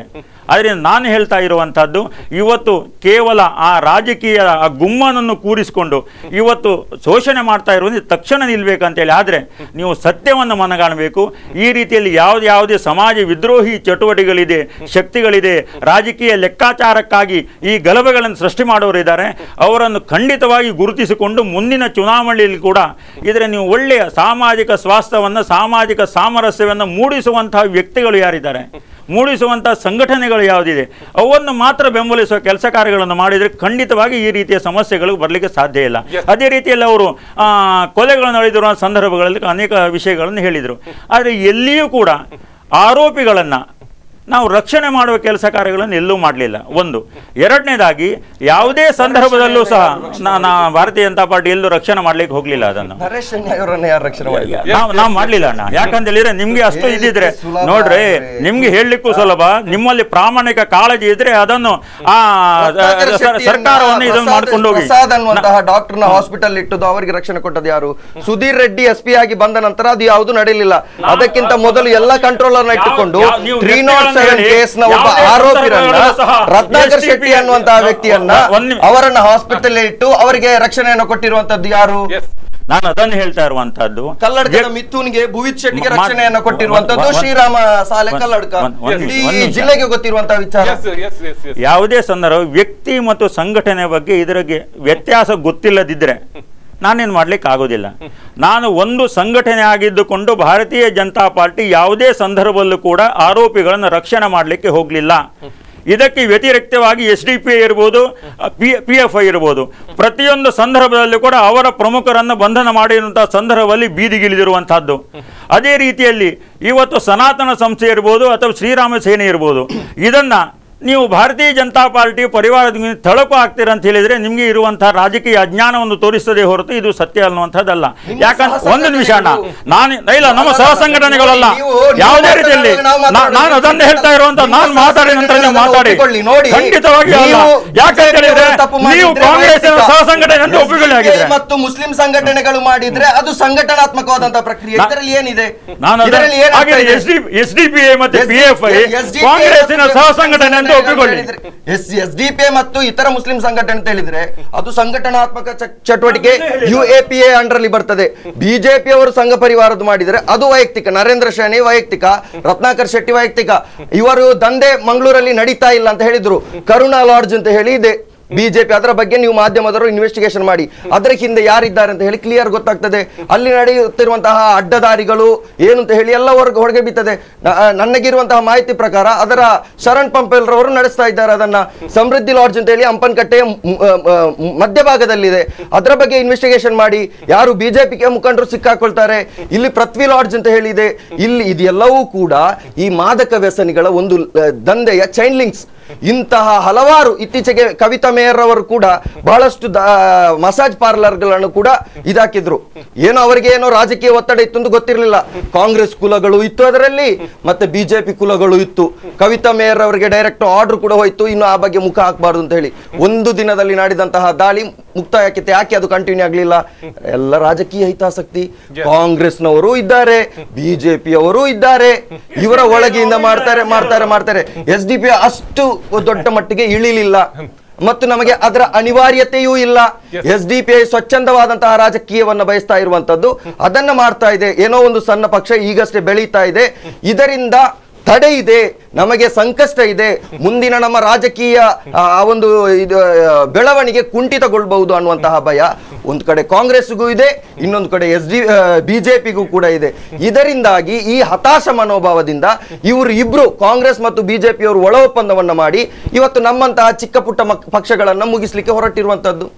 S3: ಅದರಿಂದ ನಾನು ಹೇಳ್ತಾ ಇರುವಂಥದ್ದು ಇವತ್ತು ಕೇವಲ ಆ ರಾಜಕೀಯ ಆ ಗುಮ್ಮನನ್ನು ಕೂರಿಸಿಕೊಂಡು ಇವತ್ತು ಶೋಷಣೆ ಮಾಡ್ತಾ ಇರುವುದು ತಕ್ಷಣ ನಿಲ್ಬೇಕಂತೇಳಿ ಆದರೆ ನೀವು ಸತ್ಯವನ್ನು ಮನಗಾಣಬೇಕು ಈ ರೀತಿಯಲ್ಲಿ ಯಾವ್ದು ಯಾವುದೇ ಸಮಾಜ ವಿದ್ರೋಹಿ ಚಟುವಟಿಕೆಗಳಿದೆ ಶಕ್ತಿಗಳಿದೆ ರಾಜಕೀಯ ಲೆಕ್ಕಾಚಾರಕ್ಕಾಗಿ ಈ ಗಲಭೆಗಳನ್ನು ಸೃಷ್ಟಿ ಮಾಡೋರು ಇದ್ದಾರೆ ಅವರನ್ನು ಖಂಡಿತವಾಗಿ ಗುರುತಿಸಿಕೊಂಡು ಮುಂದಿನ ಚುನಾವಣೆಯಲ್ಲಿ ಕೂಡ ಇದರ ನೀವು ಒಳ್ಳೆಯ ಸಾಮಾಜಿಕ ಸ್ವಾಸ್ಥ್ಯವನ್ನು ಸಾಮಾಜಿಕ ಸಾಮರಸ್ಯವನ್ನು ಮೂಡಿಸುವಂತಹ ವ್ಯಕ್ತಿಗಳು ಯಾರಿದ್ದಾರೆ ಮೂಡಿಸುವಂತಹ ಸಂಘಟನೆಗಳು ಯಾವುದಿದೆ ಅವನ್ನು ಮಾತ್ರ ಬೆಂಬಲಿಸುವ ಕೆಲಸ ಕಾರ್ಯಗಳನ್ನು ಮಾಡಿದರೆ ಖಂಡಿತವಾಗಿ ಈ ರೀತಿಯ ಸಮಸ್ಯೆಗಳು ಬರಲಿಕ್ಕೆ ಸಾಧ್ಯ ಇಲ್ಲ ಅದೇ ರೀತಿಯಲ್ಲಿ ಅವರು ಆ, ಕೊಲೆಗಳು ನಡೆದಿರುವ ಸಂದರ್ಭಗಳಲ್ಲಿ ಅನೇಕ ವಿಷಯಗಳನ್ನು ಹೇಳಿದರು ಆದರೆ ಎಲ್ಲಿಯೂ ಕೂಡ ಆರೋಪಿಗಳನ್ನು ನಾವು ರಕ್ಷಣೆ ಮಾಡುವ ಕೆಲಸ ಕಾರ್ಯಗಳನ್ನು ಎಲ್ಲೂ ಮಾಡಲಿಲ್ಲ ಒಂದು ಎರಡನೇದಾಗಿ ಯಾವುದೇ ಸಂದರ್ಭದಲ್ಲೂ ಸಹ ನಾನು ಭಾರತೀಯ ಜನತಾ ಪಾರ್ಟಿ ಎಲ್ಲೂ ರಕ್ಷಣೆ ಮಾಡ್ಲಿಕ್ಕೆ ಹೋಗಲಿಲ್ಲ ಅದನ್ನು
S2: ನರೇಶ್ ಶೆಣೈ ಅವರನ್ನ ಯಾರು ರಕ್ಷಣೆ ಮಾಡಿಲ್ಲ
S3: ನಾವು ನಾವು ಮಾಡ್ಲಿಲ್ಲ ಅಣ್ಣ ಯಾಕಂತ ಹೇಳಿದ್ರೆ ನಿಮ್ಗೆ ಅಷ್ಟು ಇದ್ದಿದ್ರೆ
S2: ಸುಲಭ
S3: ನೋಡ್ರಿ
S2: ಆದ್ರೆ.
S3: ನಿಮ್ಗೆ ಹೇಳಲಿಕ್ಕೂ ಸುಲಭ ನಿಮ್ಮಲ್ಲಿ ಪ್ರಾಮಾಣಿಕ ಕಾಳಜಿ ಇದ್ರೆ ಅದನ್ನು ಆ
S2: ರತ್ನಾಕರ್
S3: ಸರ್-
S2: ಶೆಟ್ಟಿಯನ್ನ
S3: ಸರ್ಕಾರವನ್ನು ಇದನ್ನು
S2: ಪ್ರಸಾದ್-
S3: ಮಾಡ್ಕೊಂಡು ಹೋಗಿ
S2: ಪ್ರಸಾದ್ ಅನ್ನುವಂತಹ ಡಾಕ್ಟರ್ನ ಹಾಸ್ಪಿಟಲ್ ಇಟ್ಟದ್ದು ಅವರಿಗೆ ರಕ್ಷಣೆ ಕೊಟ್ಟದ್ದು ಯಾರು ಸುಧೀರ್ ರೆಡ್ಡಿ ಎಸ್ ಪಿ ಆಗಿ ಬಂದ ನಂತರ ಅದು ಯಾವುದು ನಡೆಯಲಿಲ್ಲ ಅದಕ್ಕಿಂತ ಮೊದಲು ಎಲ್ಲ ಕಂಟ್ರೋಲರ್ ಇಟ್ಟುಕೊಂಡು
S3: ಯಾವ- ನೀವು
S2: ತ್ರೀ ನಾಟ್
S3: ವ್ಯಕ್ತಿಗಳನ್ನ
S2: ಸೆವೆನ್
S3: ಹೇಳಿ,
S2: ಕೇಸ್ ನ ಒಬ್ಬ
S3: ಯಾವುದೇ
S2: ಆರೋಪಿರನ್ನ
S3: ಸಂದರ್ಭದಲ್ಲೂ ಸಹ
S2: ರತ್ನಾಕರ್
S3: SDPI
S2: ಶೆಟ್ಟಿ ಅನ್ನುವಂತಹ ವ್ಯಕ್ತಿಯನ್ನ
S3: ಒಂದ್ ನಿಮಿಷ.
S2: ಅವರನ್ನ ಹಾಸ್ಪಿಟಲ್ ಇಟ್ಟು ಅವರಿಗೆ ರಕ್ಷಣೆಯನ್ನು ಕೊಟ್ಟಿರುವಂತದ್ದು ಯಾರು
S1: ಎಸ್
S3: ನಾನು ಅದನ್ನು ಹೇಳ್ತಾ ಇರುವಂತಹದ್ದು
S2: ಕಲ್ಲಡ್ಕದ ಮಿಥುನ್ಗೆ ಭುವಿತ್ ಶೆಟ್ಟಿಗೆ
S3: ಮ-
S2: ರಕ್ಷಣೆಯನ್ನು ಕೊಟ್ಟಿರುವಂತದ್ದು
S3: ಒಂದ್-
S2: ಶ್ರೀರಾಮ ಸಾಲೆ ಕಲ್ಲಡ್ಕ
S3: ಒಂದ್- ಒಂದ್
S2: ಇಡೀ
S3: ನಿಮಿಷ, ಒಂದ್ ನಿಮಿಷ.
S2: ಜಿಲ್ಲೆಗೆ ಗೊತ್ತಿರುವಂತಹ ವಿಚಾರ
S1: ಎಸ್ ಎಸ್ ಎಸ್ ಎಸ್
S3: ಯಾವುದೇ ಸಂದರ್ಭ ವ್ಯಕ್ತಿ ಮತ್ತು ಸಂಘಟನೆ ಬಗ್ಗೆ ಇದರಿಗೆ ವ್ಯತ್ಯಾಸ ಗೊತ್ತಿಲ್ಲದಿದ್ದರೆ ನಾನೇನು ಮಾಡ್ಲಿಕ್ಕೆ ಆಗೋದಿಲ್ಲ ನಾನು ಒಂದು ಸಂಘಟನೆ ಆಗಿದ್ದುಕೊಂಡು ಭಾರತೀಯ ಜನತಾ ಪಾರ್ಟಿ ಯಾವುದೇ ಸಂದರ್ಭದಲ್ಲೂ ಕೂಡ ಆರೋಪಿಗಳನ್ನು ರಕ್ಷಣೆ ಮಾಡಲಿಕ್ಕೆ ಹೋಗಲಿಲ್ಲ ಇದಕ್ಕೆ ವ್ಯತಿರಿಕ್ತವಾಗಿ ಎಸ್ ಡಿ ಪಿ ಐ ಇರ್ಬೋದು ಪಿ ಪಿ ಎಫ್ ಐ ಇರ್ಬೋದು ಪ್ರತಿಯೊಂದು ಸಂದರ್ಭದಲ್ಲೂ ಕೂಡ ಅವರ ಪ್ರಮುಖರನ್ನು ಬಂಧನ ಮಾಡಿರುವಂತಹ ಸಂದರ್ಭದಲ್ಲಿ ಬೀದಿಗಿಳಿದಿರುವಂತಹದ್ದು ಅದೇ ರೀತಿಯಲ್ಲಿ ಇವತ್ತು ಸನಾತನ ಸಂಸ್ಥೆ ಇರ್ಬೋದು ಅಥವಾ ಶ್ರೀರಾಮ ಸೇನೆ ಇರ್ಬೋದು ಇದನ್ನ ನೀವು ಭಾರತೀಯ ಜನತಾ ಪಾರ್ಟಿ ಪರಿವಾರದ ಮೇಲೆ ತಳಕು ಆಗ್ತೀರ ಅಂತ ಹೇಳಿದ್ರೆ ನಿಮಗೆ ಇರುವಂತಹ ರಾಜಕೀಯ ಅಜ್ಞಾನವನ್ನು ತೋರಿಸ್ತದೆ ಹೊರತು ಇದು ಸತ್ಯ ಅನ್ನುವಂಥದ್ದಲ್ಲ
S2: ನಿಮ್ಮ
S3: ಯಾಕಂದ್ರೆ
S2: ಸಹ
S3: ಒಂದು ನಿಮಿಷ ಅಣ್ಣ
S2: ಸಂಘಟನೆಗಳು-
S3: ನಾನು ಇಲ್ಲ ನಮ್ಮ ಸಹ ಸಂಘಟನೆಗಳಲ್ಲ
S2: ನೀವು- ನೀವು
S3: ಯಾವುದೇ
S2: ಮಾತಾಡುವಾಗ
S3: ರೀತಿಯಲ್ಲಿ
S2: ನಾವು
S3: ನಾ-
S2: ಮಾತಾಡೋದು
S3: ನಾನು ಅದನ್ನೇ ಹೇಳ್ತಾ ಇರುವಂತ
S2: ನಿಮ್ಮ
S3: ನಾನು
S2: ಸಹ
S3: ಮಾತಾಡಿದ ನಂತರ ನೀವು
S2: ಸಂಘಟನೆಗಳನ್ನು
S3: ಮಾತಾಡಿ
S2: ಒಪ್ಪಿಕೊಳ್ಳಿ, ನೋಡಿ.
S3: ಖಂಡಿತವಾಗಿ ಅಲ್ಲ
S2: ನೀವು
S3: ಯಾಕಂತ ಹೇಳಿದ್ರೆ
S2: ತಪ್ಪು
S3: ನೀವು
S2: ಮಾಡಿದ್ರೆ
S3: ಕಾಂಗ್ರೆಸ್ಸಿನ
S2: ವೈಯಕ್ತಿಕ.
S3: ಸಹ ಸಂಘಟನೆ ಅಂತ ಒಪ್ಪಿಕೊಳ್ಳಿ ಆಗಿದ್ರೆ
S2: SDPI ಮತ್ತು ಮುಸ್ಲಿಂ ಸಂಘಟನೆಗಳು ಮಾಡಿದ್ರೆ ಅದು ಸಂಘಟನಾತ್ಮಕವಾದಂತಹ ಪ್ರಕ್ರಿಯೆ
S3: ನಾ-
S2: ಇದರಲ್ಲಿ ಏನಿದೆ
S3: ನಾನು
S2: ಇದರಲ್ಲಿ ಏನಾಗ್ತಾ ಇದೆ?
S3: ಎಸ್ ಡಿ ಪಿ ಐ ಮತ್ತೆ ಪಿ ಎಫ್ ಐ
S2: SDPI
S3: ಕಾಂಗ್ರೆಸ್ಸಿನ
S2: ಮತ್ತು
S3: ಸಹ
S2: ಮುಸ್ಲಿಂ
S3: ಸಂಘಟನೆ ಅಂತ ಒಪ್ಪಿಕೊಳ್ಳಿ
S2: ಎಸ್ ಎಸ್ ಡಿ ಪಿ ಮತ್ತು ಇತರ ಮುಸ್ಲಿಂ ಸಂಘಟನೆ ಅಂತ ಹೇಳಿದ್ರೆ ಅದು ಸಂಘಟನಾತ್ಮಕ ಚ- ಚಟುವಟಿಕೆ U A P A under ಅಲ್ಲಿ ಬರ್ತದೆ ಬಿಜೆಪಿ ಅವರು ಸಂಘ ಪರಿವಾರದ್ದು ಮಾಡಿದ್ರೆ ಅದು ವೈಯಕ್ತಿಕ ನರೇಂದ್ರ ಶೆಣಿ ವೈಯಕ್ತಿಕ ರತ್ನಾಕರ್ ಶೆಟ್ಟಿ ವೈಯಕ್ತಿಕ ಇವರು ದಂಧೆ ಮಂಗಳೂರಲ್ಲಿ ನಡೀತಾ ಇಲ್ಲ ಅಂತ ಹೇಳಿದ್ರು ಕರುಣಾ ಲಾಡ್ಜ್ ಅಂತ ಹೇಳಿ ಇದೆ ಬಿಜೆಪಿ ಅದರ ಬಗ್ಗೆ ನೀವು ಮಾಧ್ಯಮದವರು ಇನ್ವೆಸ್ಟಿಗೇಷನ್ ಮಾಡಿ ಅದರ ಹಿಂದೆ ಯಾರಿದ್ದಾರೆ ಅಂತ ಹೇಳಿ ಕ್ಲಿಯರ್ ಗೊತ್ತಾಗ್ತದೆ ಅಲ್ಲಿ ನಡೆಯುತ್ತಿರುವಂತಹ ಅಡ್ಡದಾರಿಗಳು ಏನು ಅಂತ ಹೇಳಿ ಎಲ್ಲ ಹೊರಗೆ ಹೊರಗೆ ಬಿತ್ತದೆ ನ- ಆ, ನನಗಿರುವಂತಹ ಮಾಹಿತಿ ಪ್ರಕಾರ ಅದರ ಶರಣ್ ಪಂಪೆಲ್ರವರು ನಡೆಸ್ತಾ ಇದ್ದಾರೆ ಅದನ್ನ ಸಮೃದ್ಧಿ ಲಾಡ್ಜ್ ಅಂತ ಹೇಳಿ ಅಂಪನ್ಕಟ್ಟೆಯ ಮ್- ಆ, ಆ, ಮಧ್ಯಭಾಗದಲ್ಲಿದೆ ಅದರ ಬಗ್ಗೆ ಇನ್ವೆಸ್ಟಿಗೇಷನ್ ಮಾಡಿ ಯಾರು ಬಿಜೆಪಿಗೆ ಮುಖಂಡರು ಸಿಕ್ಕಾಕೊಳ್ತಾರೆ ಇಲ್ಲಿ ಪೃಥ್ವಿ ಲಾಡ್ಜ್ ಅಂತ ಹೇಳಿದೆ ಇಲ್ಲಿ ಇದೆಲ್ಲವೂ ಕೂಡ ಈ ಮಾದಕ ವ್ಯಸನಿಗಳ ಒಂದು ಆ, ದಂಧೆಯ ಚೈನ್ ಲಿಂಕ್ಸ್ ಇಂತಹ ಹಲವಾರು ಇತ್ತೀಚೆಗೆ ಕವಿತಾ ಮೇಯರ್ ಅವರು ಕೂಡ ಬಹಳಷ್ಟು ದ- ಮಸಾಜ್ ಪಾರ್ಲರ್ಗಳನ್ನು ಕೂಡ ಇದಾಕಿದ್ರು ಏನೋ ಅವರಿಗೆ ಏನೋ ರಾಜಕೀಯ ಒತ್ತಡ ಇತ್ತು ಅಂತ ಗೊತ್ತಿರಲಿಲ್ಲ ಕಾಂಗ್ರೆಸ್ ಕುಲಗಳು ಇತ್ತು ಅದರಲ್ಲಿ ಮತ್ತೆ ಬಿಜೆಪಿ ಕುಲಗಳು ಇತ್ತು ಕವಿತಾ ಮೇಯರ್ ಅವರಿಗೆ ಡೈರೆಕ್ಟ್ ಆರ್ಡರ್ ಕೂಡ ಹೋಯ್ತು ಇನ್ನು ಆ ಬಗ್ಗೆ ಮುಖ ಹಾಕಬಾರ್ದು ಅಂತ ಹೇಳಿ ಒಂದು ದಿನದಲ್ಲಿ ನಡೆದಂತಹ ದಾಳಿ ಮುಕ್ತಾಯಕ್ಕಿತ್ತು ಯಾಕೆ ಅದು ಕಂಟಿನ್ಯೂ ಆಗಲಿಲ್ಲ ಎಲ್ಲ ರಾಜಕೀಯ ಹಿತಾಸಕ್ತಿ ಕಾಂಗ್ರೆಸ್ನವರು ಇದ್ದಾರೆ ಬಿಜೆಪಿಯವರು ಇದ್ದಾರೆ ಇವರ ಒಳಗೆಯಿಂದ ಮಾಡ್ತಾರೆ ಮಾಡ್ತಾರೆ ಮಾಡ್ತಾರೆ ಎಸ್ ಡಿ ಪಿ ಅಷ್ಟು ದೊಡ್ಡ ಮಟ್ಟಿಗೆ ಇಳಿಲಿಲ್ಲ ಮತ್ತು ನಮಗೆ ಅದರ ಅನಿವಾರ್ಯತೆಯೂ ಇಲ್ಲ ಎಸ್ ಡಿ ಪಿ ಐ ಸ್ವಚ್ಛಂದವಾದಂತಹ ರಾಜಕೀಯವನ್ನ ಬಯಸ್ತಾ ಇರುವಂತದ್ದು ಅದನ್ನ ಮಾಡ್ತಾ ಇದೆ ಏನೋ ಒಂದು ಸಣ್ಣ ಪಕ್ಷ ಈಗಷ್ಟೇ ಬೆಳೀತಾ ಇದೆ ಇದರಿಂದ ತಡೆ ಇದೆ ನಮಗೆ ಸಂಕಷ್ಟ ಇದೆ ಮುಂದಿನ ನಮ್ಮ ರಾಜಕೀಯ ಆ ಆ ಒಂದು ಇದು ಆ, ಬೆಳವಣಿಗೆ ಕುಂಠಿತಗೊಳ್ಬಹುದು ಅನ್ನುವಂತಹ ಭಯ ಒಂದು ಕಡೆ ಕಾಂಗ್ರೆಸ್ಗೂ ಇದೆ ಇನ್ನೊಂದು ಕಡೆ ಎಸ್ ಡಿ ಬಿಜೆಪಿಗೂ ಕೂಡ ಇದೆ ಇದರಿಂದಾಗಿ ಈ ಹತಾಶ ಮನೋಭಾವದಿಂದ ಇವರು ಇಬ್ರು ಕಾಂಗ್ರೆಸ್ ಮತ್ತು ಬಿಜೆಪಿಯವರು ಒಳ ಒಪ್ಪಂದವನ್ನ ಮಾಡಿ ಇವತ್ತು ನಮ್ಮಂತಹ ಚಿಕ್ಕ ಪುಟ್ಟ ಮಕ್- ಪಕ್ಷಗಳನ್ನ ಮುಗಿಸ್ಲಿಕ್ಕೆ ಹೊರಟಿರುವಂತದ್ದು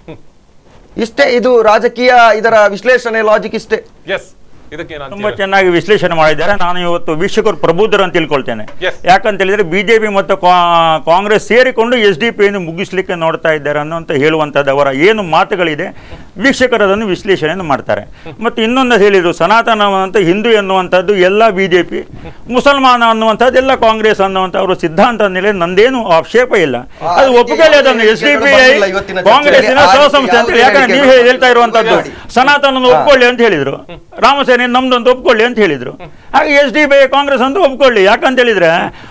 S2: ಇಷ್ಟೇ ಇದು ರಾಜಕೀಯ ಇದರ ವಿಶ್ಲೇಷಣೆ ಲಾಜಿಕ್ ಇಷ್ಟೇ
S1: ಎಸ್ ಇದಕ್ಕೆ ಏನ್
S3: ತುಂಬಾ
S1: ಅಂತೀರಾ?
S3: ಚೆನ್ನಾಗಿ ವಿಶ್ಲೇಷಣೆ ಮಾಡಿದ್ದಾರೆ ನಾನು ಇವತ್ತು ವೀಕ್ಷಕರು ಪ್ರಬುದ್ಧರು ಅಂತ ತಿಳ್ಕೊಳ್ತೇನೆ
S1: Yes.
S3: ಯಾಕಂತ ಹೇಳಿದ್ರೆ ಬಿಜೆಪಿ ಮತ್ತು ಕಾ- ಕಾಂಗ್ರೆಸ್ ಸೇರಿಕೊಂಡು ಎಸ್ ಡಿ ಪಿ ಮುಗಿಸ್ಲಿಕ್ಕೆ ನೋಡ್ತಾ ಇದ್ದಾರೆ ಅನ್ನೋಂತ ಹೇಳುವಂಥದ್ದು ಅವರ ಏನು ಮಾತುಗಳಿದೆ ವೀಕ್ಷಕರು ಅದನ್ನು ವಿಶ್ಲೇಷಣೆಯನ್ನು ಮಾಡ್ತಾರೆ ಮತ್ತು ಇನ್ನೊಂದು ಹೇಳಿದ್ರು ಸನಾತನ ಅಂತ ಹಿಂದೂ ಎನ್ನುವಂಥದ್ದು ಎಲ್ಲ ಬಿಜೆಪಿ ಮುಸಲ್ಮಾನ ಅನ್ನುವಂಥದ್ದು ಎಲ್ಲ ಕಾಂಗ್ರೆಸ್ ಅನ್ನುವಂಥ ಅವರ ಸಿದ್ಧಾಂತ ಮೇಲೆ ನಂದೇನು ಆಕ್ಷೇಪ ಇಲ್ಲ
S2: ಆ
S3: ಅದು
S2: ರೀತಿ
S3: ಒಪ್ಪಿಕೊಳ್ಳಿ ಅದನ್ನು
S2: ಯಾವುದೇ
S3: ಎಸ್ ಡಿ ಪಿ
S2: ಬಂದಿಲ್ಲ ಇವತ್ತಿನ ಚರ್ಚೆಯಲ್ಲಿ.
S3: ಕಾಂಗ್ರೆಸ್ಸಿನ
S2: ಆ ರೀತಿ
S3: ಸಹಸಂಸ್ಥೆ ಅಂತ
S2: ಯಾವುದೇ
S3: ಯಾಕಂದ್ರೆ ನೀವು
S2: ಹೇಳಿಕೆ
S3: ಹೇಳ್ತಾ ಇರುವಂತದ್ದು
S2: ಮಾಡಿ.
S3: ಸನಾತನ ಒಪ್ಕೊಳ್ಳಿ ಅಂತ ಹೇಳಿದ್ರು ರಾಮಸೇನೆ ನಮ್ದು ಅಂತ ಒಪ್ಕೊಳ್ಳಿ ಅಂತ ಹೇಳಿದ್ರು ಹಾಗೆ ಎಸ್ ಡಿ ಬಿ ಕಾಂಗ್ರೆಸ್ ಅಂತ ಒಪ್ಕೊಳ್ಳಿ ಯಾಕಂತ ಹೇಳಿದ್ರೆ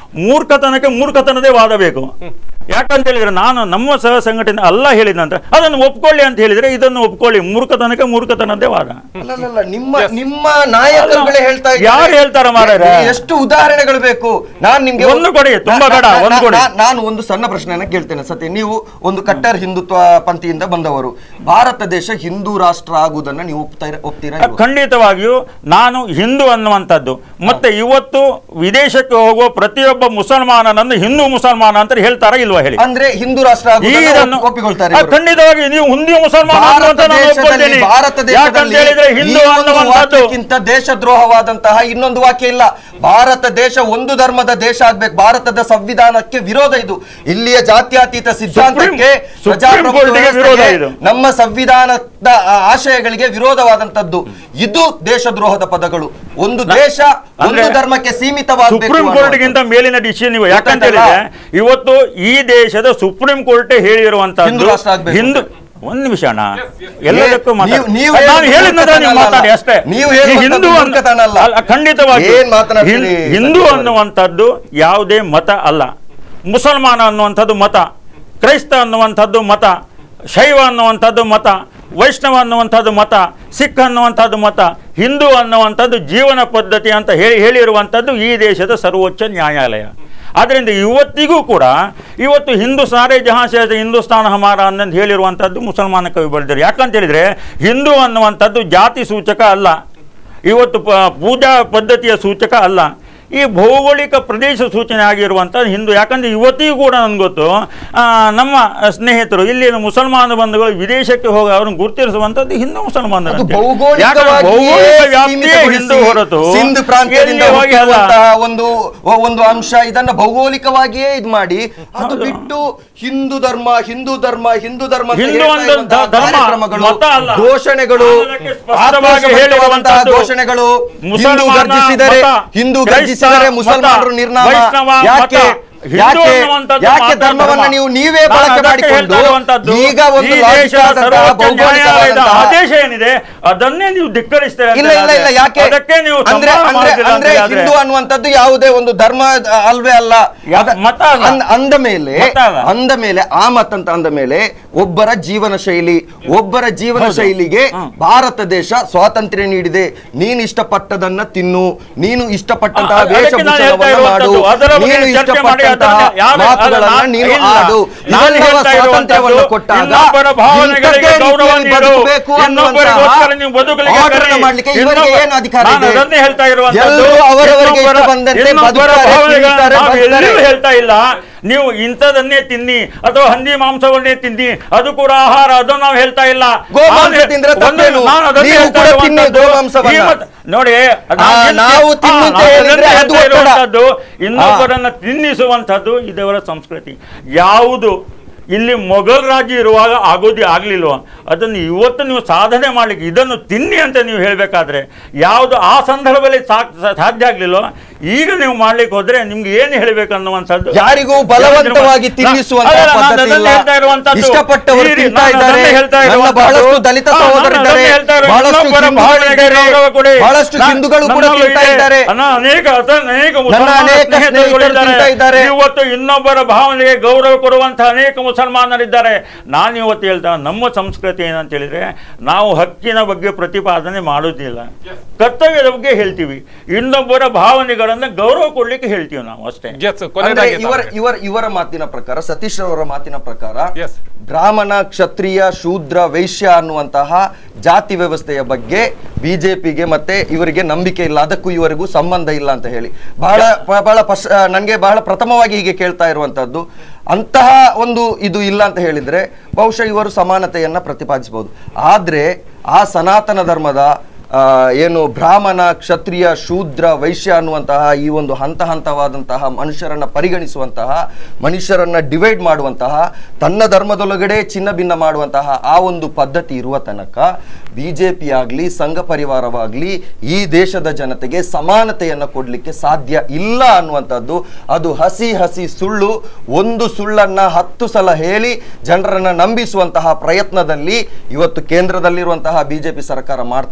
S3: ಮೂರ್ಖತನಕ್ಕೆ ಮೂರ್ಖತನದೇ ವಾದ ಬೇಕು ಯಾಕಂತ ಹೇಳಿದ್ರೆ ನಾನು ನಮ್ಮ ಸಹ ಸಂಘಟನೆ ಅಲ್ಲ ಹೇಳಿದ ನಂತರ ಅದನ್ನು ಒಪ್ಕೊಳ್ಳಿ ಅಂತ ಹೇಳಿದ್ರೆ ಇದನ್ನು ಒಪ್ಕೊಳ್ಳಿ ಮೂರ್ಖತನಕ್ಕೆ ಮೂರ್ಖತನದೇ ವಾದ
S2: ಅಲ್ಲಲ್ಲ ನಿಮ್ಮ ನಿಮ್ಮ ನಾಯಕರುಗಳೇ ಹೇಳ್ತಾ ಇದ್ದಾರೆ.
S3: ಯಾರು ಹೇಳ್ತಾರೆ ಮಾರಾಯರೇ?
S2: ಎಷ್ಟು ಉದಾಹರಣೆಗಳು ಬೇಕು ನಾನ್ ನಿಮ್ಗೆ
S3: ಒಂದು ಕೊಡಿ, ತುಂಬಾ ಬೇಡ,
S2: ನಾ-
S3: ಒಂದು
S2: ನಾ-
S3: ಕೊಡಿ.
S2: ನಾ- ನಾನು ಒಂದು ಸಣ್ಣ ಪ್ರಶ್ನೆಯನ್ನ ಕೇಳ್ತೇನೆ ಸತ್ಯ ನೀವು ಒಂದು ಕಟ್ಟರ್ ಹಿಂದುತ್ವ ಪಂಥಿಯಿಂದ ಬಂದವರು ಭಾರತ ದೇಶ ಹಿಂದೂ ರಾಷ್ಟ್ರ ಆಗುವುದನ್ನ ನೀವು ಒಪ್ತಾ ಇರ- ಒಪ್ತೀರಾ ಇಲ್ವಾ?
S3: ಖಂಡಿತವಾಗಿಯೂ ನಾನು ಹಿಂದೂ ಅನ್ನುವಂಥದ್ದು ಮತ್ತೆ ಇವತ್ತು ವಿದೇಶಕ್ಕೆ ಹೋಗುವ ಪ್ರತಿಯೊಬ್ಬ ಮುಸಲ್ಮಾನನನ್ನು ಹಿಂದೂ ಮುಸಲ್ಮಾನ ಅಂತ ಹೇಳ್ತಾರಾ ಇಲ್ವಾ ಹೇಳಿ
S2: ಅಂದ್ರೆ ಹಿಂದೂ ರಾಷ್ಟ್ರ ಆಗುವುದನ್ನ
S3: ಇದನ್ನು
S2: ಒಪ್- ಒಪ್ಪಿಕೊಳ್ತಾರೆ
S3: ಆ,
S2: ಇವರು.
S3: ಖಂಡಿತವಾಗಿ ನೀವು ಹಿಂದೂ ಮುಸಲ್ಮಾನ
S2: ಭಾರತ
S3: ಅನ್ನುವಂಥ ನಾನು
S2: ದೇಶದಲ್ಲಿ
S3: ಒಪ್ಕೊಳ್ತೀನಿ.
S2: ಭಾರತ
S3: ಯಾಕಂತ
S2: ದೇಶದಲ್ಲಿ
S3: ಹೇಳಿದ್ರೆ
S2: ಈ
S3: ಹಿಂದೂ
S2: ಒಂದು
S3: ಅನ್ನುವಂಥದ್ದು
S2: ವಾಕ್ಯಕ್ಕಿಂತ ದೇಶದ್ರೋಹವಾದಂತಹ ಇನ್ನೊಂದು ವಾಕ್ಯ ಇಲ್ಲ ಭಾರತ ದೇಶ ಒಂದು ಧರ್ಮದ ದೇಶ ಆಗ್ಬೇಕು ಭಾರತದ ಸಂವಿಧಾನಕ್ಕೆ ವಿರೋಧ ಇದು ಇಲ್ಲಿಯ ಜಾತ್ಯತೀತ ಸಿದ್ಧಾಂತಕ್ಕೆ
S3: ಸುಪ್ರೀಂ- ಸುಪ್ರೀಂ
S2: ಪ್ರಜಾಪ್ರಭುತ್ವ
S3: ಕೋರ್ಟಿಗೆ ವಿರೋಧ
S2: ವ್ಯವಸ್ಥೆಗೆ,
S3: ಇದು.
S2: ನಮ್ಮ ಸಂವಿಧಾನದ ಆ, ಆಶಯಗಳಿಗೆ ವಿರೋಧವಾದಂತದ್ದು ಇದು ದೇಶದ್ರೋಹದ ಪದಗಳು ಒಂದು ದೇಶ ಒಂದು
S3: ಅಂದ್ರೆ
S2: ಧರ್ಮಕ್ಕೆ ಸೀಮಿತವಾಗಬೇಕು
S3: ಸುಪ್ರೀಂ ಕೋರ್ಟ್ಗಿಂತ ಮೇಲಿನ ಡಿಸಿಷನ್ ನೀವು ಯಾಕಂತ ಹೇಳಿದ್ರೆ ಇವತ್ತು ಈ ದೇಶದ ಸುಪ್ರೀಂ ಕೋರ್ಟ್
S2: ಹಿಂದೂ
S3: ಹೇಳಿರುವಂತದ್ದು
S2: ರಾಷ್ಟ್ರ ಆಗ್ಬೇಕು
S3: ಹಿಂದೂ ಒಂದ್ ನಿಮಿಷ ಅಣ್ಣ ಎಲ್ಲದಕ್ಕೂ
S2: ನೀವು-
S3: ಮಾತಾಡಿ.
S2: ನೀವು
S3: ನಾನು
S2: ಹೇಳುವುದು
S3: ಹೇಳಿದ್ನಂದ್ರೆ ನೀವು
S2: ಮೂರ್ಖತನ
S3: ಮಾತಾಡಿ
S2: ಅಲ್ಲ.
S3: ಅಷ್ಟೇ
S2: ನೀವು
S3: ಈ
S2: ಹೇಳುವಂಥದ್ದು
S3: ಹಿಂದೂ ಅನ್ನ-
S2: ಮೂರ್ಖತನ ಅಲ್ಲ.
S3: ಅಲ್ಲ, ಖಂಡಿತವಾಗಿ
S2: ಏನ್ ಮಾತನಾಡ್ತೀರಿ
S3: ಹಿಂ- ಹಿಂದೂ
S2: ಸಚಿವರು?
S3: ಅನ್ನುವಂಥದ್ದು ಯಾವುದೇ ಮತ ಅಲ್ಲ ಮುಸಲ್ಮಾನ ಅನ್ನುವಂಥದ್ದು ಮತ ಕ್ರೈಸ್ತ ಅನ್ನುವಂಥದ್ದು ಮತ ಶೈವ ಅನ್ನುವಂಥದ್ದು ಮತ ವೈಷ್ಣವ ಅನ್ನುವಂಥದ್ದು ಮತ ಸಿಖ್ ಅನ್ನುವಂಥದ್ದು ಮತ ಹಿಂದೂ ಅನ್ನುವಂಥದ್ದು ಜೀವನ ಪದ್ಧತಿ ಅಂತ ಹೇಳಿ ಹೇಳಿರುವಂಥದ್ದು ಈ ದೇಶದ ಸರ್ವೋಚ್ಚ ನ್ಯಾಯಾಲಯ ಆದ್ದರಿಂದ ಇವತ್ತಿಗೂ ಕೂಡ ಇವತ್ತು ಹಿಂದೂ ಸಾರೇ ಜಹಾಂ ಸೇ ಹಿಂದೂಸ್ತಾನ ಹಮಾರ ಅನ್ನೋದು ಹೇಳಿರುವಂಥದ್ದು ಮುಸಲ್ಮಾನ ಕವಿ ಬರೆದಿದ್ದಾರೆ ಯಾಕಂತ ಹೇಳಿದರೆ ಹಿಂದೂ ಅನ್ನುವಂಥದ್ದು ಜಾತಿ ಸೂಚಕ ಅಲ್ಲ ಇವತ್ತು ಪ ಪೂಜಾ ಪದ್ಧತಿಯ ಸೂಚಕ ಅಲ್ಲ ಈ ಭೌಗೋಳಿಕ ಪ್ರದೇಶ ಸೂಚನೆ ಆಗಿರುವಂಥದ್ದು ಹಿಂದೂ ಯಾಕಂದರೆ ಇವತ್ತಿಗೂ ಕೂಡ ನನಗೆ ಗೊತ್ತು ಆ, ನಮ್ಮ ಸ್ನೇಹಿತರು ಇಲ್ಲಿನ ಮುಸಲ್ಮಾನ ಬಂಧುಗಳು ವಿದೇಶಕ್ಕೆ ಹೋಗಿ ಅವ್ರನ್ನ ಗುರುತಿಸುವಂಥದ್ದು ಹಿಂದೂ ಮುಸಲ್ಮಾನರು
S2: ಅದು
S3: ಅಂತೇಳಿ.
S2: ಭೌಗೋಳಿಕವಾಗಿಯೇ
S3: ಯಾಕಂದ್ರೆ ಭೌಗೋಳಿಕ ವ್ಯಾಪ್ತಿಯೇ
S2: ಸೀಮಿತಗೊಳಿಸಿ
S3: ಹಿಂದೂ ಹೊರತು
S2: ಸಿಂಧ್ ಪ್ರಾಂತ್ಯದಿಂದ
S3: ಎಲ್ಲಿ ಹೋಗಿ ಅಲ್ಲ.
S2: ಹುಟ್ಟಿರುವಂತಹ ಒಂದು ಒಂದು ಅಂಶ ಇದನ್ನ ಭೌಗೋಳಿಕವಾಗಿ ಇದು ಮಾಡಿ ಅದು ಬಿಟ್ಟು ಹಿಂದೂ ಧರ್ಮ ಹಿಂದೂ ಧರ್ಮ ಹಿಂದೂ ಧರ್ಮ ಅಂತ
S3: ಹಿಂದೂ
S2: ಹೇಳ್ತಾ
S3: ಒಂದು
S2: ಇರುವಂತಹ
S3: ಧರ್ಮ,
S2: ಕಾರ್ಯಕ್ರಮಗಳು,
S3: ಮತ ಅಲ್ಲ.
S2: ಘೋಷಣೆಗಳು
S3: ನಾನು ಅದಕ್ಕೆ ಸ್ಪಷ್ಟವಾಗಿ
S2: ಆಕ್ರೋಶಭರಿತವಾದಂತಹ
S3: ಹೇಳಿರುವಂತದ್ದು
S2: ಘೋಷಣೆಗಳು ಹಿಂದೂ
S3: ಮುಸಲ್ಮಾನ
S2: ಗರ್ಜಿಸಿದರೆ
S3: ಮತ,
S2: ಹಿಂದೂ
S3: ಕ್ರೈಸ್ತ
S2: ಗರ್ಜಿಸಿದರೆ
S3: ಮತ,
S2: ಮುಸಲ್ಮಾನರು ನಿರ್ನಾಮ
S3: ವೈಷ್ಣವ
S2: ಯಾಕೆ
S3: ಮತ, ಹಿಂದೂ
S2: ಯಾಕೆ
S3: ಅನ್ನುವಂಥದ್ದು
S2: ಯಾಕೆ
S3: ಮಾತ್ರ
S2: ಧರ್ಮವನ್ನ
S3: ಧರ್ಮ.
S2: ನೀವು ನೀವೇ
S3: ನಾನು
S2: ಬಳಕೆ
S3: ಅದಕ್ಕೆ
S2: ಮಾಡಿಕೊಂಡು
S3: ಹೇಳ್ತಾ ಇರುವಂತದ್ದು,
S2: ಈಗ ಒಂದು
S3: ಈ
S2: ಲಾಜಿಕ್
S3: ದೇಶದ
S2: ಆದಂತಹ
S3: ಸರ್ವೋಚ್ಚ ನ್ಯಾಯಾಲಯದ
S2: ಭೌಗೋಳಿಕವಾದಂತಹ
S3: ಆದೇಶ ಏನಿದೆ ಅದನ್ನೇ ನೀವು ಧಿಕ್ಕರಿಸ್ತೀರ
S2: ಇಲ್ಲ ಇಲ್ಲ ಇಲ್ಲ ಯಾಕೆ
S3: ಅದಕ್ಕೆ ನೀವು
S2: ಅಂದ್ರೆ
S3: ಸನ್ಮಾನ
S2: ಅಂದ್ರೆ
S3: ಮಾಡ್ತೀರ ಅಂತ
S2: ಅಂದ್ರೆ
S3: ಹೇಳಿದ್ರೆ-
S2: ಹಿಂದೂ ಅನ್ನುವಂಥದ್ದು ಯಾವುದೇ ಒಂದು ಧರ್ಮ ಅ, ಅಲ್ವೇ ಅಲ್ಲ
S3: ಯಾ-
S2: ಅದ-
S3: ಮತ ಅಲ್ಲ.
S2: ಅಂದ- ಅಂದ ಮೇಲೆ
S3: ಮತ ಅಲ್ಲ.
S2: ಅಂದ ಮೇಲೆ ಆ ಮತ ಅಂತ ಅಂದ ಮೇಲೆ ಒಬ್ಬರ ಜೀವನ ಶೈಲಿ ಒಬ್ಬರ ಜೀವನ
S3: ಹೌದು.
S2: ಶೈಲಿಗೆ
S3: ಹ್ಮ್.
S2: ಭಾರತ ದೇಶ ಸ್ವಾತಂತ್ರ್ಯ ನೀಡಿದೆ ನೀನು ಇಷ್ಟಪಟ್ಟದನ್ನ ತಿನ್ನು ನೀನು ಇಷ್ಟಪಟ್ಟಂತಹ
S3: ಆ, ಅದಕ್ಕೆ ನಾನು ಹೇಳ್ತಾ
S2: ವೇಷಭೂಷಣವನ್ನ ಮಾಡು
S3: ಇರುವಂತದ್ದು, ಅದರ ಬಗ್ಗೆ
S2: ನೀನು
S3: ಚರ್ಚೆ ಮಾಡಿ
S2: ಇಷ್ಟಪಟ್ಟಂತಹ
S3: ಅದನ್ನ ಯಾರು-
S2: ಮಾತುಗಳನ್ನ
S3: ಅದನ್ನ
S2: ನೀನು
S3: ಇಲ್ಲ.
S2: ಆಡು
S3: ನಾನು
S2: ಇದೆಲ್ಲವ
S3: ಹೇಳ್ತಾ
S2: ಸ್ವಾತಂತ್ರ್ಯವನ್ನು
S3: ಇರುವಂತದ್ದು
S2: ಕೊಟ್ಟಾಗ
S3: ಇನ್ನೊಬ್ಬರ ಭಾವನೆಗಳಿಗೆ
S2: ಇಂಥದ್ದೇ
S3: ಗೌರವ
S2: ರೀತಿಯಲ್ಲಿ
S3: ನೀಡು.
S2: ಬದುಕಬೇಕು
S3: ಇನ್ನೊಬ್ಬರಿಗೋಸ್ಕರ ನೀವು ಬದುಕಲಿಕ್ಕೆ
S2: ಆರ್ಡರ್
S3: ಕರಿ.
S2: ಮಾಡ್ಲಿಕ್ಕೆ ಇವರಿಗೆ
S3: ಇನ್ನೊಬ್ಬ-
S2: ಏನು ಅಧಿಕಾರ
S3: ನಾನು
S2: ಇದೆ
S3: ಅದನ್ನೇ ಹೇಳ್ತಾ ಇರುವಂತದ್ದು
S2: ಎಲ್ಲರೂ ಅವರವರಿಗೆ
S3: ಇನ್ನೊಬ್ಬರ-
S2: ಇಷ್ಟ ಬಂದಂತೆ
S3: ಇನ್ನೊಬ್ಬರ
S2: ಬದುಕ್ತಾರೆ,
S3: ಭಾವನೆಗಳನ್ನ
S2: ತಿಂತಾರೆ,
S3: ನಾವು
S2: ಬರ್ತಾರೆ.
S3: ಎಲ್ಲೂ ಹೇಳ್ತಾ ಇಲ್ಲ ನೀವು ಇಂಥದನ್ನೇ ತಿನ್ನಿ ಅಥವಾ ಹಂದಿ ಮಾಂಸವನ್ನೇ ತಿನ್ನಿ ಅದು ಕೂಡ ಆಹಾರ ಅದನ್ನು ನಾವು ಹೇಳ್ತಾ ಇಲ್ಲ
S2: ಗೋಮಾಂಸ
S3: ನಾನು-
S2: ತಿಂದ್ರೆ
S3: ಒಂದು-
S2: ತಪ್ಪೇನು?
S3: ನಾನು ಅದನ್ನೇ
S2: ನೀವು
S3: ಹೇಳ್ತಾ
S2: ಕೂಡ ತಿನ್ನಿ
S3: ಇರುವಂತದ್ದು.
S2: ಗೋಮಾಂಸವನ್ನ.
S3: ಈ ಮತ- ನೋಡಿ
S2: ಆ, ನಾವು ತಿನ್ನು ಅಂತ ಹೇಳಿದ್ರೆ ಅದು ಒತ್ತಡ.
S3: ಇರುವಂತದ್ದು ಇನ್ನೊಬ್ಬರನ್ನ ತಿನ್ನಿಸುವಂಥದ್ದು ಇದವರ ಸಂಸ್ಕೃತಿ ಯಾವುದು ಇಲ್ಲಿ ಮೊಘಲ್ ರಾಜ್ಯ ಇರುವಾಗ ಆಗೋದಿ ಆಗ್ಲಿಲ್ವ ಅದನ್ನು ಇವತ್ತು ನೀವು ಸಾಧನೆ ಮಾಡ್ಲಿಕ್ಕೆ ಇದನ್ನು ತಿನ್ನಿ ಅಂತ ನೀವು ಹೇಳಬೇಕಾದ್ರೆ ಯಾವುದು ಆ ಸಂದರ್ಭದಲ್ಲಿ ಸಾಕ್ ಸಾಧ್ಯ ಆಗ್ಲಿಲ್ವ ಈಗ ನೀವು ಮಾಡ್ಲಿಕ್ಕೆ ಹೋದ್ರೆ ನಿಮ್ಗೆ ಏನು ಹೇಳ್ಬೇಕು ಅನ್ನುವಂಥದ್ದು
S2: ಯಾರಿಗೂ ಬಲವಂತವಾಗಿ ತಿನ್ನಿಸುವಂತಹ
S3: ಅಲ್ಲ, ನಾನು
S2: ಪದ್ಧತಿ
S3: ಅದನ್ನೇ
S2: ಇಲ್ಲ.
S3: ಹೇಳ್ತಾ ಇರುವಂತದ್ದು.
S2: ಇಷ್ಟಪಟ್ಟವರು
S3: ಈ ರೀತಿ
S2: ತಿಂತಾ
S3: ನಾನು
S2: ಇದ್ದಾರೆ.
S3: ಅದನ್ನೇ ಹೇಳ್ತಾ
S2: ನನ್ನ
S3: ಇರುವಂತದ್ದು.
S2: ಬಹಳಷ್ಟು ದಲಿತ
S3: ಹಾ, ನಾನು
S2: ಸಹೋದರಿದ್ದಾರೆ.
S3: ಅದನ್ನೇ ಹೇಳ್ತಾ ಇರೋದು.
S2: ಬಹಳಷ್ಟು
S3: ಇನ್ನೊಬ್ಬರ
S2: ಹಿಂದೂಗಳು
S3: ಭಾವನೆಗೆ
S2: ಇದ್ದಾರೆ.
S3: ಗೌರವ ಕೊಡಿ.
S2: ಬಹಳಷ್ಟು
S3: ನಾ-
S2: ಹಿಂದೂಗಳು ಕೂಡ
S3: ನಮ್ಮಲ್ಲಿ
S2: ತಿಂತಾ
S3: ಇದೆ.
S2: ಇದ್ದಾರೆ.
S3: ಅಣ್ಣ, ಅನೇಕ ಅತ- ಅನೇಕ ಮುಸಲ್ಮಾನ
S2: ಅನೇಕ
S3: ಸ್ನೇಹಿತರುಗಳು
S2: ಸ್ನೇಹಿತರು ತಿಂತಾ ಇದ್ದಾರೆ.
S3: ಇವತ್ತು ಇನ್ನೊಬ್ಬರ ಭಾವನೆಗೆ ಗೌರವ ಕೊಡುವಂತಹ ಅನೇಕ ಮುಸಲ್ಮಾನರಿದ್ದಾರೆ ನಾನು ಇವತ್ತು ಹೇಳ್ತಾ ನಮ್ಮ ಸಂಸ್ಕೃತಿ ಏನಂತ ಹೇಳಿದ್ರೆ ನಾವು ಹಕ್ಕಿನ ಬಗ್ಗೆ ಪ್ರತಿಪಾದನೆ ಮಾಡೋದಿಲ್ಲ ಕರ್ತವ್ಯದ ಬಗ್ಗೆ ಹೇಳ್ತೀವಿ ಇನ್ನೊಬ್ಬರ ಭಾವನೆಗಳನ್ನ ಗೌರವ ಕೊಡ್ಲಿಕ್ಕೆ ಹೇಳ್ತೀವಿ ನಾವು ಅಷ್ಟೇ
S1: Yes,
S2: ಅಂದ್ರೆ
S1: ಕೊನೆಯದಾಗಿ
S2: ಇವರ ಇವರ ಇವರ ಮಾತಿನ ಪ್ರಕಾರ ಸತೀಶ್ ಅವರ ಮಾತಿನ ಪ್ರಕಾರ
S1: Yes.
S2: ಬ್ರಾಹ್ಮಣ ಕ್ಷತ್ರಿಯ ಶೂದ್ರ ವೈಶ್ಯ ಅನ್ನುವಂತಹ ಜಾತಿ ವ್ಯವಸ್ಥೆಯ ಬಗ್ಗೆ ಬಿಜೆಪಿಗೆ ಮತ್ತೆ ಇವರಿಗೆ ನಂಬಿಕೆ ಇಲ್ಲ ಅದಕ್ಕೂ ಇವರಿಗೂ ಸಂಬಂಧ ಇಲ್ಲ ಅಂತ ಹೇಳಿ ಬಹಳ ಬ- ಬಹಳ ಪಶ್ ನನಗೆ ಬಹಳ ಪ್ರಥಮವಾಗಿ ಹೀಗೆ ಕೇಳ್ತಾ ಇರುವಂತದ್ದು ಅಂತಹ ಒಂದು ಇದು ಇಲ್ಲ ಅಂತ ಹೇಳಿದ್ರೆ ಬಹುಶಃ ಇವರು ಸಮಾನತೆಯನ್ನ ಪ್ರತಿಪಾದಿಸಬಹುದು ಆದ್ರೆ ಆ ಸನಾತನ ಧರ್ಮದ ಆ, ಏನು ಬ್ರಾಹ್ಮಣ ಕ್ಷತ್ರಿಯ ಶೂದ್ರ ವೈಶ್ಯ ಅನ್ನುವಂತಹ ಈ ಒಂದು ಹಂತ ಹಂತವಾದಂತಹ ಮನುಷ್ಯರನ್ನ ಪರಿಗಣಿಸುವಂತಹ ಮನುಷ್ಯರನ್ನ ಡಿವೈಡ್ ಮಾಡುವಂತಹ ತನ್ನ ಧರ್ಮದೊಳಗಡೆ ಚಿನ್ನ ಭಿನ್ನ ಮಾಡುವಂತಹ ಆ ಒಂದು ಪದ್ಧತಿ ಇರುವ ತನಕ ಬಿ ಜೆ ಪಿ ಆಗಲಿ ಸಂಘ ಪರಿವಾರವಾಗಲಿ ಈ ದೇಶದ ಜನತೆಗೆ ಸಮಾನತೆಯನ್ನು ಕೊಡಲಿಕ್ಕೆ ಸಾಧ್ಯ ಇಲ್ಲ ಅನ್ನುವಂಥದ್ದು ಅದು ಹಸಿ ಹಸಿ ಸುಳ್ಳು ಒಂದು ಸುಳ್ಳನ್ನ ಹತ್ತು ಸಲ ಹೇಳಿ ಜನರನ್ನ ನಂಬಿಸುವಂತಹ ಪ್ರಯತ್ನದಲ್ಲಿ ಇವತ್ತು ಕೇಂದ್ರದಲ್ಲಿರುವಂತಹ ಬಿಜೆಪಿ ಸರ್ಕಾರ ಮಾಡ್ತಾ ಇದೆ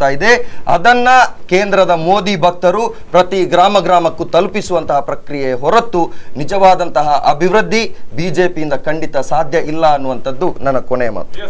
S2: ಅದನ್ನ ಕೇಂದ್ರದ ಮೋದಿ ಭಕ್ತರು ಪ್ರತಿ ಗ್ರಾಮ ಗ್ರಾಮಕ್ಕೂ ತಲುಪಿಸುವಂತಹ ಪ್ರಕ್ರಿಯೆ ಹೊರತು ನಿಜವಾದಂತಹ ಅಭಿವೃದ್ಧಿ ಬಿಜೆಪಿಯಿಂದ ಖಂಡಿತ ಸಾಧ್ಯ ಇಲ್ಲ ಅನ್ನುವಂಥದ್ದು ನನ್ನ ಕೊನೆಯ ಮಾತು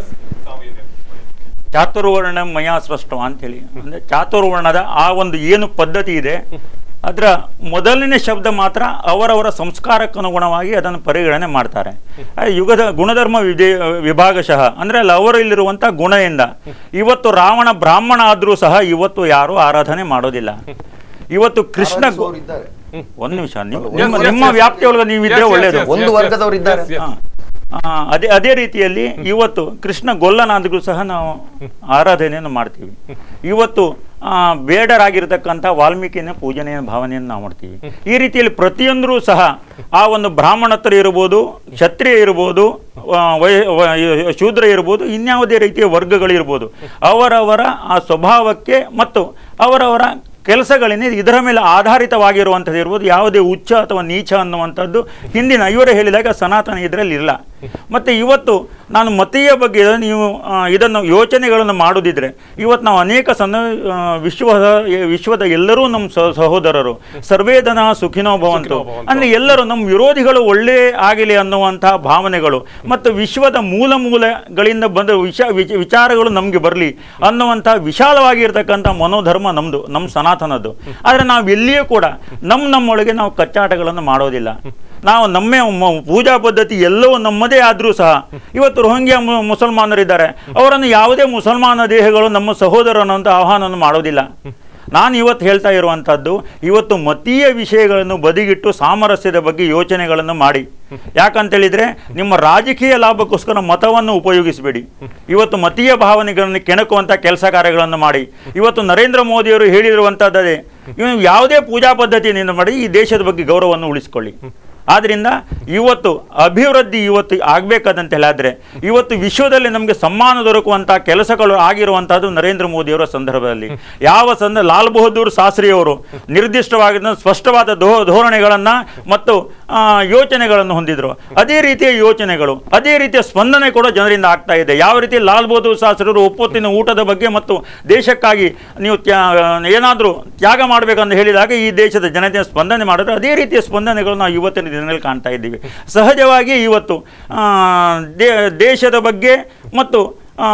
S3: ಚಾತುರ್ವರ್ಣ ಮಯ ಸೃಷ್ಟ ಅಂತೇಳಿ ಅಂದ್ರೆ ಚಾತುರ್ವರ್ಣದ ಆ ಒಂದು ಏನು ಪದ್ಧತಿ ಇದೆ ಅದರ ಮೊದಲನೇ ಶಬ್ದ ಮಾತ್ರ ಅವರವರ ಸಂಸ್ಕಾರಕ್ಕನುಗುಣವಾಗಿ ಅದನ್ನು ಪರಿಗಣನೆ ಮಾಡ್ತಾರೆ ಆ ಯುಗದ ಗುಣಧರ್ಮ ವಿಜಯ ವಿಭಾಗಶಃ ಅಂದ್ರೆ ಅಲ್ಲಿ ಅವರಲ್ಲಿರುವಂಥ ಗುಣದಿಂದ ಇವತ್ತು ರಾವಣ ಬ್ರಾಹ್ಮಣ ಆದರೂ ಸಹ ಇವತ್ತು ಯಾರು ಆರಾಧನೆ ಮಾಡೋದಿಲ್ಲ ಇವತ್ತು ಕೃಷ್ಣ ಗೊ-
S2: ಆರಾಧಿಸುವವರು ಇದ್ದಾರೆ.
S3: ಒಂದು ನಿಮಿಷ ನಿಮ್ಮ
S1: Yes,
S3: ನಿಮ್ಮ-
S1: yes,
S3: ನಿಮ್ಮ
S1: yes,
S3: ವ್ಯಾಪ್ತಿಯೊಳಗೆ
S1: yes,
S3: ನೀವಿದ್ರೆ
S1: yes,
S3: ಒಳ್ಳೇದು
S1: yes,
S2: ಒಂದು
S1: yes, yes,
S2: ವರ್ಗದವರು ಇದ್ದಾರೆ.
S1: yes, yes.
S3: ಹಾ. ಆ, ಅದೇ ಅದೇ ರೀತಿಯಲ್ಲಿ ಇವತ್ತು ಕೃಷ್ಣ ಗೊಲ್ಲನಾದ್ರೂ ಸಹ ನಾವು ಆರಾಧನೆಯನ್ನು ಮಾಡ್ತೀವಿ ಇವತ್ತು ಆ, ಬೇಡರಾಗಿರ್ತಕ್ಕಂಥ ವಾಲ್ಮೀಕಿನ ಪೂಜನೆಯ ಭಾವನೆಯನ್ನು ನಾವು ಮಾಡ್ತೀವಿ ಈ ರೀತಿಯಲ್ಲಿ ಪ್ರತಿಯೊಂದರೂ ಸಹ ಆ ಒಂದು ಬ್ರಾಹ್ಮಣತ್ವ ಇರ್ಬೋದು ಕ್ಷತ್ರಿಯ ಇರ್ಬೋದು ಆ, ವೈ- ವೈ- ಶೂದ್ರ ಇರ್ಬೋದು ಇನ್ಯಾವುದೇ ರೀತಿಯ ವರ್ಗಗಳಿರ್ಬೋದು ಅವರವರ ಆ ಸ್ವಭಾವಕ್ಕೆ ಮತ್ತು ಅವರವರ ಕೆಲಸಗಳೇನೆ ಇದರ ಮೇಲೆ ಆಧಾರಿತವಾಗಿರುವಂಥದ್ದು ಇರ್ಬೋದು ಯಾವುದೇ ಉಚ್ಚ ಅಥವಾ ನೀಚ ಅನ್ನುವಂಥದ್ದು ಹಿಂದಿನ ಇವರೇ ಹೇಳಿದಾಗ ಸನಾತನ ಇದರಲ್ಲಿ ಇಲ್ಲ ಮತ್ತು ಇವತ್ತು ನಾನು ಮತೀಯ ಬಗ್ಗೆ ನೀವು ಆ, ಇದನ್ನು ಯೋಚನೆಗಳನ್ನು ಮಾಡೋದಿದ್ರೆ ಇವತ್ತು ನಾವು ಅನೇಕ ಸಣ್ಣ ಆ, ವಿಶ್ವದ ವಿಶ್ವದ ಎಲ್ಲರೂ ನಮ್ಮ ಸ- ಸಹೋದರರು ಸರ್ವೇದನ ಸುಖಿನೋ ಭವಂತು ಅಂದರೆ ಎಲ್ಲರೂ ನಮ್ಮ ವಿರೋಧಿಗಳು ಒಳ್ಳೆ ಆಗಲಿ ಅನ್ನುವಂತಹ ಭಾವನೆಗಳು ಮತ್ತು ವಿಶ್ವದ ಮೂಲ ಮೂಲಗಳಿಂದ ಬಂದ ವಿಷ ವಿಚ- ವಿಚಾರಗಳು ನಮಗೆ ಬರಲಿ ಅನ್ನುವಂಥ ವಿಶಾಲವಾಗಿರ್ತಕ್ಕಂಥ ಮನೋಧರ್ಮ ನಮ್ಮದು ನಮ್ಮ ಸನಾತನದ್ದು ಆದರೆ ನಾವು ಎಲ್ಲಿಯೂ ಕೂಡ ನಮ್ಮ ನಮ್ಮೊಳಗೆ ನಾವು ಕಚ್ಚಾಟಗಳನ್ನು ಮಾಡೋದಿಲ್ಲ ನಾವು ನಮ್ಮ ಮ- ಪೂಜಾ ಪದ್ಧತಿ ಎಲ್ಲವೂ ನಮ್ಮದೇ ಆದರೂ ಸಹ ಇವತ್ತು ರೋಹಿಂಗ್ಯಾ ಮು- ಮುಸಲ್ಮಾನರಿದ್ದಾರೆ ಅವರನ್ನು ಯಾವುದೇ ಮುಸಲ್ಮಾನ ದೇಹಗಳು ನಮ್ಮ ಸಹೋದರನಂತ ಆಹ್ವಾನವನ್ನು ಮಾಡೋದಿಲ್ಲ ನಾನು ಇವತ್ತು ಹೇಳ್ತಾ ಇರುವಂಥದ್ದು ಇವತ್ತು ಮತೀಯ ವಿಷಯಗಳನ್ನು ಬದಿಗಿಟ್ಟು ಸಾಮರಸ್ಯದ ಬಗ್ಗೆ ಯೋಚನೆಗಳನ್ನು ಮಾಡಿ ಯಾಕಂತೇಳಿದರೆ ನಿಮ್ಮ ರಾಜಕೀಯ ಲಾಭಕ್ಕೋಸ್ಕರ ಮತವನ್ನು ಉಪಯೋಗಿಸಬೇಡಿ ಇವತ್ತು ಮತೀಯ ಭಾವನೆಗಳನ್ನು ಕೆಣಕುವಂಥ ಕೆಲಸ ಕಾರ್ಯಗಳನ್ನು ಮಾಡಿ ಇವತ್ತು ನರೇಂದ್ರ ಮೋದಿಯವರು ಹೇಳಿರುವಂಥದ್ದೇ ಇವು ಯಾವುದೇ ಪೂಜಾ ಪದ್ಧತಿಯಿಂದ ಮಾಡಿ ಈ ದೇಶದ ಬಗ್ಗೆ ಗೌರವವನ್ನು ಉಳಿಸಿಕೊಳ್ಳಿ ಆದ್ದರಿಂದ ಇವತ್ತು ಅಭಿವೃದ್ಧಿ ಇವತ್ತು ಆಗಬೇಕಾದಂತ ಹೇಳಿದ್ರೆ ಇವತ್ತು ವಿಶ್ವದಲ್ಲಿ ನಮಗೆ ಸಮ್ಮಾನ ದೊರಕುವಂಥ ಕೆಲಸಗಳು ಆಗಿರುವಂಥದ್ದು ನರೇಂದ್ರ ಮೋದಿಯವರ ಸಂದರ್ಭದಲ್ಲಿ ಯಾವ ಸಂದ ಲಾಲ್ ಬಹದ್ದೂರ್ ಶಾಸ್ತ್ರಿಯವರು ನಿರ್ದಿಷ್ಟವಾಗಿದ್ದ ಸ್ಪಷ್ಟವಾದ ಧೋ ಧೋರಣೆಗಳನ್ನು ಮತ್ತು ಆ, ಯೋಚನೆಗಳನ್ನು ಹೊಂದಿದ್ರು ಅದೇ ರೀತಿಯ ಯೋಚನೆಗಳು ಅದೇ ರೀತಿಯ ಸ್ಪಂದನೆ ಕೂಡ ಜನರಿಂದ ಆಗ್ತಾ ಇದೆ ಯಾವ ರೀತಿ ಲಾಲ್ ಬಹದ್ದೂರ್ ಶಾಸ್ತ್ರಿಯವರು ಒಪ್ಪತ್ತಿನ ಊಟದ ಬಗ್ಗೆ ಮತ್ತು ದೇಶಕ್ಕಾಗಿ ನೀವು ತ್ಯಾ ಏನಾದರೂ ತ್ಯಾಗ ಮಾಡಬೇಕಂತ ಹೇಳಿದಾಗ ಈ ದೇಶದ ಜನತೆಯ ಸ್ಪಂದನೆ ಮಾಡಿದ್ರೆ ಅದೇ ರೀತಿಯ ಸ್ಪಂದನೆಗಳು ನಾವು ಇವತ್ತಿನ ದಿನಗಳಲ್ಲಿ ಕಾಣ್ತಾ ಇದ್ದೀವಿ ಸಹಜವಾಗಿ ಇವತ್ತು ಆ, ದೇ- ದೇಶದ ಬಗ್ಗೆ ಮತ್ತು ಆ,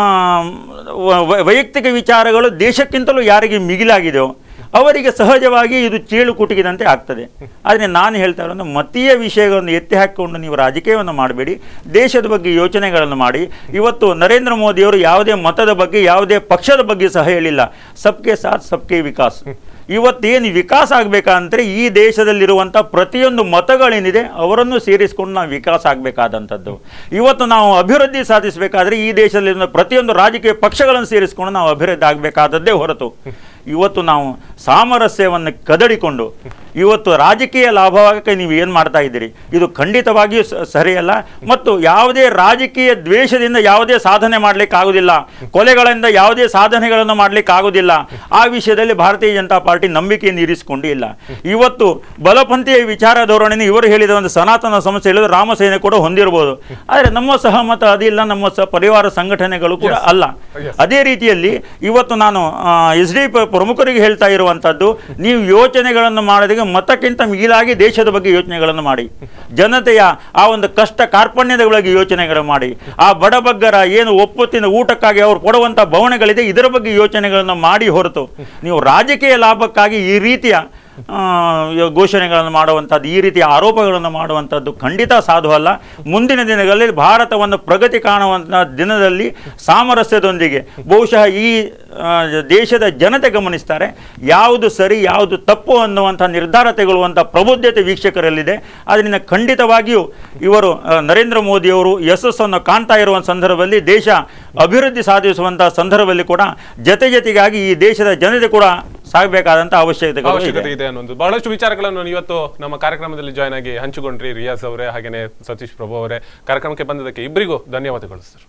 S3: ವ- ವ- ವೈಯಕ್ತಿಕ ವಿಚಾರಗಳು ದೇಶಕ್ಕಿಂತಲೂ ಯಾರಿಗೆ ಮಿಗಿಲಾಗಿದೆಯೋ ಅವರಿಗೆ ಸಹಜವಾಗಿ ಇದು ಚೇಳು ಕುಟುಕಿದಂತೆ ಆಗ್ತದೆ ಆದರೆ ನಾನು ಹೇಳ್ತಾ ಇರೋದು ಮತೀಯ ವಿಷಯಗಳನ್ನು ಎತ್ತಿ ಹಾಕಿಕೊಂಡು ನೀವು ರಾಜಕೀಯವನ್ನು ಮಾಡಬೇಡಿ ದೇಶದ ಬಗ್ಗೆ ಯೋಚನೆಗಳನ್ನು ಮಾಡಿ ಇವತ್ತು ನರೇಂದ್ರ ಮೋದಿಯವರು ಯಾವುದೇ ಮತದ ಬಗ್ಗೆ ಯಾವುದೇ ಪಕ್ಷದ ಬಗ್ಗೆ ಸಹ ಹೇಳಿಲ್ಲ ಸಬ್ಕೆ ಸಾಥ್ ಸಬ್ಕೆ ವಿಕಾಸ್ ಇವತ್ತೇನು ವಿಕಾಸ ಆಗಬೇಕಂದ್ರೆ ಈ ದೇಶದಲ್ಲಿರುವಂಥ ಪ್ರತಿಯೊಂದು ಮತಗಳೇನಿದೆ ಅವರನ್ನು ಸೇರಿಸ್ಕೊಂಡು ನಾವು ವಿಕಾಸ ಆಗಬೇಕಾದಂಥದ್ದು ಇವತ್ತು ನಾವು ಅಭಿವೃದ್ಧಿ ಸಾಧಿಸಬೇಕಾದ್ರೆ ಈ ದೇಶದಲ್ಲಿರುವ ಪ್ರತಿಯೊಂದು ರಾಜಕೀಯ ಪಕ್ಷಗಳನ್ನು ಸೇರಿಸ್ಕೊಂಡು ನಾವು ಅಭಿವೃದ್ಧಿ ಆಗಬೇಕಾದದ್ದೇ ಹೊರತು ಇವತ್ತು ನಾವು ಸಾಮರಸ್ಯವನ್ನು ಕದಡಿಕೊಂಡು ಇವತ್ತು ರಾಜಕೀಯ ಲಾಭಕ್ಕೆ ನೀವು ಏನು ಮಾಡ್ತಾ ಇದ್ದೀರಿ ಇದು ಖಂಡಿತವಾಗಿಯೂ ಸ- ಸರಿಯಲ್ಲ ಮತ್ತು ಯಾವುದೇ ರಾಜಕೀಯ ದ್ವೇಷದಿಂದ ಯಾವುದೇ ಸಾಧನೆ ಮಾಡಲಿಕ್ಕೆ ಆಗುದಿಲ್ಲ ಕೊಲೆಗಳಿಂದ ಯಾವುದೇ ಸಾಧನೆಗಳನ್ನು ಮಾಡಲಿಕ್ಕೆ ಆಗುದಿಲ್ಲ ಆ ವಿಷಯದಲ್ಲಿ ಭಾರತೀಯ ಜನತಾ ಪಾರ್ಟಿ ನಂಬಿಕೆಯನ್ನು ಇರಿಸಿಕೊಂಡು ಇಲ್ಲ ಇವತ್ತು ಬಲಪಂಥೀಯ ವಿಚಾರ ಧೋರಣೆ ಇವರು ಹೇಳಿದ ಒಂದು ಸನಾತನ ಸಮಸ್ಯೆ ಹೇಳಿದ್ರೆ ರಾಮಸೇನೆ ಕೂಡ ಹೊಂದಿರಬಹುದು ಆದರೆ ನಮ್ಮ ಸಹಮತ ಅದಿಲ್ಲ ನಮ್ಮ ಸಹ ಪರಿವಾರ ಸಂಘಟನೆಗಳು ಕೂಡ ಅಲ್ಲ ಅದೇ ರೀತಿಯಲ್ಲಿ ಇವತ್ತು ನಾನು ಎಸ್ ಡಿ ಪ್ರಮುಖರಿಗೆ ಹೇಳ್ತಾ ಇರುವಂಥದ್ದು ನೀವು ಯೋಚನೆಗಳನ್ನು ಮಾಡೋದಕ್ಕೆ ಮತಕ್ಕಿಂತ ಮಿಗಿಲಾಗಿ ದೇಶದ ಬಗ್ಗೆ ಯೋಚನೆಗಳನ್ನು ಮಾಡಿ ಜನತೆಯ ಆ ಒಂದು ಕಷ್ಟ ಕಾರ್ಪಣ್ಯದ ಬಗ್ಗೆ ಯೋಚನೆಗಳು ಮಾಡಿ ಆ ಬಡಬಗ್ಗರ ಏನು ಒಪ್ಪತ್ತಿನ ಊಟಕ್ಕಾಗಿ ಅವರು ಕೊಡುವಂಥ ಭವನಗಳಿದೆ ಇದರ ಬಗ್ಗೆ ಯೋಚನೆಗಳನ್ನು ಮಾಡಿ ಹೊರತು ನೀವು ರಾಜಕೀಯ ಲಾಭಕ್ಕಾಗಿ ಈ ರೀತಿಯ ಆ, ಘೋಷಣೆಗಳನ್ನು ಮಾಡುವಂಥದ್ದು ಈ ರೀತಿಯ ಆರೋಪಗಳನ್ನು ಮಾಡುವಂಥದ್ದು ಖಂಡಿತ ಸಾಧು ಅಲ್ಲ ಮುಂದಿನ ದಿನಗಳಲ್ಲಿ ಭಾರತವನ್ನು ಪ್ರಗತಿ ಕಾಣುವಂಥ ದಿನದಲ್ಲಿ ಸಾಮರಸ್ಯದೊಂದಿಗೆ ಬಹುಶಃ ಈ ಆ, ದೇಶದ ಜನತೆ ಗಮನಿಸ್ತಾರೆ ಯಾವುದು ಸರಿ ಯಾವುದು ತಪ್ಪು ಅನ್ನುವಂಥ ನಿರ್ಧಾರ ತೆಗೊಳ್ಳುವಂಥ ಪ್ರಬುದ್ಧತೆ ವೀಕ್ಷಕರಲ್ಲಿದೆ ಅದರಿಂದ ಖಂಡಿತವಾಗಿಯೂ ಇವರು ಆ, ನರೇಂದ್ರ ಮೋದಿಯವರು ಯಶಸ್ಸನ್ನು ಕಾಣ್ತಾ ಇರುವ ಸಂದರ್ಭದಲ್ಲಿ ದೇಶ ಅಭಿವೃದ್ಧಿ ಸಾಧಿಸುವಂಥ ಸಂದರ್ಭದಲ್ಲಿ ಕೂಡ ಜತೆ ಜತೆಗಾಗಿ ಈ ದೇಶದ ಜನತೆ ಕೂಡ ಸಾಗಬೇಕಾದಂಥ ಅವಶ್ಯಕತೆಗಳು ಇದೆ
S1: ಅವಶ್ಯಕತೆ ಇದೆ ಅನ್ನೋದು ಬಹಳಷ್ಟು ವಿಚಾರಗಳನ್ನು ಇವತ್ತು ನಮ್ಮ ಕಾರ್ಯಕ್ರಮದಲ್ಲಿ ಜಾಯ್ನ್ ಆಗಿ ಹಂಚಿಕೊಂಡ್ರಿ ರಿಯಾಸ್ ಅವರೇ ಹಾಗೇನೆ ಸತೀಶ್ ಪ್ರಭು ಅವರೇ ಕಾರ್ಯಕ್ರಮಕ್ಕೆ ಬಂದದಕ್ಕೆ ಇಬ್ಬರಿಗೂ ಧನ್ಯವಾದಗಳು ಸರ್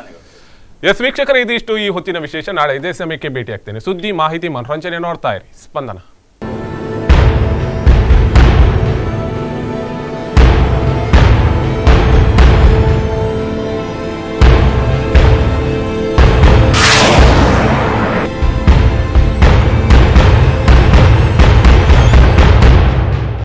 S1: ಎಸ್ ವೀಕ್ಷಕರೇ ಇದಿಷ್ಟು ಈ ಹೊತ್ತಿನ ವಿಶೇಷ ನಾಳೆ ಇದೇ ಸಮಯಕ್ಕೆ ಭೇಟಿ ಆಗ್ತೇನೆ ಸುದ್ದಿ ಮಾಹಿತಿ ಮನೋರಂಜನೆ ನೋಡ್ತಾ ಇರಿ ಸ್ಪಂದನ